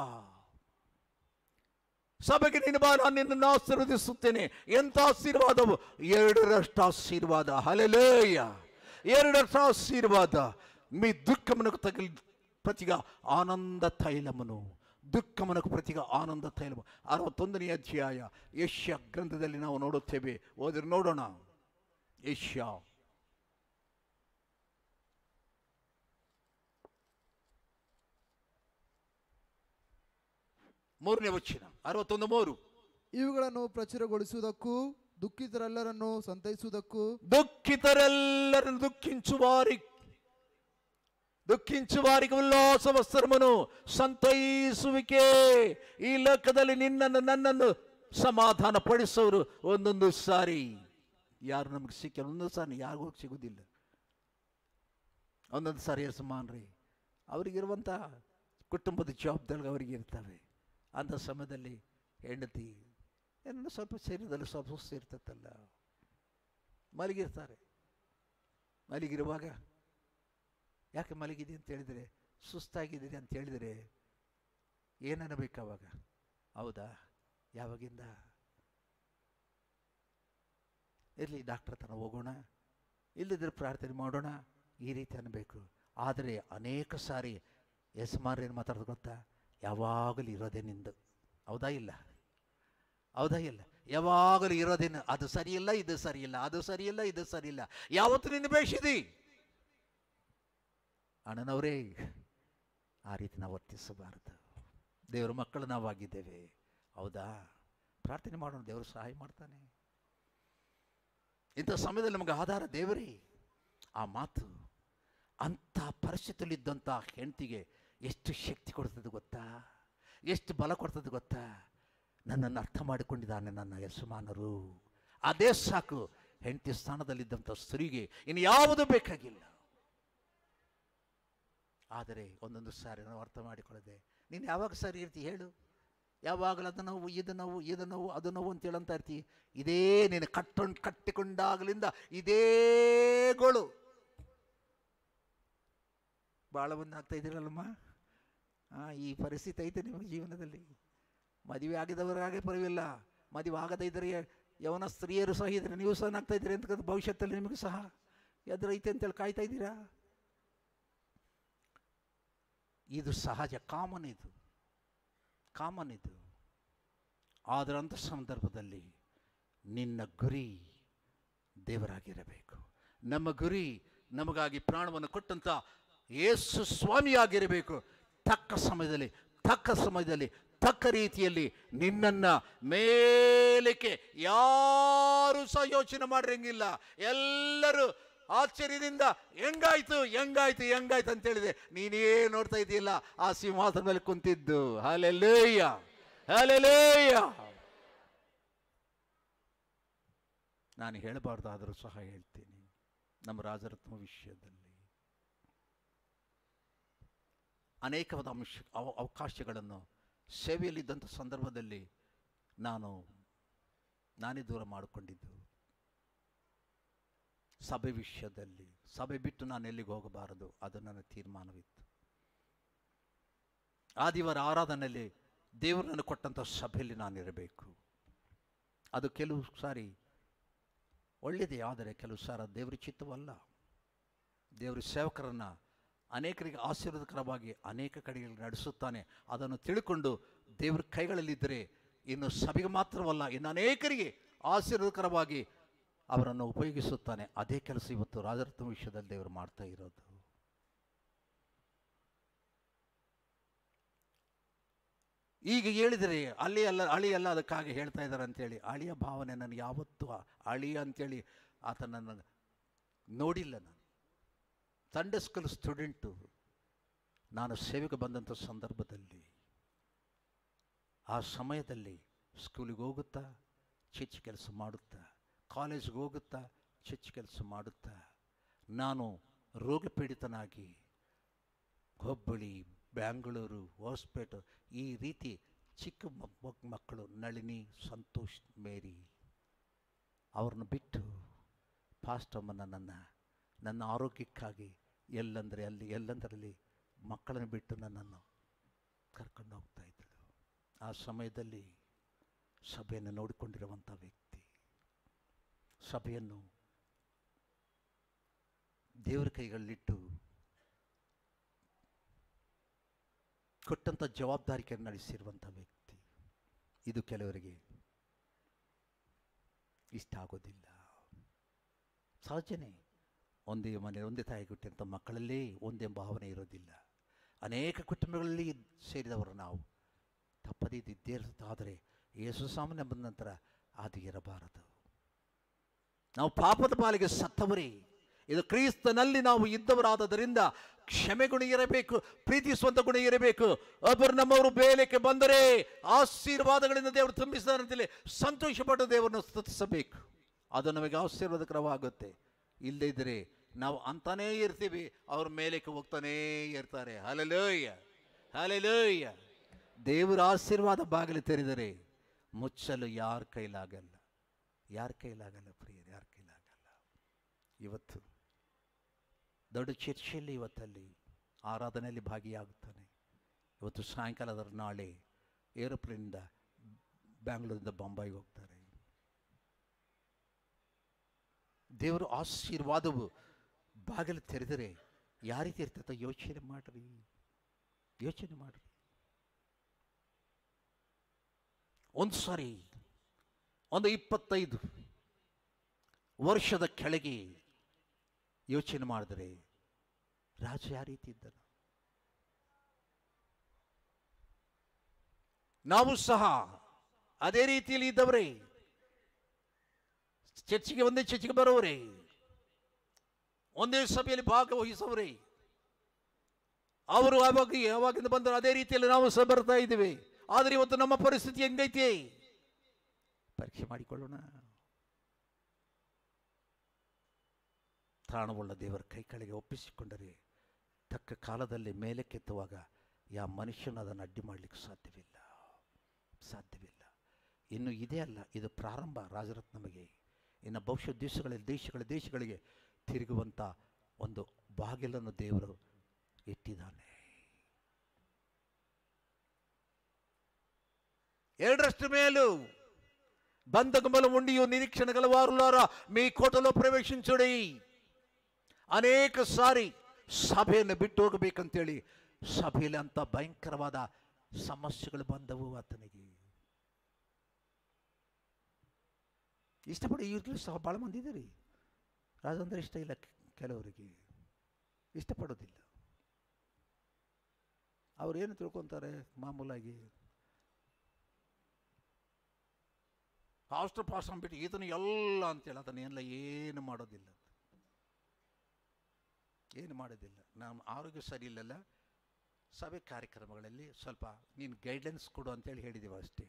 ಸಭೆಗೆ ನೀನು ಬಾ ನಾನು ನಿನ್ನನ್ನು ಆಶೀರ್ವದಿಸುತ್ತೇನೆ ಎಂಥ ಆಶೀರ್ವಾದವು ಎರಡರಷ್ಟು ಆಶೀರ್ವಾದ ಹಲೆಲೇಯ ಎರಡರಷ್ಟು ಆಶೀರ್ವಾದ మీ దుఃఖమునకు తగిలి ప్రతిగా ఆనంద తైలమును ದುಃಖಮನకు ಪ್ರತಿಗ ಆನಂದ ತೈಲము ಅರವತ್ತೊಂದನೇ ಅಧ್ಯಾಯ ಯಶ್ಯ ಗ್ರಂಥದಲ್ಲಿ ನಾವು ನೋಡುತ್ತೇವೆ ಓದಿದ್ರೆ ನೋಡೋಣ ಯಶ್ಯ ಮೂರನೇ ವಚನ ಅರವತ್ತೊಂದು ಮೂರು ಇವುಗಳನ್ನು ಪ್ರಚುರಗೊಳಿಸುವುದಕ್ಕೂ ದುಃಖಿತರೆಲ್ಲರನ್ನು ಸಂತೈಸುವುದಕ್ಕೂ దుఃఖితరెల్లరను దుఃఖించువారి ದುಃಖಿಂಚುವಾರಿಗೆ ಉಲ್ಲಾಸ ವಸ್ತ್ರಮನು ಸಂತೈಸುವಿಕೆ ಈ ಲೋಕದಲ್ಲಿ ನಿನ್ನನ್ನು ನನ್ನನ್ನು ಸಮಾಧಾನ ಪಡಿಸೋರು ಒಂದೊಂದು ಸಾರಿ ಯಾರು ನಮಗೆ ಸಿಕ್ಕ ಒಂದೊಂದು ಸಾರಿ ಯಾರಿಗೂ ಸಿಗುವುದಿಲ್ಲ ಒಂದೊಂದು ಸಾರಿ ಯಜಮಾನ್ರಿ ಅವರಿಗಿರುವಂಥ ಕುಟುಂಬದ ಜವಾಬ್ದಾರಿ ಅವರಿಗೆ ಇರ್ತವೆ ಅಂಥ ಸಮಯದಲ್ಲಿ ಹೆಂಡತಿ ಏನೋ ಸ್ವಲ್ಪ ಶರೀರದಲ್ಲಿ ಸ್ವಲ್ಪ ಸುಸ್ತು ಇರ್ತೈತಲ್ಲ ಮಲಗಿರ್ತಾರೆ ಮಲಗಿರುವಾಗ ಯಾಕೆ ಮಲಗಿದೆ ಅಂತ ಹೇಳಿದರೆ ಸುಸ್ತಾಗಿದ್ದೀರಿ ಅಂತ ಹೇಳಿದರೆ ಏನನ್ನಬೇಕು ಅವಾಗ ಹೌದಾ ಯಾವಾಗಿಂದ ಇರಲಿ ಡಾಕ್ಟರ್ ಹತ್ರ ಹೋಗೋಣ ಇಲ್ಲದಿದ್ರೆ ಪ್ರಾರ್ಥನೆ ಮಾಡೋಣ ಈ ರೀತಿ ಅನ್ನಬೇಕು ಆದರೆ ಅನೇಕ ಸಾರಿ ಯಜಮಾನ್ರು ಏನು ಮಾತಾಡೋದು ಗೊತ್ತಾ ಯಾವಾಗಲೂ ಇರೋದೇ ನಿಂದು ಹೌದಾ ಇಲ್ಲ ಹೌದಾ ಇಲ್ಲ ಯಾವಾಗಲೂ ಇರೋದೇನು ಅದು ಸರಿಯಿಲ್ಲ ಇದು ಸರಿಯಿಲ್ಲ ಅದು ಸರಿಯಿಲ್ಲ ಇದು ಸರಿಯಿಲ್ಲ ಯಾವತ್ತು ನಿನ್ನ ಬೇಷಿದಿ ಅಣ್ಣನವರೇ ಆ ರೀತಿ ನಾವು ವರ್ತಿಸಬಾರದು ದೇವರ ಮಕ್ಕಳು ನಾವಾಗಿದ್ದೇವೆ ಹೌದಾ ಪ್ರಾರ್ಥನೆ ಮಾಡೋಣ ದೇವರು ಸಹಾಯ ಮಾಡ್ತಾನೆ ಇಂಥ ಸಮಯದಲ್ಲಿ ನಮಗೆ ಆಧಾರ ದೇವರೇ ಆ ಮಾತು ಅಂಥ ಪರಿಸ್ಥಿತಿಯಲ್ಲಿದ್ದಂಥ ಹೆಂಡತಿಗೆ ಎಷ್ಟು ಶಕ್ತಿ ಕೊಡ್ತದೆ ಗೊತ್ತಾ ಎಷ್ಟು ಬಲ ಕೊಡ್ತದೆ ಗೊತ್ತಾ ನನ್ನನ್ನು ಅರ್ಥ ಮಾಡಿಕೊಂಡಿದ್ದಾನೆ ನನ್ನ ಯಜಮಾನರು ಅದೇ ಸಾಕು ಹೆಂಡತಿ ಸ್ಥಾನದಲ್ಲಿದ್ದಂಥ ಸ್ತ್ರೀಗೆ ಇನ್ನು ಯಾವುದು ಬೇಕಾಗಿಲ್ಲ ಆದರೆ ಒಂದೊಂದು ಸಾರಿ ನಾವು ಅರ್ಥ ಮಾಡಿಕೊಳ್ಳದೆ ನೀನು ಯಾವಾಗ ಸರಿ ಇರ್ತಿ ಹೇಳು ಯಾವಾಗಲೂ ಅದು ನೋವು ಇದು ನೋವು ಇದು ನೋವು ಅದು ನೋವು ಅಂತ ಹೇಳಂತ ಇರ್ತಿ ಇದೇ ನೀನು ಕಟ್ಟೊಂಡು ಕಟ್ಟಿಕೊಂಡಾಗಲಿಂದ ಇದೇ ಗೋಳು ಭಾಳ ಮಂದಿ ಆಗ್ತಾ ಇದ್ದೀರಲ್ಲಮ್ಮ ಹಾಂ ಈ ಪರಿಸ್ಥಿತಿ ಐತೆ ನಿಮ್ಮ ಜೀವನದಲ್ಲಿ ಮದುವೆ ಆಗಿದವರಾಗೆ ಪರವಿಲ್ಲ ಮದುವೆ ಆಗದೇ ಇದ್ದರೆ ಯವನ ಸ್ತ್ರೀಯರು ಸಹ ಇದ್ರೆ ನೀವು ಸಹ ಆಗ್ತಾ ಇದ್ದೀರಿ ಅಂತ ಭವಿಷ್ಯತ್ತಲ್ಲಿ ನಿಮಗೆ ಸಹ ಎದುರೈತೆ ಅಂತೇಳಿ ಕಾಯ್ತಾ ಇದ್ದೀರಾ ಇದು ಸಹಜ ಕಾಮನ್ ಇದು ಕಾಮನ್ ಇದು ಆದರೆ ಅಂಥ ಸಂದರ್ಭದಲ್ಲಿ ನಿನ್ನ ಗುರಿ ದೇವರಾಗಿರಬೇಕು ನಮ್ಮ ಗುರಿ ನಮಗಾಗಿ ಪ್ರಾಣವನ್ನು ಕೊಟ್ಟಂಥ ಯೇಸು ಸ್ವಾಮಿಯಾಗಿರಬೇಕು ತಕ್ಕ ಸಮಯದಲ್ಲಿ ತಕ್ಕ ಸಮಯದಲ್ಲಿ ತಕ್ಕ ರೀತಿಯಲ್ಲಿ ನಿನ್ನನ್ನು ಮೇಲಕ್ಕೆ ಯಾರು ಸಹ ಯೋಚನೆ ಮಾಡಿರಂಗಿಲ್ಲ ಎಲ್ಲರೂ ಆಶ್ಚರ್ಯದಿಂದ ಹೆಂಗಾಯ್ತು ಹೆಂಗಾಯ್ತು ಹೆಂಗಾಯ್ತು ಅಂತ ಹೇಳಿದೆ ನೀನೇ ನೋಡ್ತಾ ಇದೆಯಲ್ಲ ಆ ಸಿಂಹಾಸನ ಮೇಲೆ ಕುಂತಿದ್ದು ಹಾಲೆಲ್ಲಯ್ಯ ಹಾಲೆಲ್ಲಯ್ಯ ನಾನು ಹೇಳಬಾರ್ದಾದರೂ ಸಹ ಹೇಳ್ತೀನಿ ನಮ್ಮ ರಾಜರತ್ನ ವಿಷಯದಲ್ಲಿ ಅನೇಕವಾದ ಅಂಶ ಅವ ಅವಕಾಶಗಳನ್ನು ಸೇವೆಯಲ್ಲಿದ್ದಂಥ ಸಂದರ್ಭದಲ್ಲಿ ನಾನು ನಾನೇ ದೂರ ಮಾಡಿಕೊಂಡಿದ್ದು ಸಭೆ ವಿಷಯದಲ್ಲಿ ಸಭೆ ಬಿಟ್ಟು ನಾನು ಎಲ್ಲಿಗೆ ಹೋಗಬಾರದು ಅದು ನನ್ನ ತೀರ್ಮಾನವಿತ್ತು ಆದಿವಾರ ಆರಾಧನೆಯಲ್ಲಿ ದೇವರು ನನಗೆ ಕೊಟ್ಟಂಥ ಸಭೆಯಲ್ಲಿ ನಾನಿರಬೇಕು ಅದು ಕೆಲವು ಸಾರಿ ಒಳ್ಳೆಯದೇ ಆದರೆ ಕೆಲವು ಸಾರ ದೇವರ ಚಿತ್ತವಲ್ಲ ದೇವರ ಸೇವಕರನ್ನು ಅನೇಕರಿಗೆ ಆಶೀರ್ವಾದಕರವಾಗಿ ಅನೇಕ ಕಡೆಗಳಲ್ಲಿ ನಡೆಸುತ್ತಾನೆ ಅದನ್ನು ತಿಳ್ಕೊಂಡು ದೇವರ ಕೈಗಳಲ್ಲಿದ್ದರೆ ಇನ್ನು ಸಭೆಗೆ ಮಾತ್ರವಲ್ಲ ಇನ್ನು ಅನೇಕರಿಗೆ ಆಶೀರ್ವಾದಕರವಾಗಿ ಅವರನ್ನು ಉಪಯೋಗಿಸುತ್ತಾನೆ ಅದೇ ಕೆಲಸ ಇವತ್ತು ರಾಜರತ್ನ ವಿಷಯದಲ್ಲಿ ದೇವರು ಮಾಡ್ತಾ ಇರೋದು ಈಗ ಹೇಳಿದರೆ ಅಲ್ಲಿ ಅಲ್ಲ ಅಳಿ ಅಲ್ಲ ಅದಕ್ಕಾಗಿ ಹೇಳ್ತಾ ಇದ್ದಾರೆ ಅಂತೇಳಿ ಅಳಿಯ ಭಾವನೆ ನನಗೆ ಯಾವತ್ತೂ ಆ ಅಳಿಯ ಅಂತೇಳಿ ಆತ ನನ್ನ ನೋಡಿಲ್ಲ ನಾನು ಸಂಡೇ ಸ್ಕೂಲ್ ಸ್ಟೂಡೆಂಟು ನಾನು ಸೇವೆಗೆ ಬಂದಂಥ ಸಂದರ್ಭದಲ್ಲಿ ಆ ಸಮಯದಲ್ಲಿ ಸ್ಕೂಲಿಗೆ ಹೋಗುತ್ತಾ ಚಿಚ್ಚ ಕೆಲಸ ಮಾಡುತ್ತಾ ಕಾಲೇಜ್ಗೆ ಹೋಗುತ್ತಾ ಚಿಚ್ಚ ಕೆಲಸ ಮಾಡುತ್ತಾ ನಾನು ರೋಗಪೀಡಿತನಾಗಿ ಹುಬ್ಬಳ್ಳಿ ಬ್ಯಾಂಗಳೂರು ಹೊಸಪೇಟೆ ಈ ರೀತಿ ಚಿಕ್ಕ ಮ- ಮಕ್- ಮಕ್ಕಳು ನಳಿನಿ ಸಂತೋಷ್ ಮೇರಿ ಅವ್ರನ್ನ ಬಿಟ್ಟು ಪಾಸ್ಟಮ್ಮನ ನನ್ನ ನನ್ನ ಆರೋಗ್ಯಕ್ಕಾಗಿ ಎಲ್ಲಂದರೆ ಅಲ್ಲಿ ಎಲ್ಲಂದರಲ್ಲಿ ಮಕ್ಕಳನ್ನು ಬಿಟ್ಟು ನನ್ನನ್ನು ಕರ್ಕೊಂಡು ಹೋಗ್ತಾ ಇದ್ದಳು ಆ ಸಮಯದಲ್ಲಿ ಸಭೆಯನ್ನು ನೋಡಿಕೊಂಡಿರುವಂಥ ವ್ಯಕ್ತಿ ಸಭೆಯನ್ನು ದೇವರ ಕೈಗಳಲ್ಲಿಟ್ಟು ಕೊಟ್ಟಂಥ ಜವಾಬ್ದಾರಿಕೆಯನ್ನು ನಡೆಸಿರುವಂಥ ವ್ಯಕ್ತಿ ಇದು ಕೆಲವರಿಗೆ ಇಷ್ಟ ಆಗೋದಿಲ್ಲ ಸಹಜನೇ ಒಂದೇ ಮನೆ ಒಂದೇ ತಾಯಿ ಹುಟ್ಟಿದಂಥ ಮಕ್ಕಳಲ್ಲೇ ಒಂದೇ ಭಾವನೆ ಇರೋದಿಲ್ಲ ಅನೇಕ ಕುಟುಂಬಗಳಲ್ಲಿ ಸೇರಿದವರು ನಾವು ತಪ್ಪದೇ ಇದ್ದೇ ಇರುತ್ತೆ ಆದರೆ ಯೇಸು ಸಾಮಾನ್ಯ ಬಂದ ನಂತರ ಅದು ಇರಬಾರದು ನಾವು ಪಾಪದ ಪಾಲಿಗೆ ಸತ್ತವರೇ ಇದು ಕ್ರಿಸ್ತನಲ್ಲಿ ನಾವು ಇದ್ದವರಾದದರಿಂದ ಕ್ಷಮೆ ಗುಣ ಇರಬೇಕು ಪ್ರೀತಿಸುವಂಥ ಗುಣ ಇರಬೇಕು ಒಬ್ಬರು ನಮ್ಮವರು ಬೇಲಕ್ಕೆ ಬಂದರೆ ಆಶೀರ್ವಾದಗಳಿಂದ ದೇವರು ತುಂಬಿಸಿದ್ದಾರೆ ಅಂತೇಳಿ ಸಂತೋಷಪಟ್ಟು ದೇವರನ್ನು ಸ್ತುತಿಸಬೇಕು ಅದು ನಮಗೆ ಆಶೀರ್ವಾದಕರವಾಗುತ್ತೆ ಇಲ್ಲದೇ ಇದ್ದರೆ ನಾವು ಅಂತಾನೇ ಇರ್ತೀವಿ ಅವ್ರ ಮೇಲಕ್ಕೆ ಹೋಗ್ತಾನೇ ಇರ್ತಾರೆ ಹಲಲೋಯ್ಯ ಹಲಲೋಯ್ಯ ದೇವರ ಆಶೀರ್ವಾದ ಬಾಗಿಲು ತೆರೆದರೆ ಮುಚ್ಚಲು ಯಾರ ಕೈಲಾಗಲ್ಲ ಯಾರ ಕೈಲಾಗಲ್ಲ ಪ್ರಿಯರು ಯಾರ ಕೈಲಾಗಲ್ಲ ಇವತ್ತು ದೊಡ್ಡ ಚರ್ಚೆಯಲ್ಲಿ ಇವತ್ತಲ್ಲಿ ಆರಾಧನೆಯಲ್ಲಿ ಭಾಗಿಯಾಗುತ್ತಾನೆ ಇವತ್ತು ಸಾಯಂಕಾಲದ ನಾಳೆ ಏರೋಪ್ಲೇನಿಂದ ಬ್ಯಾಂಗ್ಳೂರಿಂದ ಬೊಂಬಾಯಿಗೆ ಹೋಗ್ತಾರೆ ದೇವರ ಆಶೀರ್ವಾದವು ಬಾಗಿಲು ತೆರೆದರೆ ಯಾವ ರೀತಿ ಇರ್ತೈತೆ ಯೋಚನೆ ಮಾಡ್ರಿ ಯೋಚನೆ ಮಾಡ್ರಿ ಒಂದು ಸಾರಿ ಒಂದು ಇಪ್ಪತ್ತೈದು ವರ್ಷದ ಕೆಳಗೆ ಯೋಚನೆ ಮಾಡಿದರೆ ರಾಜ ಯಾವ ರೀತಿ ಇದ್ದನು ನಾವು ಸಹ ಅದೇ ರೀತಿಯಲ್ಲಿ ಇದ್ದವರೇ ಚರ್ಚಿಗೆ ಒಂದೇ ಚರ್ಚಿಗೆ ಬರೋರೇ ಒಂದೇ ಸಭೆಯಲ್ಲಿ ಭಾಗವಹಿಸೋರೇ ಅವರು ಆವಾಗ ಯಾವಾಗಿಂದ ಬಂದರು ಅದೇ ರೀತಿಯಲ್ಲಿ ನಾವು ಸಹ ಬರ್ತಾ ಇದ್ದೇವೆ ಆದರೆ ಇವತ್ತು ನಮ್ಮ ಪರಿಸ್ಥಿತಿ ಹೆಂಗೈತೆ ಪರೀಕ್ಷೆ ಮಾಡಿಕೊಳ್ಳೋಣ ಪ್ರಾಣವುಳ್ಳ ದೇವರ ಕೈ ಕೆಳಗೆ ಒಪ್ಪಿಸಿಕೊಂಡರೆ ತಕ್ಕ ಕಾಲದಲ್ಲಿ ಮೇಲೆ ಕೆತ್ತುವಾಗ ಯಾವ ಮನುಷ್ಯನ ಅದನ್ನು ಅಡ್ಡಿ ಮಾಡಲಿಕ್ಕೆ ಸಾಧ್ಯವಿಲ್ಲ ಸಾಧ್ಯವಿಲ್ಲ ಇನ್ನು ಇದೇ ಅಲ್ಲ ಇದು ಪ್ರಾರಂಭ ರಾಜರತ್ ನಮಗೆ ಇನ್ನು ಭವಿಷ್ಯ ದೇಶಗಳಲ್ಲಿ ದೇಶಗಳ ದೇಶಗಳಿಗೆ ತಿರುಗುವಂಥ ಒಂದು ಬಾಗಿಲನ್ನು ದೇವರು ಇಟ್ಟಿದ್ದಾನೆ ಎರಡರಷ್ಟು ಮೇಲು బంధకముల ఉండి నిరీక్షణ గలవారులారా మీ కోటలో ప్రవేశించుడి ಅನೇಕ ಸಾರಿ ಸಭೆಯನ್ನು ಬಿಟ್ಟು ಹೋಗಬೇಕಂತೇಳಿ ಸಭೆಯಲ್ಲಿ ಅಂತ ಭಯಂಕರವಾದ ಸಮಸ್ಯೆಗಳು ಬಂದವು ಆತನಿಗೆ ಇಷ್ಟಪಡಿ ಈಗಲೂ ಸಹ ಭಾಳ ಮಂದಿ ಇದ್ದೀರಿ ರಾಜಂದ್ರೆ ಇಷ್ಟ ಇಲ್ಲ ಕೆ- ಕೆಲವರಿಗೆ ಇಷ್ಟಪಡೋದಿಲ್ಲ ಅವ್ರು ಏನು ತಿಳ್ಕೊತಾರೆ ಮಾಮೂಲಾಗಿ ಹಾಸ್ಟೆಲ್ ಪಾಸ್ ಅಂದ್ಬಿಟ್ಟು ಈತನು ಎಲ್ಲ ಅಂತೇಳಿ ಅದನ್ನ ಎಲ್ಲ ಏನು ಮಾಡೋದಿಲ್ಲ ಏನು ಮಾಡೋದಿಲ್ಲ ನಮ್ಮ ಆರೋಗ್ಯ ಸರಿ ಇಲ್ಲಲ್ಲ ಸಭೆ ಕಾರ್ಯಕ್ರಮಗಳಲ್ಲಿ ಸ್ವಲ್ಪ ನೀನು ಗೈಡ್ಲೈನ್ಸ್ ಕೊಡು ಅಂತೇಳಿ ಹೇಳಿದ್ದೀವಿ ಅಷ್ಟೇ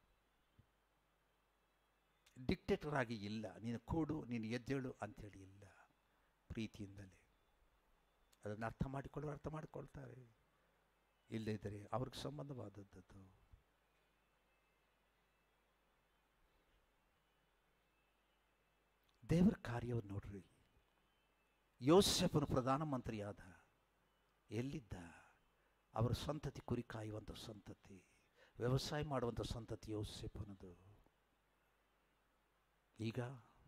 ಡಿಕ್ಟೇಟರ್ ಆಗಿ ಇಲ್ಲ ನೀನು ಕೊಡು ನೀನು ಎದ್ದೇಳು ಅಂತೇಳಿ ಇಲ್ಲ ಪ್ರೀತಿಯಿಂದಲೇ ಅದನ್ನು ಅರ್ಥ ಮಾಡಿಕೊಳ್ಳೋರು ಅರ್ಥ ಮಾಡಿಕೊಳ್ತಾರೆ ಇಲ್ಲದಿದ್ದರೆ ಅವ್ರಿಗೆ ಸಂಬಂಧವಾದದ್ದು ದೇವರ ಕಾರ್ಯವನ್ನು ನೋಡ್ರಿ ಯೋಸೆಫನು ಪ್ರಧಾನಮಂತ್ರಿಯಾದ ಎಲ್ಲಿದ್ದ ಅವರ ಸಂತತಿ ಕುರಿ ಕಾಯುವಂಥ ಸಂತತಿ ವ್ಯವಸಾಯ ಮಾಡುವಂಥ ಸಂತತಿ ಯೋಸೆಫನದು ಈಗ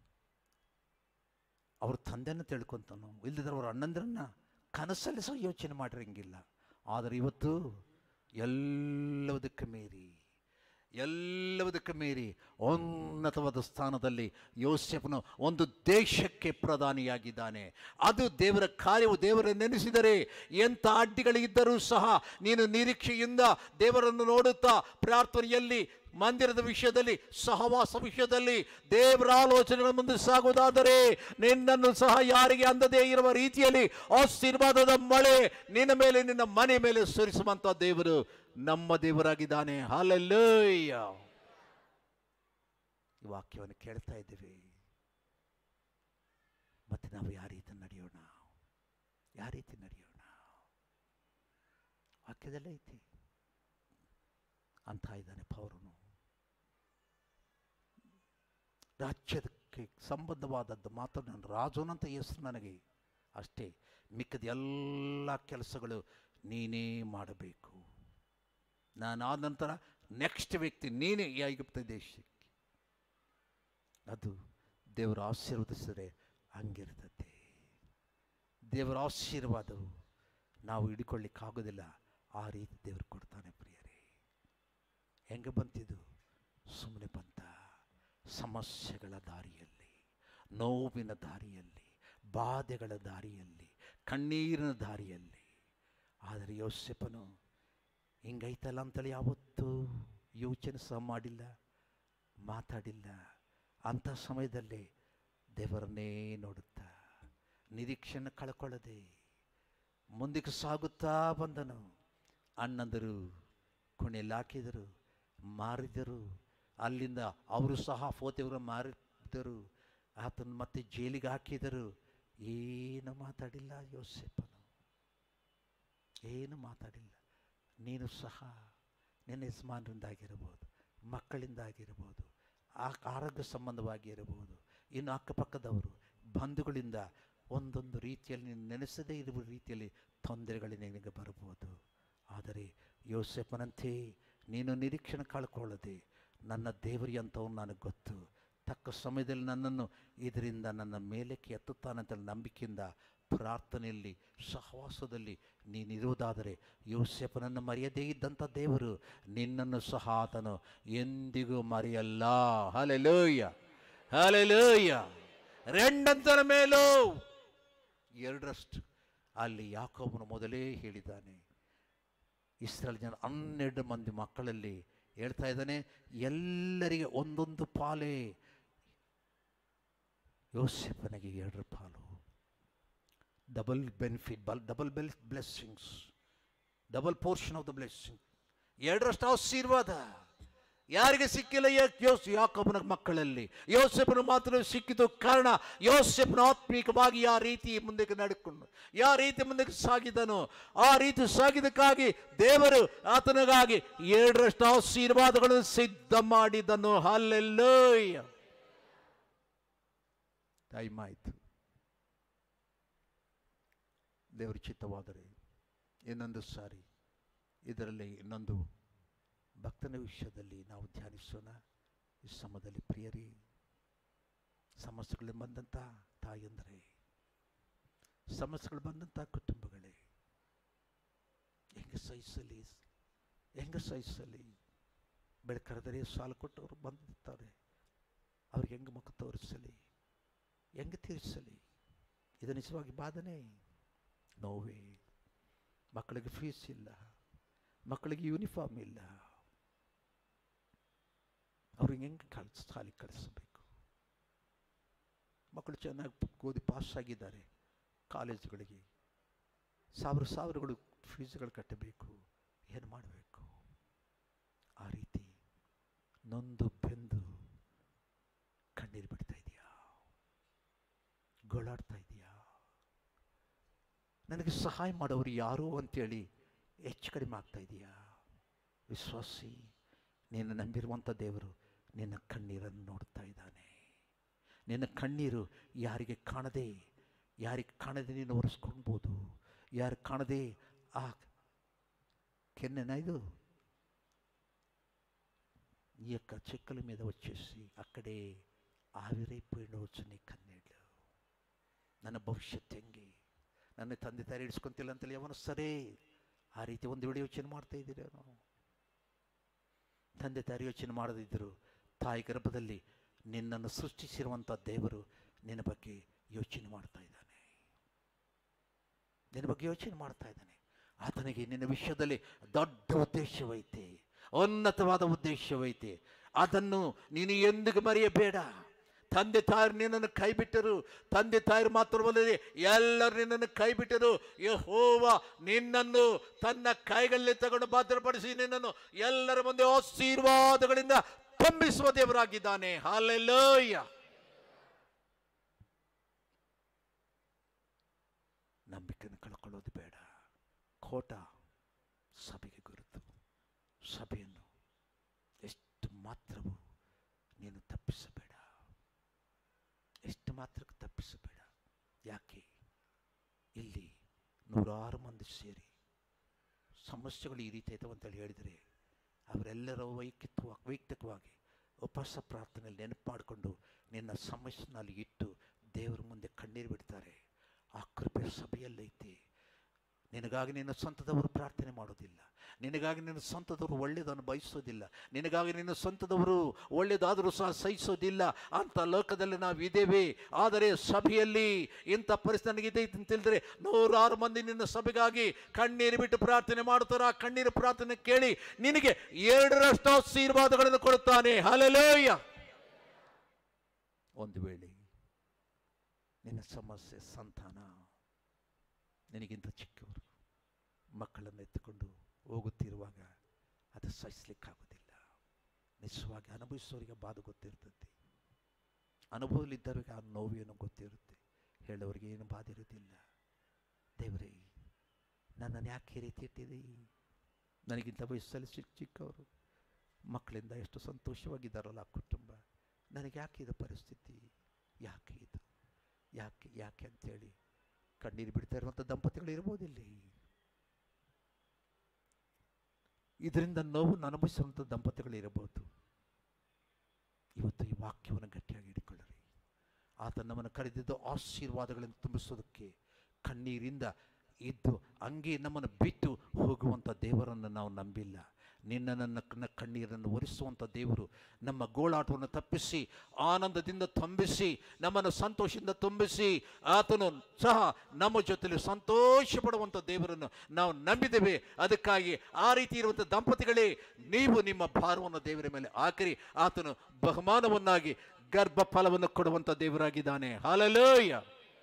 ಅವ್ರ ತಂದೆನ ತಿಳ್ಕೊಂತಾನು ಇಲ್ಲದಿದ್ರೆ ಅವ್ರ ಅಣ್ಣಂದ್ರನ್ನ ಕನಸಲ್ಲಿ ಸಹ ಯೋಚನೆ ಮಾಡಿರಂಗಿಲ್ಲ ಆದರೆ ಇವತ್ತು ಎಲ್ಲದಕ್ಕೆ ಮೀರಿ ಎಲ್ಲದಕ್ಕೆ ಮೀರಿ ಉನ್ನತವಾದ ಸ್ಥಾನದಲ್ಲಿ ಯೋಸೆಫನು ಒಂದು ದೇಶಕ್ಕೆ ಪ್ರಧಾನಿಯಾಗಿದ್ದಾನೆ ಅದು ದೇವರ ಕಾರ್ಯವು ದೇವರ ನೆನೆಸಿದರೆ ಎಂಥ ಅಡ್ಡಿಗಳಿದ್ದರೂ ಸಹ ನೀನು ನಿರೀಕ್ಷೆಯಿಂದ ದೇವರನ್ನು ನೋಡುತ್ತಾ ಪ್ರಾರ್ಥನೆಯಲ್ಲಿ ಮಂದಿರದ ವಿಷಯದಲ್ಲಿ ಸಹವಾಸ ವಿಷಯದಲ್ಲಿ ದೇವರ ಆಲೋಚನೆಗಳ ಮುಂದೆ ಸಾಗುವುದಾದರೆ ನಿನ್ನನ್ನು ಸಹ ಯಾರಿಗೆ ಅಂದದೇ ಇರುವ ರೀತಿಯಲ್ಲಿ ಆಶೀರ್ವಾದದ ಮಳೆ ನಿನ್ನ ಮೇಲೆ ನಿನ್ನ ಮನೆ ಮೇಲೆ ಸುರಿಸುವಂತ ದೇವರು ನಮ್ಮ ದೇವರಾಗಿದ್ದಾನೆ ಹಾಲೆಲ್ಲೂಯ್ಯ ಈ ವಾಕ್ಯವನ್ನು ಕೇಳ್ತಾ ಇದ್ದೇವೆ ಮತ್ತೆ ನಾವು ಯಾವ ರೀತಿ ನಡೆಯೋಣ ಯಾವ ರೀತಿ ನಡೆಯೋಣ ವಾಕ್ಯದಲ್ಲೇ ಐತಿ ಅಂತ ಇದ್ದಾನೆ ಪೌರನು ರಾಜ್ಯಕ್ಕೆ ಸಂಬಂಧವಾದದ್ದು ಮಾತ್ರ ನಾನು ರಾಜನಂತ ಹೆಸರು ನನಗೆ ಅಷ್ಟೇ ಮಿಕ್ಕದ ಎಲ್ಲ ಕೆಲಸಗಳು ನೀನೇ ಮಾಡಬೇಕು ನಾನು ಆದ ನಂತರ ನೆಕ್ಸ್ಟ್ ವ್ಯಕ್ತಿ ನೀನೇ ಈ ಐಗುಪ್ತ ದೇಶಕ್ಕೆ ಅದು ದೇವರ ಆಶೀರ್ವದಿಸಿದರೆ ಹಂಗಿರ್ತದೆ ದೇವರ ಆಶೀರ್ವಾದವು ನಾವು ಹಿಡ್ಕೊಳ್ಳಿಕ್ಕಾಗೋದಿಲ್ಲ ಆ ರೀತಿ ದೇವರು ಕೊಡ್ತಾನೆ ಪ್ರಿಯರೇ ಹೆಂಗೆ ಬಂತಿದ್ದು ಸುಮ್ಮನೆ ಬಂತ ಸಮಸ್ಯೆಗಳ ದಾರಿಯಲ್ಲಿ ನೋವಿನ ದಾರಿಯಲ್ಲಿ ಬಾಧೆಗಳ ದಾರಿಯಲ್ಲಿ ಕಣ್ಣೀರಿನ ದಾರಿಯಲ್ಲಿ ಆದರೆ ಯೋಸೆಫನು ಹಿಂಗೈತಲ್ಲ ಅಂತೇಳಿ ಯಾವತ್ತೂ ಯೋಚನೆ ಸಹ ಮಾಡಿಲ್ಲ ಮಾತಾಡಿಲ್ಲ ಅಂಥ ಸಮಯದಲ್ಲಿ ದೇವರನ್ನೇ ನೋಡುತ್ತಾ ನಿರೀಕ್ಷೆಯನ್ನು ಕಳ್ಕೊಳ್ಳದೆ ಮುಂದಕ್ಕೆ ಸಾಗುತ್ತಾ ಬಂದನು ಅಣ್ಣಂದರು ಕುಣಿಯಲ್ಲಿ ಹಾಕಿದರು ಮಾರಿದರು ಅಲ್ಲಿಂದ ಅವರು ಸಹ ಫೋತೆಯವರು ಮಾರಿದರು ಆತನ ಮತ್ತೆ ಜೈಲಿಗೆ ಹಾಕಿದರು ಏನು ಮಾತಾಡಿಲ್ಲ ಯೋಸೆಫನು ಏನು ಮಾತಾಡಿಲ್ಲ ನೀನು ಸಹ ನಿನ್ನ ಯಜಮಾನರಿಂದಾಗಿರಬಹುದು ಮಕ್ಕಳಿಂದಾಗಿರಬಹುದು ಆ ಆರೋಗ್ಯ ಸಂಬಂಧವಾಗಿ ಇರಬಹುದು ಇನ್ನು ಅಕ್ಕಪಕ್ಕದವರು ಬಂಧುಗಳಿಂದ ಒಂದೊಂದು ರೀತಿಯಲ್ಲಿ ನೀನು ನೆನೆಸದೇ ಇರುವ ರೀತಿಯಲ್ಲಿ ತೊಂದರೆಗಳು ನಿನಗೆ ಬರಬಹುದು ಆದರೆ ಯೋಸೆಫನಂತೆ ನೀನು ನಿರೀಕ್ಷಣೆ ಕಳ್ಕೊಳ್ಳದೆ ನನ್ನ ದೇವರಿ ಅಂತವನು ನನಗೆ ಗೊತ್ತು ತಕ್ಕ ಸಮಯದಲ್ಲಿ ನನ್ನನ್ನು ಇದರಿಂದ ನನ್ನ ಮೇಲಕ್ಕೆ ಎತ್ತುತ್ತಾನಂತ ನಂಬಿಕೆಯಿಂದ ಪ್ರಾರ್ಥನೆಯಲ್ಲಿ ಸಹವಾಸದಲ್ಲಿ ನೀನಿರುವುದಾದರೆ ಯೋಸೆಫನನ್ನು ಮರೆಯದೇ ಇದ್ದಂಥ ದೇವರು ನಿನ್ನನ್ನು ಸಹ ಆತನು ಎಂದಿಗೂ ಮರೆಯಲ್ಲ ಹಲೆಲೂಯ ಹಲೆಲೂಯ రెండంతల ಮೇಲೂ ಎರಡರಷ್ಟು ಅಲ್ಲಿ ಯಾಕೋಬನು ಮೊದಲೇ ಹೇಳಿದ್ದಾನೆ ಇಸ್ರೇಲ್ ಜನ ಹನ್ನೆರಡು ಮಂದಿ ಮಕ್ಕಳಲ್ಲಿ ಹೇಳ್ತಾ ಇದ್ದಾನೆ ಎಲ್ಲರಿಗೆ ಒಂದೊಂದು ಪಾಲೇ ಯೋಸೆಫನಿಗೆ ಎರಡು ಪಾಲು ಡಬಲ್ ಬೆನಿಫಿಟ್ ಬಲ್ double bell blessings double portion of the blessing ಎರಡರಷ್ಟು ಆಶೀರ್ವಾದ ಯಾರಿಗೆ ಸಿಕ್ಕಿಲ್ಲ ಯಾ- ಯೋಸ್ ಯಾಕೋಬನ ಮಕ್ಕಳಲ್ಲಿ ಯೋಸೆಫನು ಮಾತ್ರ ಸಿಕ್ಕಿತು ಕಾರಣ ಯೋಸೆಫನ ಆತ್ಮೀಕವಾಗಿ ಯಾವ ರೀತಿ ಮುಂದಕ್ಕೆ ನಡ್ಕೊಂಡು ಯಾವ ರೀತಿ ಮುಂದಕ್ಕೆ ಸಾಗಿದನು ಆ ರೀತಿ ಸಾಗಿದಕ್ಕಾಗಿ ದೇವರು ಆತನಿಗಾಗಿ ಎರಡರಷ್ಟು ಆಶೀರ್ವಾದಗಳನ್ನು ಸಿದ್ಧ ಮಾಡಿದನು ಹಲ್ಲೆಲ್ಲೋಯ್ಯ ಟೈಮ್ ಆಯಿತು ದೇವರ ಚಿತ್ತವಾದರೆ ಇನ್ನೊಂದು ಸಾರಿ ಇದರಲ್ಲಿ ಇನ್ನೊಂದು ಭಕ್ತನ ವಿಷಯದಲ್ಲಿ ನಾವು ಧ್ಯಾನಿಸೋಣ ಈ ಸಮಯದಲ್ಲಿ ಪ್ರಿಯರಿ ಸಮಸ್ಯೆಗಳು ಬಂದಂಥ ತಾಯಂದರೆ ಸಮಸ್ಯೆಗಳು ಬಂದಂಥ ಕುಟುಂಬಗಳೇ ಹೆಂಗೆ ಸಹಿಸಲಿ ಹೆಂಗೆ ಸಹಿಸಲಿ ಬೆಳಕರೆದರೆ ಸಾಲು ಕೊಟ್ಟವರು ಬಂದಿರ್ತಾರೆ ಅವ್ರಿಗೆ ಹೆಂಗೆ ಮುಖ ತೋರಿಸಲಿ ಹೆಂಗೆ ತೀರಿಸಲಿ ಇದು ನಿಜವಾಗಿ ಬಾಧನೆ ನೋವೇ ಮಕ್ಕಳಿಗೆ ಫೀಸ್ ಇಲ್ಲ ಮಕ್ಕಳಿಗೆ ಯೂನಿಫಾರ್ಮ್ ಇಲ್ಲ ಅವ್ರಿಗೆ ಹೆಂಗೆ ಕಳಿಸ್ ಸಾಲಿ ಕಳಿಸಬೇಕು ಮಕ್ಕಳು ಚೆನ್ನಾಗಿ ಓದಿ ಪಾಸ್ ಆಗಿದ್ದಾರೆ ಕಾಲೇಜುಗಳಿಗೆ ಸಾವಿರ ಸಾವಿರಗಳು ಫೀಸ್ಗಳು ಕಟ್ಟಬೇಕು ಏನು ಮಾಡಬೇಕು ಆ ರೀತಿ ನೊಂದು ಬೆಂದು ಕಣ್ಣೀರು ಬಿಡ್ತಾ ಇದೆಯಾ ಗೋಳಾಡ್ತಾ ಇದೆಯಾ ನನಗೆ ಸಹಾಯ ಮಾಡೋರು ಯಾರು ಅಂತೇಳಿ ಹೆಚ್ಚು ಕಡಿಮೆ ಆಗ್ತಾ ಇದೆಯಾ ವಿಶ್ವಾಸಿ ನೀನು ನಂಬಿರುವಂಥ ದೇವರು ನಿನ್ನ ಕಣ್ಣೀರನ್ನು ನೋಡ್ತಾ ಇದ್ದಾನೆ ನಿನ್ನ ಕಣ್ಣೀರು ಯಾರಿಗೆ ಕಾಣದೆ ಯಾರಿಗೆ ಕಾಣದೆ ನೀನು ಒರೆಸ್ಕೊಳ್ಬೋದು ಯಾರು ಕಾಣದೆ ಆ ಕೆನ್ನೆನ ಇದು ఈ యొక్క చెక్కల మీద వచ్చేసి అక్కడే ఆవిరైపోయినవచ్చు నీ కన్నీళ్ళు ನನ್ನ ಭವಿಷ್ಯತ್ ಹೆಂಗೆ ನನ್ನ ತಂದೆ ತಾಯಿ ಇಡಿಸ್ಕೊಂತಿಲ್ಲ ಅಂತೇಳಿ ಅವನು ಸರಿ ಆ ರೀತಿ ಒಂದು ವೇಳೆ ಯೋಚನೆ ಮಾಡ್ತಾ ಇದ್ದೀರೇನೋ ತಂದೆ ತಾಯಿ ಯೋಚನೆ ಮಾಡದಿದ್ದರು ತಾಯಿ ಗರ್ಭದಲ್ಲಿ ನಿನ್ನನ್ನು ಸೃಷ್ಟಿಸಿರುವಂಥ ದೇವರು ನಿನ್ನ ಬಗ್ಗೆ ಯೋಚನೆ ಮಾಡ್ತಾ ಇದ್ದಾನೆ ನಿನ್ನ ಬಗ್ಗೆ ಯೋಚನೆ ಮಾಡ್ತಾ ಇದ್ದಾನೆ ಆತನಿಗೆ ನಿನ್ನ ವಿಷಯದಲ್ಲಿ ದೊಡ್ಡ ಉದ್ದೇಶವೈತೆ ಉನ್ನತವಾದ ಉದ್ದೇಶವೈತೆ ಅದನ್ನು ನೀನು ಎಂದಿಗೂ ಮರೆಯಬೇಡ ತಂದೆ ತಾಯರು ನಿನ್ನನ್ನು ಕೈ ಬಿಟ್ಟರು ತಂದೆ ತಾಯರು ಮಾತ್ರವಲ್ಲದೆ ಎಲ್ಲರೂ ನಿನ್ನನ್ನು ಕೈ ಬಿಟ್ಟರು ಯಹೋವ ನಿನ್ನನ್ನು ತನ್ನ ಕೈಗಳಲ್ಲಿ ತಗೊಂಡು ಭದ್ರಪಡಿಸಿ ನಿನ್ನನ್ನು ಎಲ್ಲರ ಮುಂದೆ ಆಶೀರ್ವಾದಗಳಿಂದ ತುಂಬಿಸುವ ದೇವರಾಗಿದ್ದಾನೆ ಹಾಲೆಲ್ಲೋಯ್ಯ ನಂಬಿಕೆಯನ್ನು ಕಳ್ಕೊಳ್ಳೋದು ಬೇಡ ಕೋಟ ಸಭೆಗೆ ಗುರುತು ಸಭೆಯನ್ನು ಎಷ್ಟು ಮಾತ್ರವೂ ನೀನು ತಪ್ಪಿಸಬೇಡ ಎಷ್ಟು ಮಾತ್ರಕ್ಕೆ ತಪ್ಪಿಸಬೇಡ ಯಾಕೆ ಇಲ್ಲಿ ನೂರಾರು ಮಂದಿ ಸೇರಿ ಸಮಸ್ಯೆಗಳು ಈ ರೀತಿ ಆಯ್ತವೆ ಅಂತೇಳಿ ಹೇಳಿದರೆ ಅವರೆಲ್ಲರ ವೈಯಕ್ತಿಕ ವೈಯಕ್ತಿಕವಾಗಿ ಉಪವಾಸ ಪ್ರಾರ್ಥನೆಯಲ್ಲಿ ನೆನಪು ಮಾಡಿಕೊಂಡು ನಿನ್ನ ಸಮಸ್ಯೆನಲ್ಲಿ ಇಟ್ಟು ದೇವರ ಮುಂದೆ ಕಣ್ಣೀರು ಬಿಡ್ತಾರೆ ಆ ಕೃಪೆ ಸಭೆಯಲ್ಲೈತೆ ನಿನಗಾಗಿ ನಿನ್ನ ಸ್ವಂತದವರು ಪ್ರಾರ್ಥನೆ ಮಾಡೋದಿಲ್ಲ ನಿನಗಾಗಿ ನಿನ್ನ ಸ್ವಂತದವರು ಒಳ್ಳೆಯದನ್ನು ಬಯಸೋದಿಲ್ಲ ನಿನಗಾಗಿ ನಿನ್ನ ಸ್ವಂತದವರು ಒಳ್ಳೆಯದಾದರೂ ಸಹ ಸಹಿಸೋದಿಲ್ಲ ಅಂತ ಲೋಕದಲ್ಲಿ ನಾವು ಇದ್ದೇವೆ ಆದರೆ ಸಭೆಯಲ್ಲಿ ಇಂಥ ಪರಿಸ್ಥಿತಿ ನನಗಿದೆ ಅಂತ ತಿಳಿದ್ರೆ ನೂರಾರು ಮಂದಿ ನಿನ್ನ ಸಭೆಗಾಗಿ ಕಣ್ಣೀರು ಬಿಟ್ಟು ಪ್ರಾರ್ಥನೆ ಮಾಡ್ತಾರೆ ಆ ಕಣ್ಣೀರು ಪ್ರಾರ್ಥನೆ ಕೇಳಿ ನಿನಗೆ ಎರಡರಷ್ಟು ಆಶೀರ್ವಾದಗಳನ್ನು ಕೊಡುತ್ತಾನೆ ಹಲಲೋಯ ಒಂದು ವೇಳೆ ನಿನ್ನ ಸಮಸ್ಯೆ ಸಂತಾನ ನಿನಗಿಂತ ಚಿಕ್ಕವರು ಮಕ್ಕಳನ್ನು ಎತ್ತುಕೊಂಡು ಹೋಗುತ್ತಿರುವಾಗ ಅದು ಸಹಿಸ್ಲಿಕ್ಕಾಗೋದಿಲ್ಲ ನಿಜವಾಗಿ ಅನುಭವಿಸೋರಿಗೆ ಬಾಧೆ ಗೊತ್ತಿರ್ತದೆ ಅನುಭವದಲ್ಲಿದ್ದವರಿಗೆ ಆ ನೋವೇನು ಗೊತ್ತಿರುತ್ತೆ ಹೇಳೋರಿಗೆ ಏನು ಬಾಧೆ ಇರೋದಿಲ್ಲ ದೇವರೇ ನನ್ನನ್ನು ಯಾಕೆ ಈ ರೀತಿ ಇಟ್ಟಿದೆ ನನಗಿಂತ ವಯಸ್ಸಲ್ಲಿ ಚಿಕ್ಕ ಚಿಕ್ಕವರು ಮಕ್ಕಳಿಂದ ಎಷ್ಟು ಸಂತೋಷವಾಗಿದ್ದಾರಲ್ಲ ಆ ಕುಟುಂಬ ನನಗೆ ಯಾಕೆ ಇದು ಪರಿಸ್ಥಿತಿ ಯಾಕೆ ಇದು ಯಾಕೆ ಯಾಕೆ ಅಂತೇಳಿ ಕಣ್ಣೀರು ಬಿಡ್ತಾ ಇರುವಂಥ ದಂಪತಿಗಳು ಇರ್ಬೋದಿಲ್ಲಿ ಇದರಿಂದ ನೋವನ್ನು ಅನುಭವಿಸುವಂಥ ದಂಪತಿಗಳು ಇರಬಹುದು ಇವತ್ತು ಈ ವಾಕ್ಯವನ್ನು ಗಟ್ಟಿಯಾಗಿ ಹಿಡ್ಕೊಳ್ಳಿರಿ ಆತ ನಮ್ಮನ್ನು ಕರೆದಿದ್ದು ಆಶೀರ್ವಾದಗಳನ್ನು ತುಂಬಿಸೋದಕ್ಕೆ ಕಣ್ಣೀರಿಂದ ಇದ್ದು ಹಂಗೆ ನಮ್ಮನ್ನು ಬಿಟ್ಟು ಹೋಗುವಂಥ ದೇವರನ್ನು ನಾವು ನಂಬಿಲ್ಲ ನಿನ್ನ ನನ್ನ ಕಣ್ಣ ಕಣ್ಣೀರನ್ನು ಒರೆಸುವಂಥ ದೇವರು ನಮ್ಮ ಗೋಳಾಟವನ್ನು ತಪ್ಪಿಸಿ ಆನಂದದಿಂದ ತುಂಬಿಸಿ ನಮ್ಮನ್ನು ಸಂತೋಷದಿಂದ ತುಂಬಿಸಿ ಆತನು ಸಹ ನಮ್ಮ ಜೊತೆಲಿ ಸಂತೋಷ ಪಡುವಂಥ ದೇವರನ್ನು ನಾವು ನಂಬಿದ್ದೇವೆ ಅದಕ್ಕಾಗಿ ಆ ರೀತಿ ಇರುವಂಥ ದಂಪತಿಗಳೇ ನೀವು ನಿಮ್ಮ ಭಾರವನ್ನು ದೇವರ ಮೇಲೆ ಹಾಕಿರಿ ಆತನು ಬಹುಮಾನವನ್ನಾಗಿ ಗರ್ಭ ಫಲವನ್ನು ಕೊಡುವಂಥ ದೇವರಾಗಿದ್ದಾನೆ ಹಾಲಲೋಯ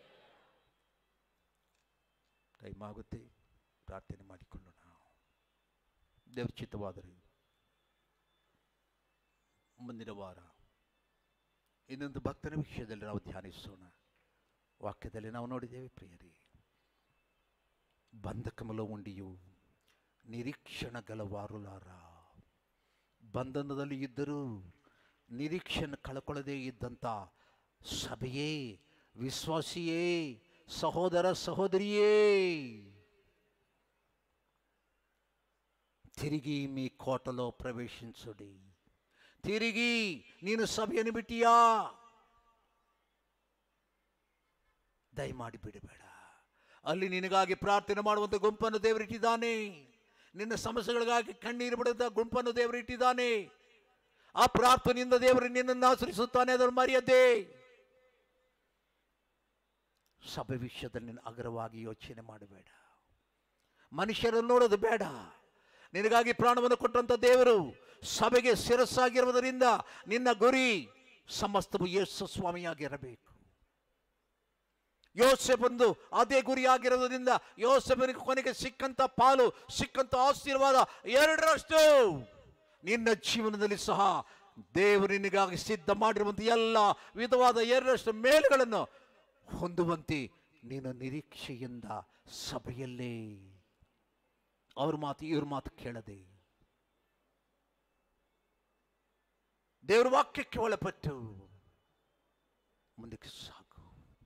ಟೈಮ್ ಆಗುತ್ತೆ ಪ್ರಾರ್ಥನೆ ಮಾಡಿಕೊಳ್ಳೋಣ ದೇವ್ರ ಚಿತ್ತವಾದರೆ ಮುಂದಿನ ವಾರ ಇನ್ನೊಂದು ಭಕ್ತನ ವಿಷಯದಲ್ಲಿ ನಾವು ಧ್ಯಾನಿಸೋಣ ವಾಕ್ಯದಲ್ಲಿ ನಾವು ನೋಡಿದ್ದೇವೆ ಪ್ರಿಯರೇ ಬಂದ ಕಮಲ ಉಂಡಿಯು ನಿರೀಕ್ಷಣ ಗಲವಾರುಲಾರ ಬಂಧನದಲ್ಲಿ ಇದ್ದರೂ ನಿರೀಕ್ಷೆಯನ್ನು ಕಳ್ಕೊಳ್ಳದೇ ಇದ್ದಂಥ ಸಭೆಯೇ ವಿಶ್ವಾಸಿಯೇ ಸಹೋದರ ಸಹೋದರಿಯೇ ತಿರುಗಿ మీ కోటలో ప్రవేశించుడి తిరిగి ನೀನು ಸಭೆಯನ್ನು ಬಿಟ್ಟಿಯಾ ದಯಮಾಡಿ ಬಿಡಬೇಡ ಅಲ್ಲಿ ನಿನಗಾಗಿ ಪ್ರಾರ್ಥನೆ ಮಾಡುವಂಥ ಗುಂಪನ್ನು ದೇವರಿಟ್ಟಿದ್ದಾನೆ ನಿನ್ನ ಸಮಸ್ಯೆಗಳಿಗಾಗಿ ಕಣ್ಣೀರು ಬಿಡುವಂಥ ಗುಂಪನ್ನು ದೇವರಿಟ್ಟಿದ್ದಾನೆ ಆ ಪ್ರಾರ್ಥನೆಯಿಂದ ದೇವರು ನಿನ್ನನ್ನು ಆಚರಿಸುತ್ತಾನೆ ಅದನ್ನು ಮರೆಯದ್ದೇ ಸಭೆ ವಿಷಯದಲ್ಲಿ ನೀನು ಅಗ್ರವಾಗಿ ಯೋಚನೆ ಮಾಡಬೇಡ ಮನುಷ್ಯರನ್ನು ನೋಡೋದು ಬೇಡ ನಿನಗಾಗಿ ಪ್ರಾಣವನ್ನು ಕೊಟ್ಟಂತ ದೇವರು ಸಭೆಗೆ ಶಿರಸ್ಸಾಗಿರುವುದರಿಂದ ನಿನ್ನ ಗುರಿ ಸಮಸ್ತವು ಯೇಸು ಸ್ವಾಮಿಯಾಗಿರಬೇಕು ಯೋಸೆಫಂದು ಅದೇ ಗುರಿಯಾಗಿರೋದ್ರಿಂದ ಯೋಸೆಫನಿಗೆ ಕೊನೆಗೆ ಸಿಕ್ಕಂತ ಪಾಲು ಸಿಕ್ಕಂತ ಆಶೀರ್ವಾದ ಎರಡರಷ್ಟು ನಿನ್ನ ಜೀವನದಲ್ಲಿ ಸಹ ದೇವರು ನಿನಗಾಗಿ ಸಿದ್ಧ ಮಾಡಿರುವಂಥ ಎಲ್ಲ ವಿಧವಾದ ಎರಡರಷ್ಟು ಮೇಲುಗಳನ್ನು ಹೊಂದುವಂತೆ ನೀನು ನಿರೀಕ್ಷೆಯಿಂದ ಸಭೆಯಲ್ಲೇ ಅವ್ರ ಮಾತು ಇವ್ರ ಮಾತು ಕೇಳದೆ ದೇವರ ವಾಕ್ಯಕ್ಕೆ ಒಳಪಟ್ಟು ಮುಂದಕ್ಕೆ ಸಾಗು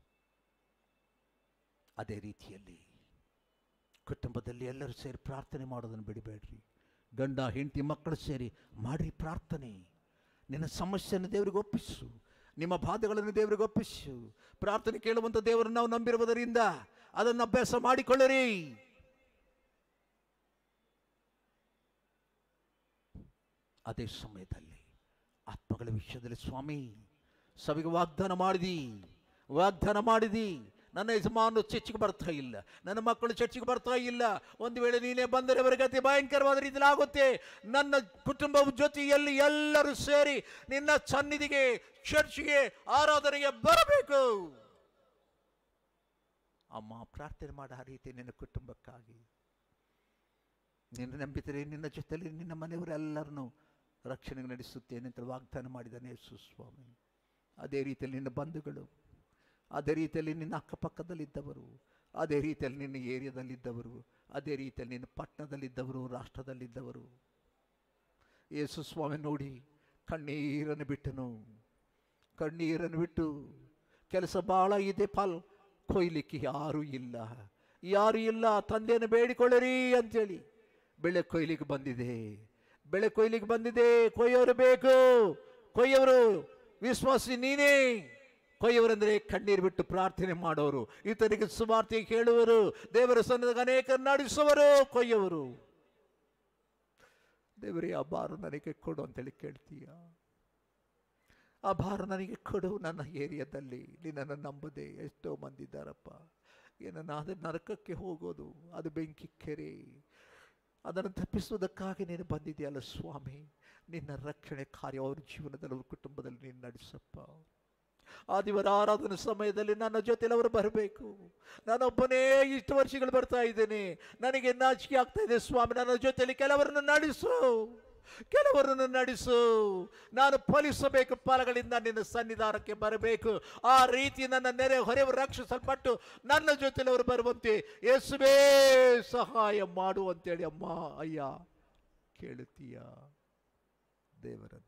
ಅದೇ ರೀತಿಯಲ್ಲಿ ಕುಟುಂಬದಲ್ಲಿ ಎಲ್ಲರೂ ಸೇರಿ ಪ್ರಾರ್ಥನೆ ಮಾಡೋದನ್ನು ಬಿಡಬೇಡ್ರಿ ಗಂಡ ಹೆಂಡತಿ ಮಕ್ಕಳು ಸೇರಿ ಮಾಡ್ರಿ ಪ್ರಾರ್ಥನೆ ನಿನ್ನ ಸಮಸ್ಯೆಯನ್ನು ದೇವರಿಗೆ ಒಪ್ಪಿಸು ನಿಮ್ಮ ಬಾಧೆಗಳನ್ನು ದೇವರಿಗೆ ಒಪ್ಪಿಸು ಪ್ರಾರ್ಥನೆ ಕೇಳುವಂಥ ದೇವರನ್ನು ನಾವು ನಂಬಿರುವುದರಿಂದ ಅದನ್ನು ಅಭ್ಯಾಸ ಮಾಡಿಕೊಳ್ಳಿರಿ ಅದೇ ಸಮಯದಲ್ಲಿ ಆತ್ಮಗಳ ವಿಷಯದಲ್ಲಿ ಸ್ವಾಮಿ ಸಭೆಗೆ ವಾಗ್ದಾನ ಮಾಡಿದಿ ವಾಗ್ದಾನ ಮಾಡಿದಿ ನನ್ನ ಯಜಮಾನು ಚರ್ಚಿಗೆ ಬರ್ತಾ ಇಲ್ಲ ನನ್ನ ಮಕ್ಕಳು ಚರ್ಚಿಗೆ ಬರ್ತಾ ಇಲ್ಲ ಒಂದು ವೇಳೆ ನೀನೇ ಬಂದರೆ ಅವರ ಗತಿ ಭಯಂಕರವಾದ ರೀತಿಯಲ್ಲಿ ಆಗುತ್ತೆ ನನ್ನ ಕುಟುಂಬ ಜೊತೆಯಲ್ಲಿ ಎಲ್ಲರೂ ಸೇರಿ ನಿನ್ನ ಸನ್ನಿಧಿಗೆ ಚರ್ಚಿಗೆ ಆರಾಧನೆಗೆ ಬರಬೇಕು ಅಮ್ಮ ಪ್ರಾರ್ಥನೆ ಮಾಡ ಆ ರೀತಿ ನಿನ್ನ ಕುಟುಂಬಕ್ಕಾಗಿ ನಿನ್ನ ನಂಬಿದರೆ ನಿನ್ನ ಜೊತೆಯಲ್ಲಿ ನಿನ್ನ ಮನೆಯವರೆಲ್ಲರನ್ನು ರಕ್ಷಣೆಗೆ ನಡೆಸುತ್ತೇನೆ ಅಂತ ವಾಗ್ದಾನ ಮಾಡಿದ್ದಾನೆ ಯೇಸು ಸ್ವಾಮಿ ಅದೇ ರೀತಿಯಲ್ಲಿ ನಿನ್ನ ಬಂಧುಗಳು ಅದೇ ರೀತಿಯಲ್ಲಿ ನಿನ್ನ ಅಕ್ಕಪಕ್ಕದಲ್ಲಿದ್ದವರು ಅದೇ ರೀತಿಯಲ್ಲಿ ನಿನ್ನ ಏರಿಯಾದಲ್ಲಿದ್ದವರು ಅದೇ ರೀತಿಯಲ್ಲಿ ನಿನ್ನ ಪಟ್ಟಣದಲ್ಲಿದ್ದವರು ರಾಷ್ಟ್ರದಲ್ಲಿದ್ದವರು ಯೇಸು ಸ್ವಾಮಿ ನೋಡಿ ಕಣ್ಣೀರನ್ನು ಬಿಟ್ಟನು ಕಣ್ಣೀರನ್ನು ಬಿಟ್ಟು ಕೆಲಸ ಭಾಳ ಇದೆ ಪಾಲ್ ಕೊಯ್ಲಿಕ್ಕೆ ಯಾರೂ ಇಲ್ಲ ಯಾರೂ ಇಲ್ಲ ತಂದೆಯನ್ನು ಬೇಡಿಕೊಳ್ಳಿರಿ ಅಂತೇಳಿ ಬೆಳೆ ಕೊಯ್ಲಿಕ್ಕೆ ಬಂದಿದೆ ಬೆಳೆ ಕೊಯ್ಲಿಕ್ಕೆ ಬಂದಿದೆ ಕೊಯ್ಯೋರು ಬೇಕು ಕೊಯ್ಯೋರು ವಿಶ್ವಾಸಿ ನೀನೇ ಕೊಯ್ಯವರೆಂದರೆ ಕಣ್ಣೀರು ಬಿಟ್ಟು ಪ್ರಾರ್ಥನೆ ಮಾಡೋರು ಇತರಿಗೆ ಸುವಾರ್ತೆ ಕೇಳುವರು ದೇವರ ಸನ್ನದಾಗ ಅನೇಕ ನಡೆಸುವರು ಕೊಯ್ಯವರು ದೇವರೇ ಆ ಭಾರ ನನಗೆ ಕೊಡು ಅಂತೇಳಿ ಕೇಳ್ತೀಯ ಆ ಭಾರ ನನಗೆ ಕೊಡು ನನ್ನ ಏರಿಯಾದಲ್ಲಿ ನಿನ್ನನ್ನು ನಂಬದೆ ಎಷ್ಟೋ ಮಂದಿ ಇದ್ದಾರಪ್ಪ ಏನನ್ನ ಅದು ನರಕಕ್ಕೆ ಹೋಗೋದು ಅದು ಬೆಂಕಿ ಕೆರೆ ಅದನ್ನು ತಪ್ಪಿಸುವುದಕ್ಕಾಗಿ ನೀನು ಬಂದಿದೆಯಲ್ಲ ಸ್ವಾಮಿ ನಿನ್ನ ರಕ್ಷಣೆ ಕಾರ್ಯ ಅವ್ರ ಜೀವನದಲ್ಲಿ ಅವ್ರ ಕುಟುಂಬದಲ್ಲಿ ನೀನು ನಡೆಸಪ್ಪ ಆದಿವಾರ ಆರಾಧನೆ ಸಮಯದಲ್ಲಿ ನನ್ನ ಜೊತೆಲಿ ಅವರು ಬರಬೇಕು ನಾನೊಬ್ಬನೇ ಇಷ್ಟು ವರ್ಷಗಳು ಬರ್ತಾ ಇದ್ದೇನೆ ನನಗೆ ನಾಚಿಕೆ ಆಗ್ತಾ ಇದೆ ಸ್ವಾಮಿ ನನ್ನ ಜೊತೆಲಿ ಕೆಲವರನ್ನು ನಡೆಸು ಕೆಲವರನ್ನು ನಡೆಸು ನಾನು ಫಲಿಸಬೇಕು ಫಲಗಳಿಂದ ನಿನ್ನ ಸನ್ನಿಧಾನಕ್ಕೆ ಬರಬೇಕು ಆ ರೀತಿ ನನ್ನ ನೆರೆ ಹೊರೆವು ರಕ್ಷಿಸಲ್ಪಟ್ಟು ನನ್ನ ಜೊತೆಲಿ ಅವರು ಬರುವಂತೆ ಯೇಸುವೇ ಸಹಾಯ ಮಾಡು ಅಂತೇಳಿ ಅಮ್ಮ ಅಯ್ಯ ಕೇಳುತ್ತೀಯ ದೇವರನ್ನ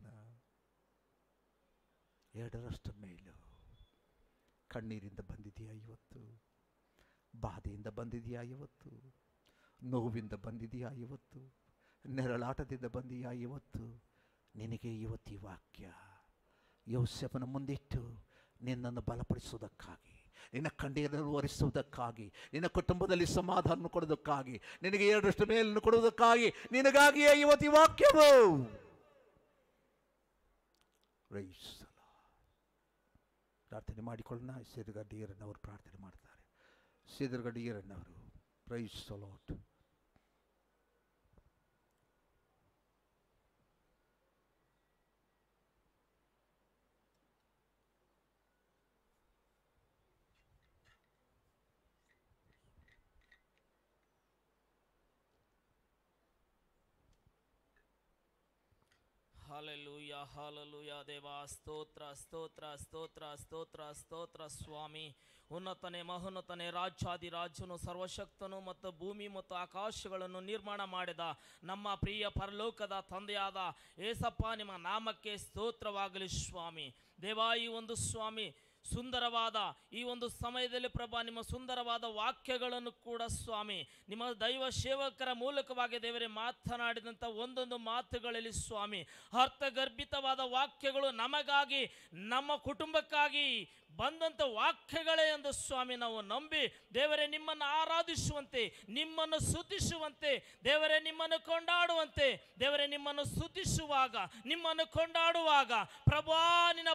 ಎರಡರಷ್ಟು ಮೇಲು ಕಣ್ಣೀರಿಂದ ಬಂದಿದೆಯಾ ಇವತ್ತು ಬಾಧೆಯಿಂದ ಬಂದಿದೆಯಾ ಇವತ್ತು ನೋವಿಂದ ಬಂದಿದೆಯಾ ಇವತ್ತು ನೆರಳಾಟದಿಂದ ಬಂದಿಯಾ ಇವತ್ತು ನಿನಗೆ ಇವತ್ತು ಈ ವಾಕ್ಯ ಯೋಸೆಫನ ಮುಂದಿಟ್ಟು ನಿನ್ನನ್ನು ಬಲಪಡಿಸುವುದಕ್ಕಾಗಿ ನಿನ್ನ ಕಣ್ಣೀರನ್ನು ಒರೆಸುವುದಕ್ಕಾಗಿ ನಿನ್ನ ಕುಟುಂಬದಲ್ಲಿ ಸಮಾಧಾನ ಕೊಡೋದಕ್ಕಾಗಿ ನಿನಗೆ ಎರಡರಷ್ಟು ಮೇಲನ್ನು ಕೊಡುವುದಕ್ಕಾಗಿ ನಿನಗಾಗಿಯೇ ಇವತ್ತು ಈ ವಾಕ್ಯವು Praise the Lord. ಪ್ರಾರ್ಥನೆ ಮಾಡಿಕೊಳ್ಳೋಣ ಸಿದ್ಧಗಡ್ಡಿಯರನ್ನವರು ಪ್ರಾರ್ಥನೆ ಮಾಡ್ತಾರೆ ಸಿದ್ಧಗಡ್ಡಿಯರನ್ನವರು ಪ್ರೈಸ್ ಲಾಟ್ ಹಾಲೆಲೂಯ ಹಾಲೆಲೂಯ ದೇವ ಸ್ತೋತ್ರ ಸ್ತೋತ್ರ ಸ್ತೋತ್ರ ಸ್ತೋತ್ರ ಸ್ತೋತ್ರ ಸ್ವಾಮಿ ಉನ್ನತನೆ ಮಹೋನ್ನತನೆ ರಾಜ್ಯಾದಿರಾಜನು ಸರ್ವಶಕ್ತನು ಮತ್ತು ಭೂಮಿ ಮತ್ತು ಆಕಾಶಗಳನ್ನು ನಿರ್ಮಾಣ ಮಾಡಿದ ನಮ್ಮ ಪ್ರಿಯ ಪರಲೋಕದ ತಂದೆಯಾದ ಏಸಪ್ಪ ನಿಮ್ಮ ನಾಮಕ್ಕೆ ಸ್ತೋತ್ರವಾಗಲಿ ಸ್ವಾಮಿ ದೇವ ಈ ಒಂದು ಸ್ವಾಮಿ ಸುಂದರವಾದ ಈ ಒಂದು ಸಮಯದಲ್ಲಿ ಪ್ರಭಾ ನಿಮ್ಮ ಸುಂದರವಾದ ವಾಕ್ಯಗಳನ್ನು ಕೂಡ ಸ್ವಾಮಿ ನಿಮ್ಮ ದೈವ ಸೇವಕರ ಮೂಲಕವಾಗಿ ದೇವರೇ ಮಾತನಾಡಿದಂಥ ಒಂದೊಂದು ಮಾತುಗಳಲ್ಲಿ ಸ್ವಾಮಿ ಅರ್ಥಗರ್ಭಿತವಾದ ವಾಕ್ಯಗಳು ನಮಗಾಗಿ ನಮ್ಮ ಕುಟುಂಬಕ್ಕಾಗಿ ಬಂದಂಥ ವಾಕ್ಯಗಳೇ ಎಂದು ಸ್ವಾಮಿ ನಾವು ನಂಬಿ ದೇವರೇ ನಿಮ್ಮನ್ನು ಆರಾಧಿಸುವಂತೆ ನಿಮ್ಮನ್ನು ಸ್ತುತಿಸುವಂತೆ ದೇವರೇ ನಿಮ್ಮನ್ನು ಕೊಂಡಾಡುವಂತೆ ದೇವರೇ ನಿಮ್ಮನ್ನು ಸ್ತುತಿಸುವಾಗ ನಿಮ್ಮನ್ನು ಕೊಂಡಾಡುವಾಗ ಪ್ರಭಾ ನಿನ್ನ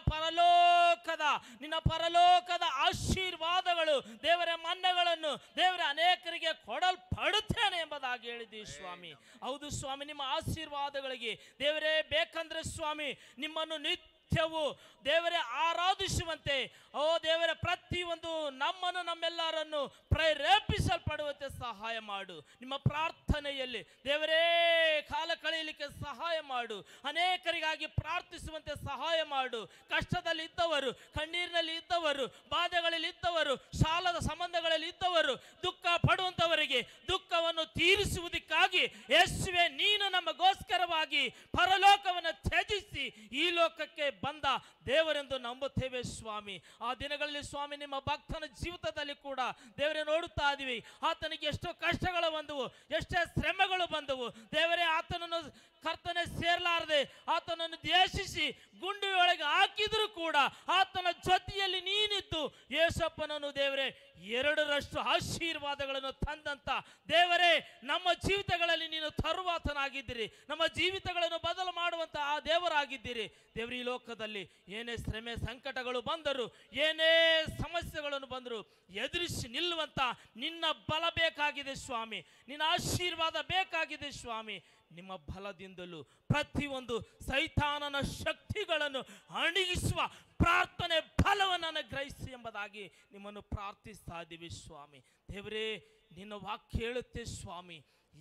ಪರಲೋಕದ ನಿನ್ನ ಪರಲೋಕದ ಆಶೀರ್ವಾದಗಳು ದೇವರ ಮನ್ನಗಳನ್ನು ದೇವರ ಅನೇಕರಿಗೆ ಕೊಡಲ್ಪಡುತ್ತೇನೆ ಎಂಬುದಾಗಿ ಹೇಳಿದ್ದೀವಿ ಸ್ವಾಮಿ ಹೌದು ಸ್ವಾಮಿ ನಿಮ್ಮ ಆಶೀರ್ವಾದಗಳಿಗೆ ದೇವರೇ ಬೇಕಂದ್ರೆ ಸ್ವಾಮಿ ನಿಮ್ಮನ್ನು ನಿತ್ಯವೂ ದೇವರೇ ಆರಾಧಿಸುವಂತೆ ಓ ದೇವರ ಪ್ರತಿಯೊಂದು ನಮ್ಮನ್ನು ನಮ್ಮೆಲ್ಲರನ್ನು ಪ್ರೇರೇಪಿಸಲ್ಪಡುವಂತೆ ಸಹಾಯ ಮಾಡು ನಿಮ್ಮ ಪ್ರಾರ್ಥನೆಯಲ್ಲಿ ದೇವರೇ ಕಾಲ ಕಳೆಯಲಿಕ್ಕೆ ಸಹಾಯ ಮಾಡು ಅನೇಕರಿಗಾಗಿ ಪ್ರಾರ್ಥಿಸುವಂತೆ ಸಹಾಯ ಮಾಡು ಕಷ್ಟದಲ್ಲಿ ಇದ್ದವರು ಕಣ್ಣೀರಿನಲ್ಲಿ ಇದ್ದವರು ಬಾಧೆಗಳಲ್ಲಿ ಇದ್ದವರು ಸಾಲದ ಸಂಬಂಧಗಳಲ್ಲಿ ಇದ್ದವರು ದುಃಖ ಪಡುವಂಥವರಿಗೆ ದುಃಖವನ್ನು ತೀರಿಸುವುದಕ್ಕಾಗಿ ಯೇಸುವೆ ನೀನು ನಮಗೋಸ್ಕರವಾಗಿ ಪರಲೋಕವನ್ನು ತ್ಯಜಿಸಿ ಈ ಲೋಕಕ್ಕೆ ಬಂದ ದೇವರೆಂದು ನಂಬುತ್ತೇವೆ ಸ್ವಾಮಿ ಆ ದಿನಗಳಲ್ಲಿ ಸ್ವಾಮಿ ನಿಮ್ಮ ಭಕ್ತನ ಜೀವಿತದಲ್ಲಿ ಕೂಡ ದೇವರೇ ನೋಡುತ್ತಾ ಇದೀವಿ ಆತನಿಗೆ ಎಷ್ಟೋ ಕಷ್ಟಗಳು ಬಂದವು ಎಷ್ಟೇ ಶ್ರಮೆಗಳು ಬಂದವು ದೇವರೇ ಆತನನ್ನು ಕರ್ತನೆ ಸೇರಲಾರದೆ ಆತನನ್ನು ದ್ವೇಷಿಸಿ ಗುಂಡಿಯೊಳಗೆ ಹಾಕಿದರೂ ಕೂಡ ಆತನ ಜೊತೆಯಲ್ಲಿ ನೀನಿದ್ದು ಯೇಸಪ್ಪನನ್ನು ದೇವರೇ ಎರಡರಷ್ಟು ಆಶೀರ್ವಾದಗಳನ್ನು ತಂದಂತ ದೇವರೇ ನಮ್ಮ ಜೀವಿತಗಳಲ್ಲಿ ನೀನು ತರುವಾತನಾಗಿದ್ದೀರಿ ನಮ್ಮ ಜೀವಿತಗಳನ್ನು ಬದಲು ಮಾಡುವಂತ ಆ ದೇವರಾಗಿದ್ದೀರಿ ದೇವರ ಈ ಲೋಕದಲ್ಲಿ ಏನೇ ಶ್ರಮೆ ಸಂಕಟಗಳು ಬಂದರು ಏನೇ ಸಮಸ್ಯೆಗಳನ್ನು ಬಂದರು ಎದುರಿಸಿ ನಿಲ್ಲುವಂತ ನಿನ್ನ ಬಲ ಬೇಕಾಗಿದೆ ಸ್ವಾಮಿ ನಿನ್ನ ಆಶೀರ್ವಾದ ಬೇಕಾಗಿದೆ ಸ್ವಾಮಿ ನಿಮ್ಮ ಬಲದಿಂದಲೂ ಪ್ರತಿಯೊಂದು ಸೈತಾನನ ಶಕ್ತಿಗಳನ್ನು ಅಣಗಿಸುವ ಪ್ರಾರ್ಥನೆ ಫಲವನ್ನು ಅನುಗ್ರಹಿಸಿ ಎಂಬುದಾಗಿ ನಿಮ್ಮನ್ನು ಪ್ರಾರ್ಥಿಸ್ತಾ ಇದ್ದೀವಿ ಸ್ವಾಮಿ ದೇವರೇ ನಿನ್ನ ವಾಕ್ಯ ಹೇಳುತ್ತೆ ಸ್ವಾಮಿ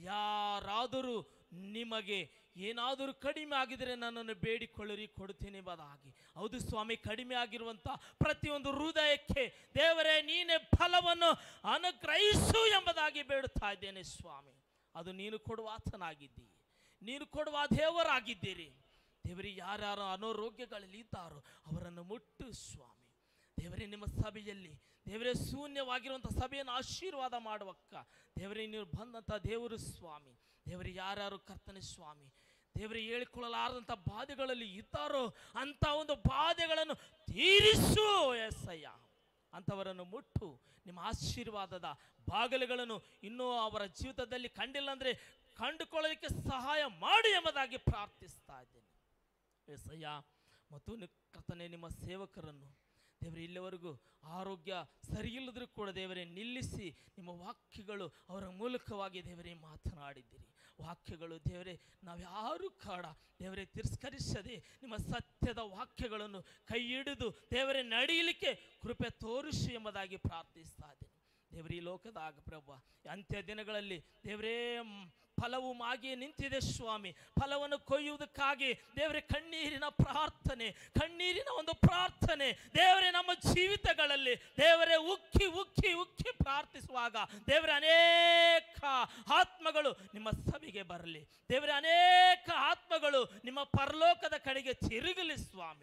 ಯಾರಾದರೂ ನಿಮಗೆ ಏನಾದರೂ ಕಡಿಮೆ ಆಗಿದರೆ ನನ್ನನ್ನು ಬೇಡಿಕೊಳ್ಳಿರಿ ಕೊಡ್ತೀನಿ ಎಂಬುದಾಗಿ ಹೌದು ಸ್ವಾಮಿ ಕಡಿಮೆ ಆಗಿರುವಂಥ ಪ್ರತಿಯೊಂದು ಹೃದಯಕ್ಕೆ ದೇವರೇ ನೀನೇ ಫಲವನ್ನು ಅನುಗ್ರಹಿಸು ಎಂಬುದಾಗಿ ಬೇಡುತ್ತಾ ಇದ್ದೇನೆ ಸ್ವಾಮಿ ಅದು ನೀನು ಕೊಡುವ ಆತನಾಗಿದ್ದೀ ನೀನು ಕೊಡುವ ದೇವರಾಗಿದ್ದೀರಿ ದೇವರೇ ಯಾರ್ಯಾರು ಅನಾರೋಗ್ಯಗಳಲ್ಲಿ ಇದ್ದಾರೋ ಅವರನ್ನು ಮುಟ್ಟು ಸ್ವಾಮಿ ದೇವರೇ ನಿಮ್ಮ ಸಭೆಯಲ್ಲಿ ದೇವರೇ ಶೂನ್ಯವಾಗಿರುವಂಥ ಸಭೆಯನ್ನು ಆಶೀರ್ವಾದ ಮಾಡುವಕ್ಕ ದೇವರೇ ನೀವು ಬಂದಂಥ ದೇವರು ಸ್ವಾಮಿ ದೇವರೇ ಯಾರ್ಯಾರು ಕರ್ತನೆ ಸ್ವಾಮಿ ದೇವರೇ ಹೇಳಿಕೊಳ್ಳಲಾರದಂಥ ಬಾಧೆಗಳಲ್ಲಿ ಇದ್ದಾರೋ ಅಂಥ ಒಂದು ಬಾಧೆಗಳನ್ನು ತೀರಿಸು ಎಸ್ಸಯ್ಯ ಅಂಥವರನ್ನು ಮುಟ್ಟು ನಿಮ್ಮ ಆಶೀರ್ವಾದದ ಬಾಗಿಲುಗಳನ್ನು ಇನ್ನೂ ಅವರ ಜೀವಿತದಲ್ಲಿ ಕಂಡಿಲ್ಲ ಅಂದರೆ ಕಂಡುಕೊಳ್ಳೋದಕ್ಕೆ ಸಹಾಯ ಮಾಡಿ ಎಂಬುದಾಗಿ ಪ್ರಾರ್ಥಿಸ್ತಾ ಇದ್ದೇನೆ ಎಸಯ್ಯ ಮತ್ತು ನಿ- ಕರ್ತನೆ ನಿಮ್ಮ ಸೇವಕರನ್ನು ದೇವರೇ ಇಲ್ಲಿವರೆಗೂ ಆರೋಗ್ಯ ಸರಿಯಿಲ್ಲದರೂ ಕೂಡ ದೇವರೇ ನಿಲ್ಲಿಸಿ ನಿಮ್ಮ ವಾಕ್ಯಗಳು ಅವರ ಮೂಲಕವಾಗಿ ದೇವರೇ ಮಾತನಾಡಿದ್ದೀರಿ ವಾಕ್ಯಗಳು ದೇವರೇ ನಾವ್ಯಾರೂ ಕಾಡ ದೇವರೇ ತಿರಸ್ಕರಿಸದೆ ನಿಮ್ಮ ಸತ್ಯದ ವಾಕ್ಯಗಳನ್ನು ಕೈ ಹಿಡಿದು ದೇವರೇ ನಡೆಯಲಿಕ್ಕೆ ಕೃಪೆ ತೋರಿಸು ಎಂಬುದಾಗಿ ಪ್ರಾರ್ಥಿಸ್ತಾ ಇದ್ದೇನೆ ದೇವರೇ ಈ ಲೋಕದಾಗ ಪ್ರಭು ಅಂತ್ಯ ದಿನಗಳಲ್ಲಿ ದೇವರೇ ಮ್, ಫಲವು ಮಾಗಿ ನಿಂತಿದೆ ಸ್ವಾಮಿ ಫಲವನ್ನು ಕೊಯ್ಯುವುದಕ್ಕಾಗಿ ದೇವರೇ ಕಣ್ಣೀರಿನ ಪ್ರಾರ್ಥನೆ ಕಣ್ಣೀರಿನ ಒಂದು ಪ್ರಾರ್ಥನೆ ದೇವರೇ ನಮ್ಮ ಜೀವಿತಗಳಲ್ಲಿ ದೇವರೇ ಉಕ್ಕಿ ಉಕ್ಕಿ ಉಕ್ಕಿ ಪ್ರಾರ್ಥಿಸುವಾಗ ದೇವರೇ ಅನೇಕ ಆತ್ಮಗಳು ನಿಮ್ಮ ಸಭೆಗೆ ಬರಲಿ ದೇವರೇ ಅನೇಕ ಆತ್ಮಗಳು ನಿಮ್ಮ ಪರಲೋಕದ ಕಡೆಗೆ ತಿರುಗಲಿ ಸ್ವಾಮಿ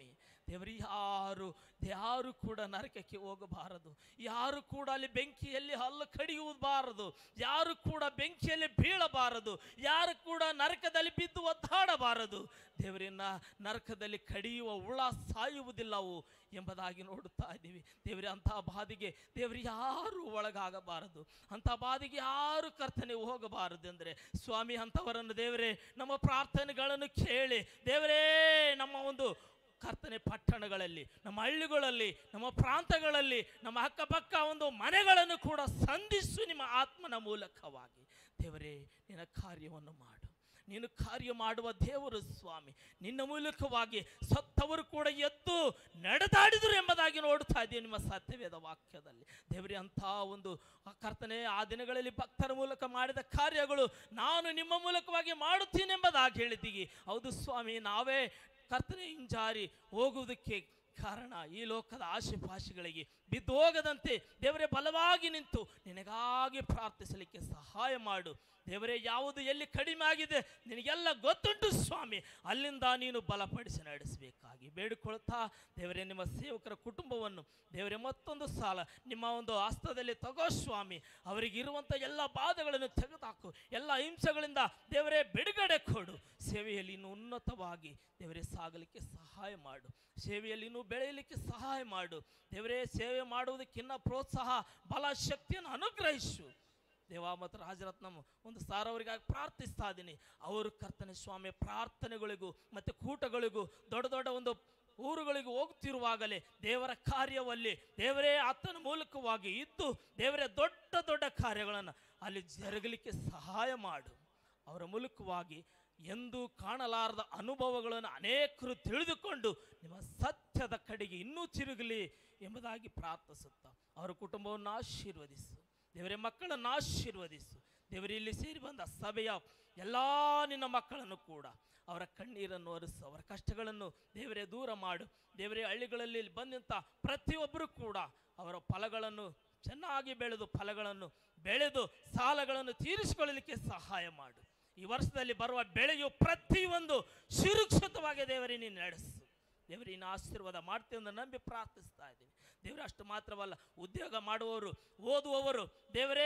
ದೇವರು ಯಾರು ಯಾರು ಕೂಡ ನರಕಕ್ಕೆ ಹೋಗಬಾರದು ಯಾರು ಕೂಡ ಅಲ್ಲಿ ಬೆಂಕಿಯಲ್ಲಿ ಹಲ್ಲು ಕಡಿಯುವುದಬಾರದು ಯಾರು ಕೂಡ ಬೆಂಕಿಯಲ್ಲಿ ಬೀಳಬಾರದು ಯಾರು ಕೂಡ ನರಕದಲ್ಲಿ ಬಿದ್ದು ಒದ್ದಾಡಬಾರದು ದೇವರನ್ನ ನರಕದಲ್ಲಿ ಕಡಿಯುವ ಹುಳ ಸಾಯುವುದಿಲ್ಲವು ಎಂಬುದಾಗಿ ನೋಡುತ್ತಾ ಇದ್ದೀವಿ ದೇವರೇ ಅಂಥ ಬಾಧಿಗೆ ದೇವರು ಯಾರು ಒಳಗಾಗಬಾರದು ಅಂಥ ಬಾಧಿಗೆ ಯಾರು ಕರ್ತನೆ ಹೋಗಬಾರದು ಅಂದರೆ ಸ್ವಾಮಿ ಅಂಥವರನ್ನು ದೇವರೇ ನಮ್ಮ ಪ್ರಾರ್ಥನೆಗಳನ್ನು ಕೇಳಿ ದೇವರೇ ನಮ್ಮ ಒಂದು ಕರ್ತನೆ ಪಟ್ಟಣಗಳಲ್ಲಿ ನಮ್ಮ ಹಳ್ಳಿಗಳಲ್ಲಿ ನಮ್ಮ ಪ್ರಾಂತಗಳಲ್ಲಿ ನಮ್ಮ ಅಕ್ಕಪಕ್ಕ ಒಂದು ಮನೆಗಳನ್ನು ಕೂಡ ಸಂಧಿಸು ನಿಮ್ಮ ಆತ್ಮನ ಮೂಲಕವಾಗಿ ದೇವರೇ ನಿನ್ನ ಕಾರ್ಯವನ್ನು ಮಾಡು ನೀನು ಕಾರ್ಯ ಮಾಡುವ ದೇವರು ಸ್ವಾಮಿ ನಿನ್ನ ಮೂಲಕವಾಗಿ ಸತ್ತವರು ಕೂಡ ಎದ್ದು ನಡೆದಾಡಿದರು ಎಂಬುದಾಗಿ ನೋಡ್ತಾ ಇದ್ದೀವಿ ನಿಮ್ಮ ಸತ್ಯವೇದ ವಾಕ್ಯದಲ್ಲಿ ದೇವರೇ ಅಂಥ ಒಂದು ಆ ಕರ್ತನೆ ಆ ದಿನಗಳಲ್ಲಿ ಭಕ್ತರ ಮೂಲಕ ಮಾಡಿದ ಕಾರ್ಯಗಳು ನಾನು ನಿಮ್ಮ ಮೂಲಕವಾಗಿ ಮಾಡುತ್ತೀನಿ ಎಂಬುದಾಗಿ ಹೇಳಿದ್ದೀವಿ ಹೌದು ಸ್ವಾಮಿ ನಾವೇ ಕರ್ತನೆ ಹಿಂಜಾರಿ ಹೋಗುವುದಕ್ಕೆ ಕಾರಣ ಈ ಲೋಕದ ಆಶೆ ಭಾಷೆಗಳಿಗೆ ಬಿದ್ದು ಹೋಗದಂತೆ ದೇವರೇ ಬಲವಾಗಿ ನಿಂತು ನಿನಗಾಗಿ ಪ್ರಾರ್ಥಿಸಲಿಕ್ಕೆ ಸಹಾಯ ಮಾಡು ದೇವರೇ ಯಾವುದು ಎಲ್ಲಿ ಕಡಿಮೆ ಆಗಿದೆ ನಿನಗೆಲ್ಲ ಗೊತ್ತುಂಟು ಸ್ವಾಮಿ ಅಲ್ಲಿಂದ ನೀನು ಬಲಪಡಿಸಿ ನಡೆಸಬೇಕಾಗಿ ಬೇಡಿಕೊಳ್ತಾ ದೇವರೇ ನಿಮ್ಮ ಸೇವಕರ ಕುಟುಂಬವನ್ನು ದೇವರೇ ಮತ್ತೊಂದು ಸಾಲ ನಿಮ್ಮ ಒಂದು ಹಸ್ತದಲ್ಲಿ ತಗೋ ಸ್ವಾಮಿ ಅವರಿಗಿರುವಂಥ ಎಲ್ಲ ಬಾಧೆಗಳನ್ನು ತೆಗೆದುಹಾಕು ಎಲ್ಲ ಹಿಂಸೆಗಳಿಂದ ದೇವರೇ ಬಿಡುಗಡೆ ಕೊಡು ಸೇವೆಯಲ್ಲಿ ಇನ್ನು ಉನ್ನತವಾಗಿ ದೇವರೇ ಸಾಗಲಿಕ್ಕೆ ಸಹಾಯ ಮಾಡು ಸೇವೆಯಲ್ಲಿ ಇನ್ನೂ ಬೆಳೆಯಲಿಕ್ಕೆ ಸಹಾಯ ಮಾಡು ದೇವರೇ ಸೇವೆ ಮಾಡುವುದಕ್ಕಿನ್ನ ಪ್ರೋತ್ಸಾಹ ಬಲ ಶಕ್ತಿಯನ್ನು ಅನುಗ್ರಹಿಸು ದೇವ ಮತ್ತು ರಾಜರತ್ನಂ ಒಂದು ಸಾರ ಅವರಿಗಾಗಿ ಪ್ರಾರ್ಥಿಸ್ತಾ ಇದ್ದೀನಿ ಅವರು ಕರ್ತನೆ ಸ್ವಾಮಿ ಪ್ರಾರ್ಥನೆಗಳಿಗೂ ಮತ್ತು ಕೂಟಗಳಿಗೂ ದೊಡ್ಡ ದೊಡ್ಡ ಒಂದು ಊರುಗಳಿಗೆ ಹೋಗ್ತಿರುವಾಗಲೇ ದೇವರ ಕಾರ್ಯವಲ್ಲಿ ದೇವರೇ ಆತನ ಮೂಲಕವಾಗಿ ಇದ್ದು ದೇವರೇ ದೊಡ್ಡ ದೊಡ್ಡ ಕಾರ್ಯಗಳನ್ನು ಅಲ್ಲಿ ಜರುಗಲಿಕ್ಕೆ ಸಹಾಯ ಮಾಡು ಅವರ ಮೂಲಕವಾಗಿ ಎಂದು ಕಾಣಲಾರದ ಅನುಭವಗಳನ್ನು ಅನೇಕರು ತಿಳಿದುಕೊಂಡು ನಿಮ್ಮ ಸತ್ಯದ ಕಡೆಗೆ ಇನ್ನೂ ತಿರುಗಲಿ ಎಂಬುದಾಗಿ ಪ್ರಾರ್ಥಿಸುತ್ತಾ ಅವರ ಕುಟುಂಬವನ್ನು ಆಶೀರ್ವದಿಸು ದೇವರೇ ಮಕ್ಕಳನ್ನು ಆಶೀರ್ವದಿಸು ದೇವರೇ ಇಲ್ಲಿ ಸೇರಿ ಬಂದ ಸಭೆಯ ಎಲ್ಲ ನಿನ್ನ ಮಕ್ಕಳನ್ನು ಕೂಡ ಅವರ ಕಣ್ಣೀರನ್ನು ಒರೆಸು ಅವರ ಕಷ್ಟಗಳನ್ನು ದೇವರೇ ದೂರ ಮಾಡು ದೇವರೇ ಹಳ್ಳಿಗಳಲ್ಲಿ ಬಂದಂಥ ಪ್ರತಿಯೊಬ್ಬರು ಕೂಡ ಅವರ ಫಲಗಳನ್ನು ಚೆನ್ನಾಗಿ ಬೆಳೆದು ಫಲಗಳನ್ನು ಬೆಳೆದು ಸಾಲಗಳನ್ನು ತೀರಿಸಿಕೊಳ್ಳಲಿಕ್ಕೆ ಸಹಾಯ ಮಾಡು ಈ ವರ್ಷದಲ್ಲಿ ಬರುವ ಬೆಳೆಯು ಪ್ರತಿಯೊಂದು ಸುರಕ್ಷಿತವಾಗಿ ದೇವರೇ ನೀನು ನಡೆಸು ದೇವರೇ ಇನ್ನು ಆಶೀರ್ವಾದ ಮಾಡ್ತೀವಿ ಎಂದು ನಂಬಿ ಪ್ರಾರ್ಥಿಸ್ತಾ ಇದ್ದೀನಿ ದೇವರೇ ಅಷ್ಟು ಮಾತ್ರವಲ್ಲ ಉದ್ಯೋಗ ಮಾಡುವವರು ಓದುವವರು ದೇವರೇ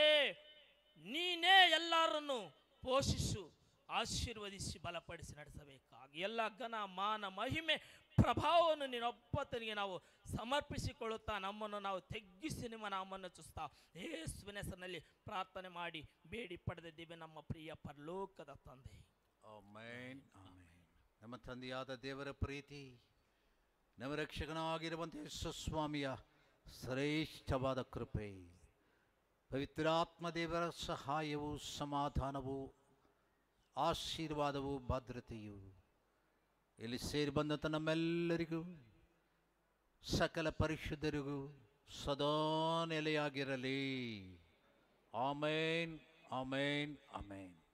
ನೀನೇ ಎಲ್ಲರನ್ನು ಪೋಷಿಸು ಆಶೀರ್ವದಿಸಿ ಬಲಪಡಿಸಿ ನಡೆಸಬೇಕಾಗಿ ಎಲ್ಲ ಘನ ಮಾನ ಮಹಿಮೆ ಪ್ರಭಾವವನ್ನು ನೀನೊಬ್ಬತನಿಗೆ ನಾವು ಸಮರ್ಪಿಸಿಕೊಳ್ಳುತ್ತಾ ನಮ್ಮನ್ನು ನಾವು ತೆಗ್ಗಿಸಿ ನಿಮ್ಮ ನಾಮನ್ನು ಚುಸ್ತಾ ಯೇಸುವಿನ ಹೆಸರಿನಲ್ಲಿ ಪ್ರಾರ್ಥನೆ ಮಾಡಿ ಬೇಡಿ ಪಡೆದಿದ್ದೇವೆ ನಮ್ಮ ಪ್ರಿಯ ಪರಲೋಕದ ತಂದೆ ಆಮೇನ್ ಆಮೇನ್ ನಮ್ಮ ತಂದೆಯಾದ ದೇವರ ಪ್ರೀತಿ ನಮ್ಮ ರಕ್ಷಕನಾಗಿರುವಂಥ ಯೇಸು ಸ್ವಾಮಿಯ ಶ್ರೇಷ್ಠವಾದ ಕೃಪೆ ಪವಿತ್ರಾತ್ಮ ದೇವರ ಸಹಾಯವು ಸಮಾಧಾನವು ಆಶೀರ್ವಾದವು ಭದ್ರತೆಯು ಇಲ್ಲಿ ಸೇರಿ ಬಂದಂಥ ನಮ್ಮೆಲ್ಲರಿಗೂ ಸಕಲ ಪರಿಶುದ್ಧರಿಗೂ ಸದಾ ನೆಲೆಯಾಗಿರಲಿ ಆಮೇನ್ ಆಮೇನ್ ಆಮೇನ್